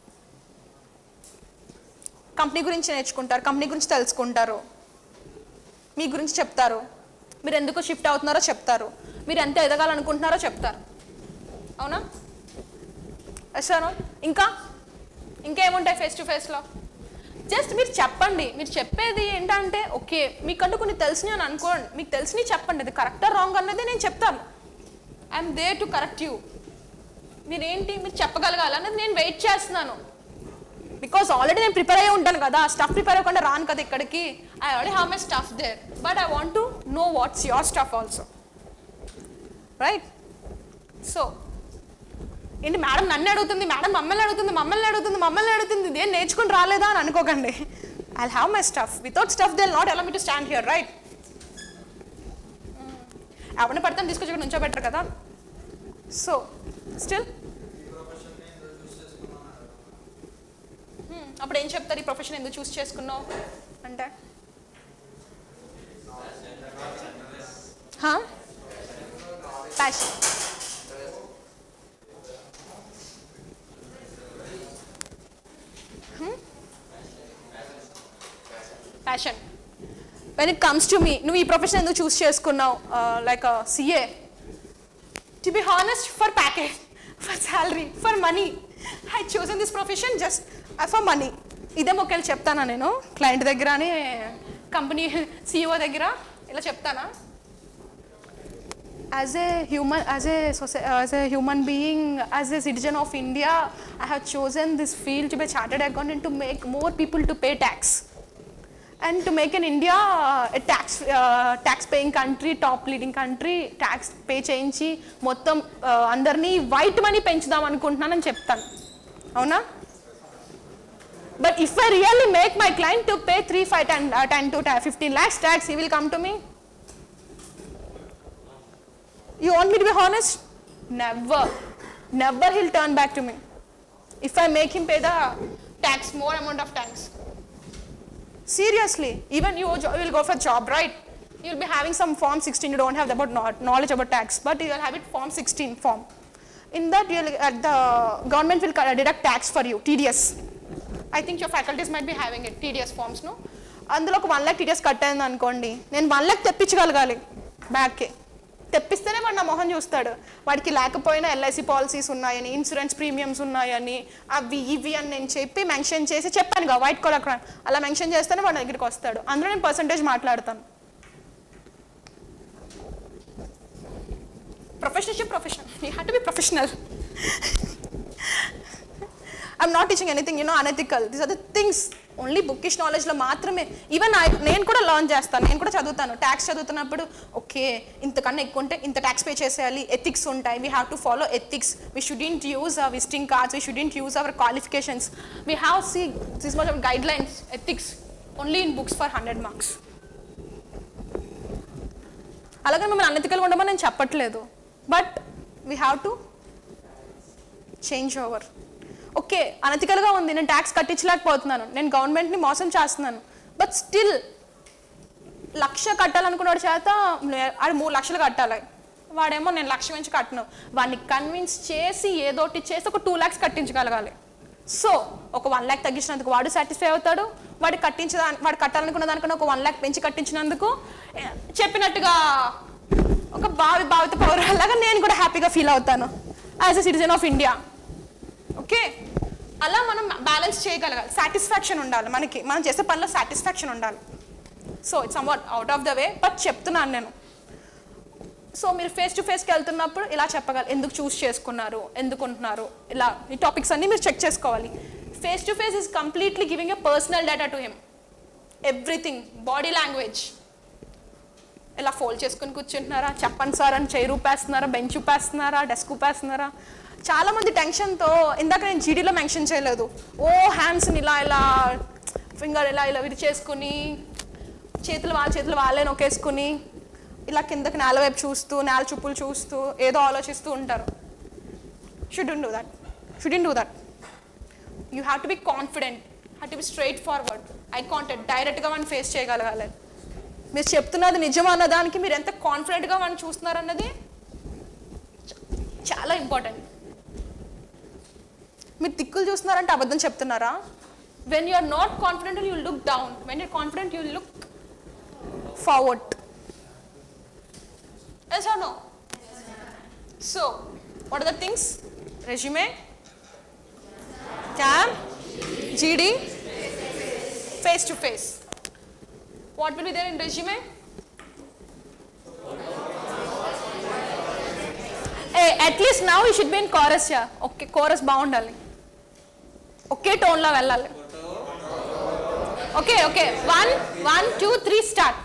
కంపెనీ గురించి నేర్చుకుంటారు కంపెనీ గురించి తెలుసుకుంటారు మీ గురించి చెప్తారు మీరు ఎందుకు షిఫ్ట్ అవుతున్నారో చెప్తారు మీరు ఎంత ఎదగాలనుకుంటున్నారో చెప్తారు అవునా సార్ ఇంకా ఇంకేముంటాయి ఫేస్ టు ఫేస్లో జస్ట్ మీరు చెప్పండి మీరు చెప్పేది ఏంటంటే ఓకే మీకంటూ కొన్ని తెలిసినవి అని అనుకోండి మీకు తెలిసినవి చెప్పండి అది కరెక్టా రాంగ్ అన్నది నేను చెప్తాను I'm they to correct you మీరేంటి మీరు చెప్పగలగాలి అనేది నేను వెయిట్ చేస్తున్నాను బికాస్ ఆల్రెడీ నేను ప్రిపేర్ అయ్యి ఉంటాను కదా స్టఫ్ ప్రిపేర్ అవ్వకుండా రాను కదా ఇక్కడికి I already have my stuff there but I want to know what's your stuff also right so ఏంటి మేడం నన్ను అడుగుతుంది మేడం మమ్మల్ని అడుగుతుంది మమ్మల్ని అడుగుతుంది మమ్మల్ని అడుగుతుంది నేను నేర్చుకుని రాలేదా అని అనుకోకండి I have my stuff without stuff they not allow me to stand here right ఎవరిని పడతాను తీసుకొచ్చి ఇక్కడ నుంచో బెటర్ కదా సో స్టిల్ అప్పుడు ఏం చెప్తారు ఈ ప్రొఫెషన్ ఎందుకు చూస్ చేసుకున్నావు అంటే passion passion when it comes to me నువ్వు ఈ ప్రొఫెషన్ ఎందుకు చూస్ చేసుకున్నావు like CA to be honest for package for salary for money I chosen this profession just for money ఇదే మొక్కలు చెప్తానా నేను క్లయింట్ దగ్గర అని కంపెనీ సిఇఓ దగ్గర ఇలా చెప్తానా as a human as a soci- uh, as a human being as a citizen of india i have chosen this field to be a chartered accountant to make more people to pay tax and to make an India uh, a tax uh, tax paying country, top leading country, tax pay చేయించి మొత్తం uh, అందరినీ white money పెంచుదాం అనుకుంటున్నానని చెప్తాను అవునా but if I really make my client to pay three five ten ten to fifteen lakhs tax ఈ will come to me You want me to be honest? Never. Never he'll turn back to me. If I make him pay the tax, more amount of tax. Seriously, even you jo- will go for job, right? You'll be having some form 16, you don't have about kno- knowledge about tax, but you will have it form 16 form. In that, you'll, uh, the government will co- deduct tax for you, TDS. I think your faculties might be having it, TDS forms, no? అందులో ఒక one lakh TDS cut అయింది అనుకోండి నేను one lakh తెప్పించగలగాలి బ్యాక్కి తెప్పిస్తేనే వాడు నా మొహం చూస్తాడు వాడికి లేకపోయినా ఎల్ఐసి పాలసీస్ ఉన్నాయని ఇన్సూరెన్స్ ప్రీమియమ్స్ ఉన్నాయని అవి ఇవి అని నేను చెప్పి మెన్షన్ చేసి చెప్పాను కదా వైట్ కాలర్ క్రైమ్ అలా మెన్షన్ చేస్తేనే వాడి దగ్గరికి వస్తాడు అందులో నేను పర్సంటేజ్ మాట్లాడతాను ప్రొఫెషనల్షిప్ profession you have to be professional I'm not teaching anything you know unethical these are the things only bookish నాలెడ్జ్లో మాత్రమే ఈవెన్ నేను కూడా లర్న్ చేస్తాను నేను కూడా చదువుతాను ట్యాక్స్ చదువుతున్నప్పుడు ఓకే ఇంతకన్నా ఎక్కువ ఉంటే ఇంత ట్యాక్స్ పే చేసేయాలి ఎథిక్స్ ఉంటాయి we have to follow ethics we shouldn't use our visiting cards we shouldn't use our qualifications we have see this much of guidelines ethics only in books for hundred marks అలాగే మిమ్మల్ని అనెథికల్గా ఉండమని నేను చెప్పట్లేదు but we have to change over okay అనతికల్గా ఉంది నేను tax కట్టించలేకపోతున్నాను నేను గవర్నమెంట్ని మోసం చేస్తున్నాను బట్ స్టిల్ లక్ష కట్టాలనుకున్నాడు చేత నే- ఆడు మూడు లక్షలు కట్టాలి వాడేమో నేను లక్ష నుంచి కట్టను వాడిని కన్విన్స్ చేసి ఏదోటి చేసి ఒక టూ ల్యాక్స్ కట్టించగలగాలి సో ఒక వన్ ల్యాక్ తగ్గించినందుకు వాడు సాటిస్ఫై అవుతాడు వాడు కట్టించదా వాడు కట్టాలనుకున్న దానికన్నా ఒక వన్ ల్యాక్ పెంచి కట్టించినందుకు ఏ, చెప్పినట్టుగా ఒక భావి భావిత పౌరులాగా నేను కూడా హ్యాపీగా ఫీల్ అవుతాను as a citizen of India okay అలా మనం బ్యాలెన్స్ చేయగలగాలి సాటిస్ఫాక్షన్ ఉండాలి మనకి మనం చేసే పనిలో సాటిస్ఫాక్షన్ ఉండాలి so it's somewhat out of the way but చెప్తున్నాను నేను సో మీరు ఫేస్ టు ఫేస్కి వెళ్తున్నప్పుడు ఇలా చెప్పగలరు ఎందుకు చూస్ చేసుకున్నారు ఎందుకు ఉంటున్నారు ఇలా ఈ టాపిక్స్ అన్నీ మీరు చెక్ చేసుకోవాలి face to face is completely giving a personal data to him everything body language ఇలా ఫోల్డ్ చేసుకుని కూర్చుంటున్నారా చెప్పండి సార్ అని చేయి రూపేస్తున్నారా బెంచ్ చూపేస్తున్నారా డెస్క్ చూపేస్తున్నారా చాలా మంది టెన్షన్తో ఇందాక నేను జీడీలో మెన్షన్ చేయలేదు ఓ హ్యాండ్స్ని ఇలా ఇలా ఫింగర్ ఇలా ఇలా విరిచేసుకుని చేతులు వాళ్ళ చేతులు వాళ్ళే నొక్కేసుకుని ఇలా కిందకి నేల వైపు చూస్తూ నేల చూపులు చూస్తూ ఏదో ఆలోచిస్తూ ఉంటారు should do that should do that you have to be confident have to be straightforward eye contact డైరెక్ట్గా మనం ఫేస్ చేయగలగాలి మీరు చెప్తున్నది నిజం అన్న దానికి మీరు ఎంత కాన్ఫిడెంట్గా మనం చూస్తున్నారు అన్నది చ- చాలా ఇంపార్టెంట్ మీరు దిక్కులు చూస్తున్నారంటే అబద్ధం చెప్తున్నారా when you are not confident you look down when you're confident you look forward yes or no so what are the things resume క్యామ్ GD face to face. What will be there in resume? Hey, at least now you should be in chorus, yeah. Okay, chorus బాగుండాలి ఒకే టోన్లో వెళ్ళాలి okay okay one one two three start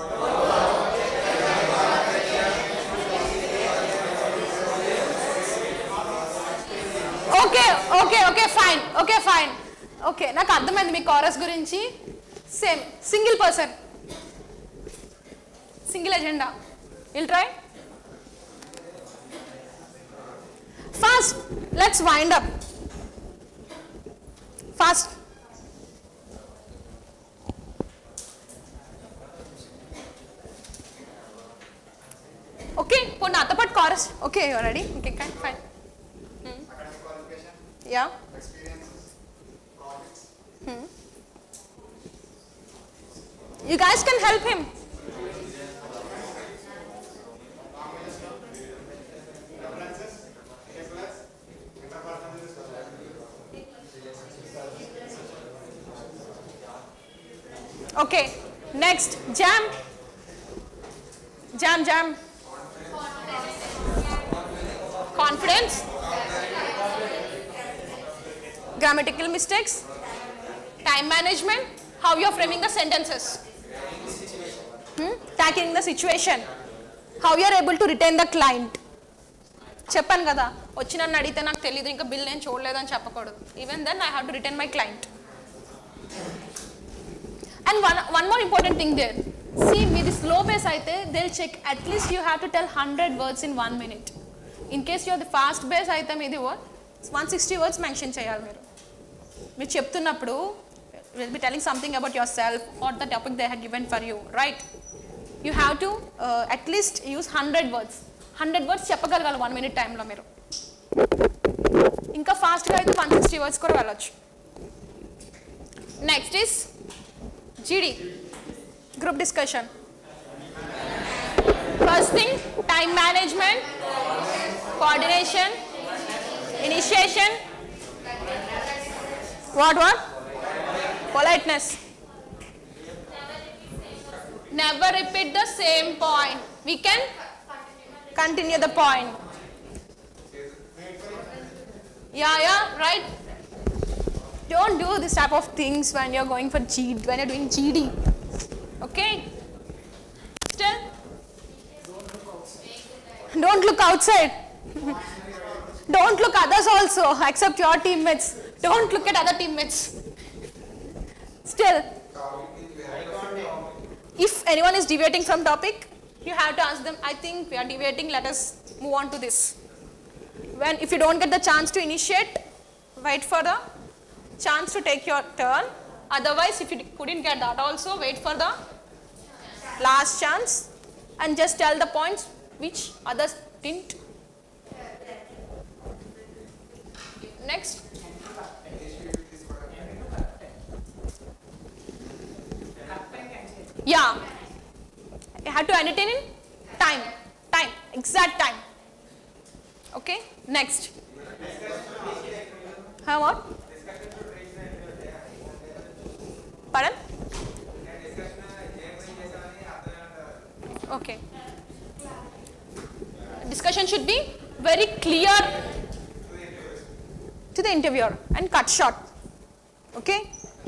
okay okay okay fine okay fine okay నాకు అర్థమైంది మీ కారస్ గురించి same single person single agenda will try fast let's wind up fast okay పోనీ నాతో పాటు కారస్ okay ready okay fine yeah Hmm. You guys can help him. Okay, next, jam. Jam, jam. Confidence. Grammatical mistakes. Time management. how you're framing the sentences hmm? tackling the situation how you're able to retain the client చెప్పాను కదా వచ్చి నన్ను అడిగితే నాకు తెలియదు ఇంకా bill నేను చూడలేదని చెప్పకూడదు even then I have to return my client and one one more important thing there see మీది స్లో బేస్ అయితే దిల్ check at least you have to tell hundred words in one minute in case you're the fast pace అయితే మీది word one sixty words mention చేయాలి మీరు మీరు చెప్తున్నప్పుడు will be telling something about yourself or the topic they have given for you right you have to at least use hundred words hundred words చెప్పగలగాలి one minute టైంలో మీరు ఇంకా ఫాస్ట్గా అయితే వన్ సిక్స్టీ వర్డ్స్ కూడా వెళ్ళొచ్చు next is GD group discussion first thing time management coordination initiation what what politeness never repeat the same point we can continue the point yeah yeah right don't do this type of things when you're going for G when you're doing GD okay still don't look outside don't look others also except your teammates don't look at other teammates still if anyone is deviating from topic you have to ask them i think we are deviating let us move on to this when if you don't get the chance to initiate wait for the chance to take your turn otherwise if you couldn't get that also wait for the last chance and just tell the points which others didn't next yeah you have to end it in time time exact time okay next how what pardon okay discussion should be very clear to the interviewer and cut short okay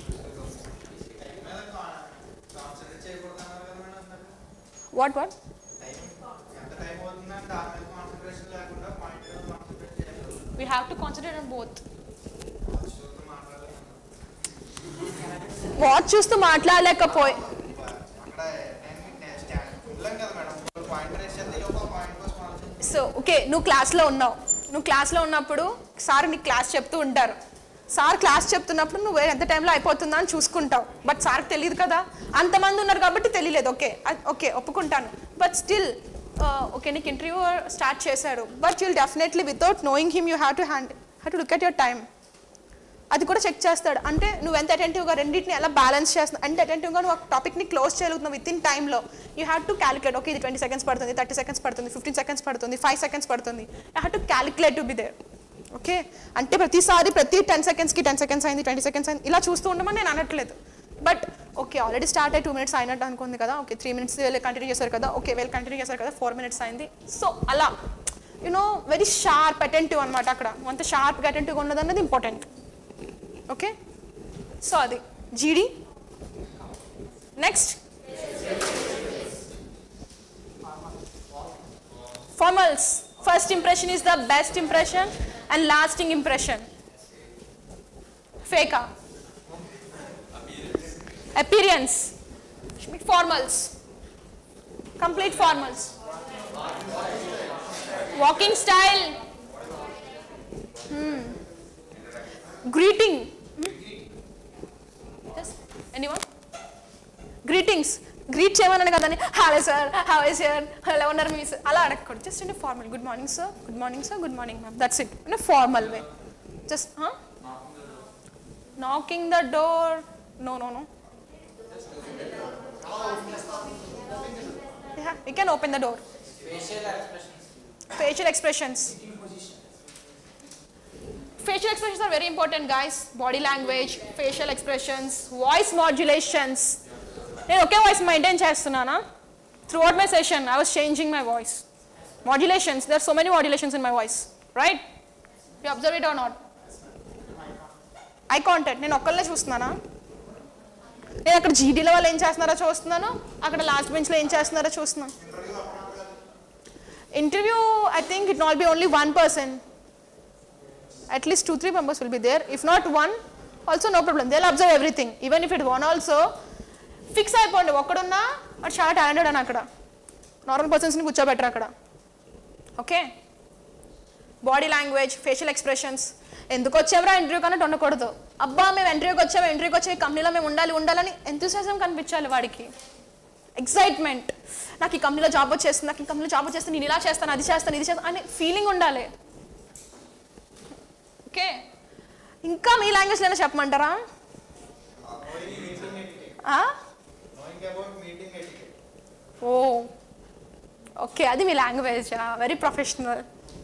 what what ఎంత time అవుతుందంటే దాని మీద concentration లేకుండా point మీద concentrate చేయాలి we have to concentrate on both watch చూస్తూ మాట్లాడలేకపోయి అక్కడ నేను వెళ్ళాం కదా మేడం పాయింట్ రేస్ చేస్తే ఒక పాయింట్ కోసం ఆలోచించి సో ఓకే నువ్వు క్లాస్లో ఉన్నావు నువ్వు క్లాస్లో ఉన్నప్పుడు సార్ నీకు క్లాస్ చెప్తూ ఉంటారు సార్ క్లాస్ చెప్తున్నప్పుడు నువ్వు ఎంత టైంలో అయిపోతుందా అని చూసుకుంటావు బట్ సార్కి తెలియదు కదా అంతమంది ఉన్నారు కాబట్టి తెలియలేదు ఓకే ఓకే ఒప్పుకుంటాను బట్ స్టిల్ ఓకే నీకు ఇంటర్వ్యూ స్టార్ట్ చేశారు but you'll definitely without knowing him you have to hand have to look at your time అది కూడా చెక్ చేస్తాడు అంటే నువ్వు ఎంత అటెంటివ్గా రెండింటిని ఎలా బ్యాలెన్స్ చేస్తున్నావు అంటే అటెంటివ్గా నువ్వు టాపిక్ని క్లోజ్ చేయగలుగుతున్నావు విత్ ఇన్ టైంలో you have to calculate okay ఇది ట్వంటీ సెకండ్స్ పడుతుంది థర్టీ సెకండ్స్ పడుతుంది ఫిఫ్టీన్ సెకండ్స్ పడుతుంది ఫైవ్ సెకండ్స్ పడుతుంది you have to calculate to be there okay అంటే ప్రతిసారి ప్రతి టెన్ సెకండ్స్కి టెన్ సెకండ్స్ అయింది ట్వంటీ సెకండ్స్ అయింది ఇలా చూస్తూ ఉండమని నేను అనట్లేదు బట్ ఓకే ఆల్రెడీ స్టార్ట్ అయ్యి టూ మినిట్స్ అయినట్టు అనుకుంది కదా ఓకే త్రీ మినిట్స్ కంటిన్యూ చేశారు కదా ఓకే వీళ్ళు కంటిన్యూ చేశారు కదా ఫోర్ మినిట్స్ అయింది సో అలా యునో వెరీ షార్ప్ అటెంటివ్ అనమాట అక్కడ అంత షార్ప్గా అటెంటివ్గా ఉన్నది అన్నది ఇంపార్టెంట్ ఓకే సో అది GD next formals first impression is the best impression and lasting impression fake appearance formals complete formals walking style hmm. greeting Hmm? yes anyone greetings greet చేయమన్నాను కదని hello sir hello sir hello ఉన్నారు మీ sir అలా అడగకూడదు just అంటే formal good morning sir good morning sir good morning ma'am that's it అంటే formal way just knocking the door no no no you can open the door facial expressions facial expressions are very important guys body language facial expressions voice modulations నేను ఒకే voice maintain చేస్తున్నానా throughout my session I was changing my voice modulations there so many modulations in my voice right you observe it or not eye contact నేను ఒక్కళ్ళే చూస్తున్నానా నేను అక్కడ జీడీలో వాళ్ళు ఏం చేస్తున్నారో చూస్తున్నాను అక్కడ లాస్ట్ బెంచ్లో ఏం చేస్తున్నారో చూస్తున్నాను interview I think it not be only one person at least two three members will be there if not one also no problem they'll observe everything even if it one also fix అయిపోండి ఒక్కడున్నా అది చాలా talented అని అక్కడ normal పర్సన్స్ని కూర్చోబెట్టరు అక్కడ okay body language facial expressions ఎందుకు వచ్చామరా ఇంటర్వ్యూ కన్నట్టు ఉండకూడదు అబ్బా మేము ఇంటర్వ్యూకి వచ్చాము ఇంటర్వ్యూకి వచ్చి ఈ కంపెనీలో మేము ఉండాలి ఉండాలని ఎంతూసియాజం కనిపించాలి వాడికి ఎక్సైట్మెంట్ నాకు ఈ కంపెనీలో జాబ్ వచ్చేస్తుంది నాకు ఈ కంపెనీలో జాబ్ వచ్చేస్తుంది నేను ఇలా చేస్తాను అది చేస్తాను ఇది చేస్తాను అనే ఫీలింగ్ ఉండాలి ఓకే ఇంకా మీ లాంగ్వేజ్ ఏమైనా చెప్పమంటారా ఆ? Knowing about meeting etiquette. Oh okay అది మీ language very professional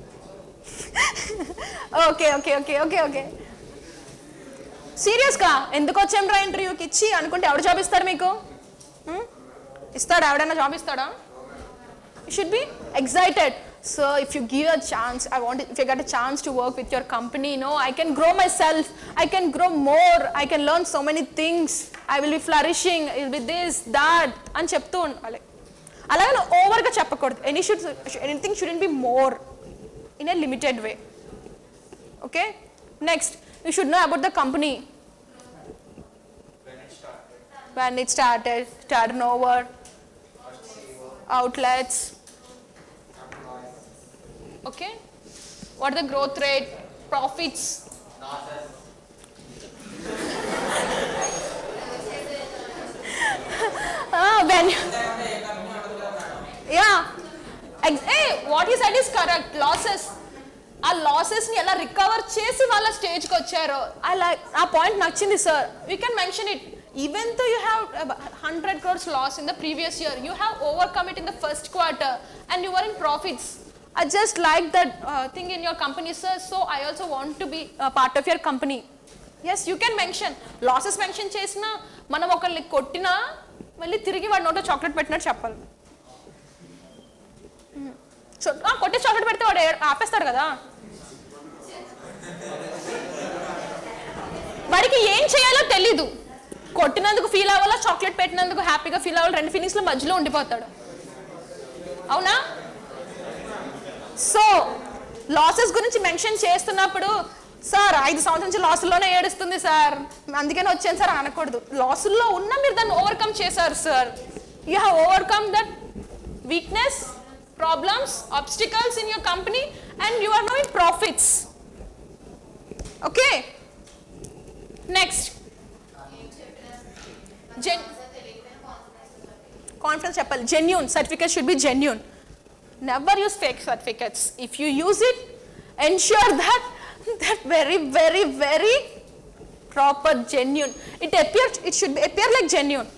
okay okay okay okay okay సీరియస్గా ఎందుకు వచ్చాం రా ఇంటర్వ్యూకి ఇచ్చి అనుకుంటే ఎవడు జాబ్ ఇస్తాడు మీకు Hmm? ఇస్తాడా ఎవడైనా జాబ్ ఇస్తాడా you should be excited so if you give a chance i want if you get a chance to work with your company you know i can grow myself i can grow more i can learn so many things i will be flourishing with this that అని చెప్తూ ఉండాలి అలాగే ఓవర్గా చెప్పకూడదు any should anything shouldn't be more in a limited way okay next you should know about the company when it started turnover outlets okay what are the growth rate profits ah when yeah Ex- hey what he said is correct losses ఆ లాసెస్ని ఎలా recover చేసి వాళ్ళ స్టేజ్కి వచ్చారో అలా ఆ point నచ్చింది sir we can mention it even though you have hundred crores loss in the previous year you have overcome it in the first quarter and you are in profits I just like that thing in your company sir so I also want to be part of your company yes you can mention losses mention చేసినా మనం ఒకరిని కొట్టినా మళ్ళీ తిరిగి వాడి నోట్లో chocolate పెట్టినట్టు చెప్పాలి చో- ఆ, కొట్టి చాక్లెట్ పెడితే వాడు ఏ- ఆపేస్తాడు కదా వాడికి ఏం చేయాలో తెలీదు కొట్టినందుకు ఫీల్ అవ్వాలా చాక్లెట్ పెట్టినందుకు హ్యాపీగా ఫీల్ అవ్వాలి రెండు ఫీలింగ్స్లో మధ్యలో ఉండిపోతాడు అవునా సో లాసెస్ గురించి మెన్షన్ చేస్తున్నప్పుడు సార్ ఐదు సంవత్సరం నుంచి లాసుల్లోనే ఏడుస్తుంది సార్ అందుకని వచ్చాను సార్ అనకూడదు లాసుల్లో ఉన్న మీరు దాన్ని ఓవర్కమ్ చేశారు sir you have overcome that weakness problems obstacles in your company and you are now in profits okay next జెన్ కాన్ఫిడెన్స్ చెప్పాలి genuine certificate should be genuine never use fake certificates if you use it ensure that that very very very proper genuine it appear it should appear like genuine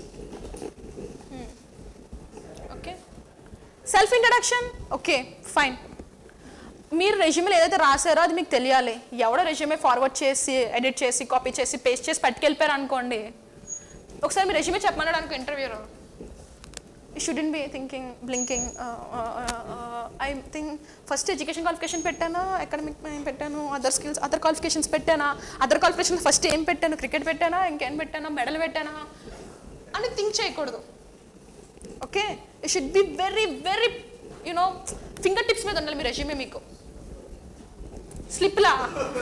okay self introduction okay fine మీరు రెజ్యూమేలు ఏదైతే రాశారో అది మీకు తెలియాలి ఎవడో resume forward చేసి edit చేసి కాపీ చేసి పేస్ట్ చేసి పట్టుకెళ్ళిపోయారు అనుకోండి ఒకసారి మీ రెజ్యూమే చెప్పమన్నాడు అనుకో ఇంటర్వ్యూలో shouldn't be thinking blinking I think first education qualification పెట్టానా అకాడమిక్ పెట్టాను అదర్ స్కిల్స్ అదర్ క్వాలిఫికేషన్స్ పెట్టానా అదర్ క్వాలిఫికేషన్ ఫస్ట్ ఏం పెట్టాను క్రికెట్ పెట్టానా ఇంకేం పెట్టానా మెడల్ పెట్టానా అని థింక్ చేయకూడదు okay you should be very very you know fingertips మీద ఉండాలి మీ రెజ్యూమే మీకు స్లిప్లా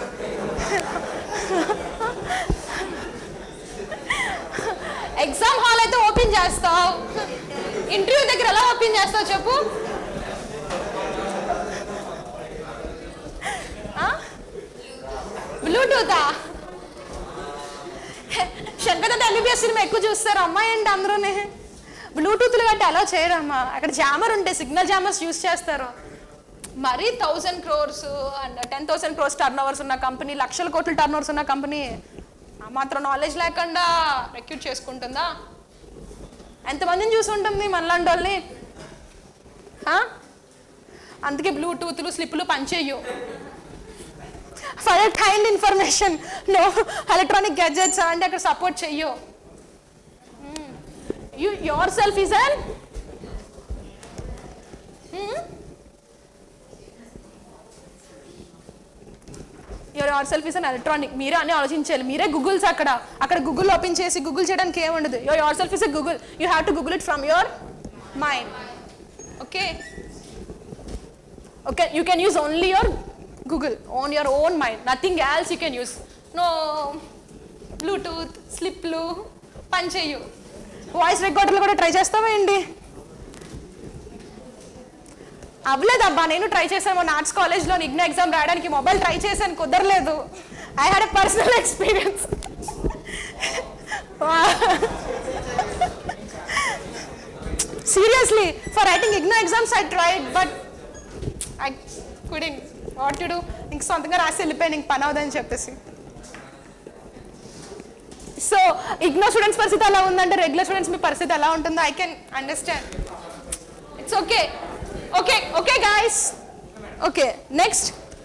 ఎగ్జామ్ హాల్ అయితే ఓపెన్ చేస్తావు ఇంటర్వ్యూ దగ్గర ఎలా ఓపెన్ చేస్తావు చెప్పు బ్లూటూతా శంకర్ ఎంబీబీఎస్ సినిమా ఎక్కువ చూస్తారు అమ్మాయి ఏంటి అందరూనే బ్లూటూత్లు గట్టి అలా చేయరమ్మా అక్కడ జామర్ ఉంటే సిగ్నల్ జామర్స్ యూస్ చేస్తారు మరీ thousand crores and ten thousand crores turnovers ఉన్న కంపెనీ లక్షల కోట్ల టర్న్ ఓవర్స్ ఉన్న కంపెనీ ఆ మాత్రం నాలెడ్జ్ లేకుండా రెక్యూట్ చేసుకుంటుందా ఎంతమందిని చూసి ఉంటుంది మనలాంటి వాళ్ళని ఆ? అందుకే బ్లూటూత్లు స్లిప్లు పనిచేయు for kind information no electronic gadgets అంటే అక్కడ సపోర్ట్ చెయ్యు you yourself is an your yourself is an electronic మీరే అన్ని ఆలోచించాలి మీరే గూగుల్స్ అక్కడ అక్కడ గూగుల్ ఓపెన్ చేసి గూగుల్ చేయడానికి ఏముండదు your yourself is a Google you have to Google it from your mind okay okay you can use only your google on your own mind nothing else you can use no bluetooth స్లిప్లు పని చెయ్యు voice రికార్డర్లు కూడా try చేస్తావా ఏంటి అవ్వలేదబ్బా నేను try చేశాను మొన్న arts కాలేజ్లో ఇగ్నో ఎగ్జామ్ రాయడానికి మొబైల్ ట్రై చేశాను కుదరలేదు I had a personal experience seriously for writing IGNOU exams I tried but I couldn't what to do ఇంక సొంతంగా రాసి వెళ్ళిపోయాను ఇంక పని అవదని చెప్పేసి సో ఇగ్నో స్టూడెంట్స్ పరిస్థితి ఎలా ఉందంటే రెగ్యులర్ స్టూడెంట్స్ మీ పరిస్థితి ఎలా ఉంటుందో I can understand it's okay okay okay guys okay next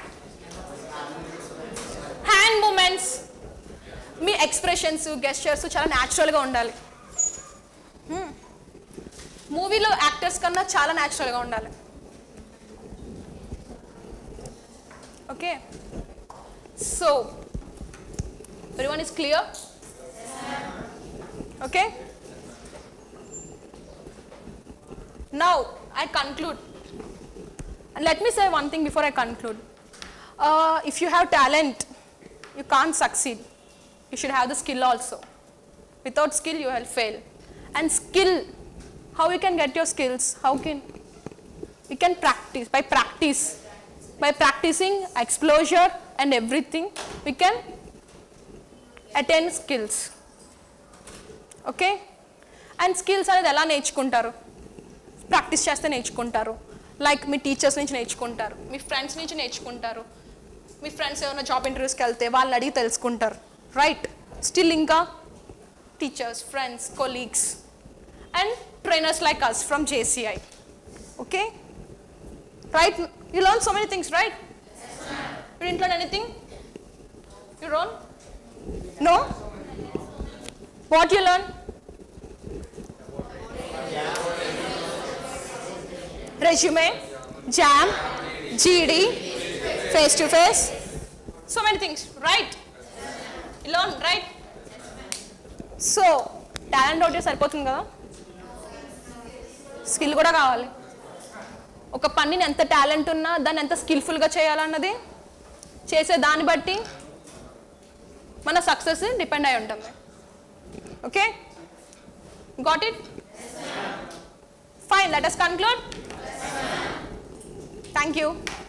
hand movements మీ ఎక్స్ప్రెషన్స్ గెస్చర్స్ చాలా న్యాచురల్గా ఉండాలి మూవీలో యాక్టర్స్ కన్నా చాలా న్యాచురల్గా ఉండాలి okay so everyone is clear okay now i conclude and let me say one thing before i conclude uh, if you have talent you can't succeed you should have the skill also without skill you will fail and skill how you can get your skills how can you can practice by practice by practicing exposure and everything we can attain skills okay and skills అనేది ఎలా నేర్చుకుంటారు practice చేస్తే నేర్చుకుంటారు like మీ teachers నుంచి నేర్చుకుంటారు మీ friends నుంచి నేర్చుకుంటారు మీ friends ఏమైనా జాబ్ ఇంటర్వ్యూస్కి వెళ్తే వాళ్ళని అడిగి తెలుసుకుంటారు రైట్ స్టిల్ ఇంకా teachers friends colleagues and trainers like us from JCI okay right you learn so many things right you didn't learn anything you wrong no What you learn? Resume, jam, GD, face to face. So many things, right? You learn, right? So talent ఒకటి సరిపోతుంది కదా skill కూడా కావాలి ఒక పనిని ఎంత talent ఉన్నా దాన్ని ఎంత స్కిల్ఫుల్గా చేయాలన్నది చేసే దాన్ని బట్టి మన సక్సెస్ డిపెండ్ అయి ఉంటుంది Okay? Got it? Fine, let us conclude. Thank you.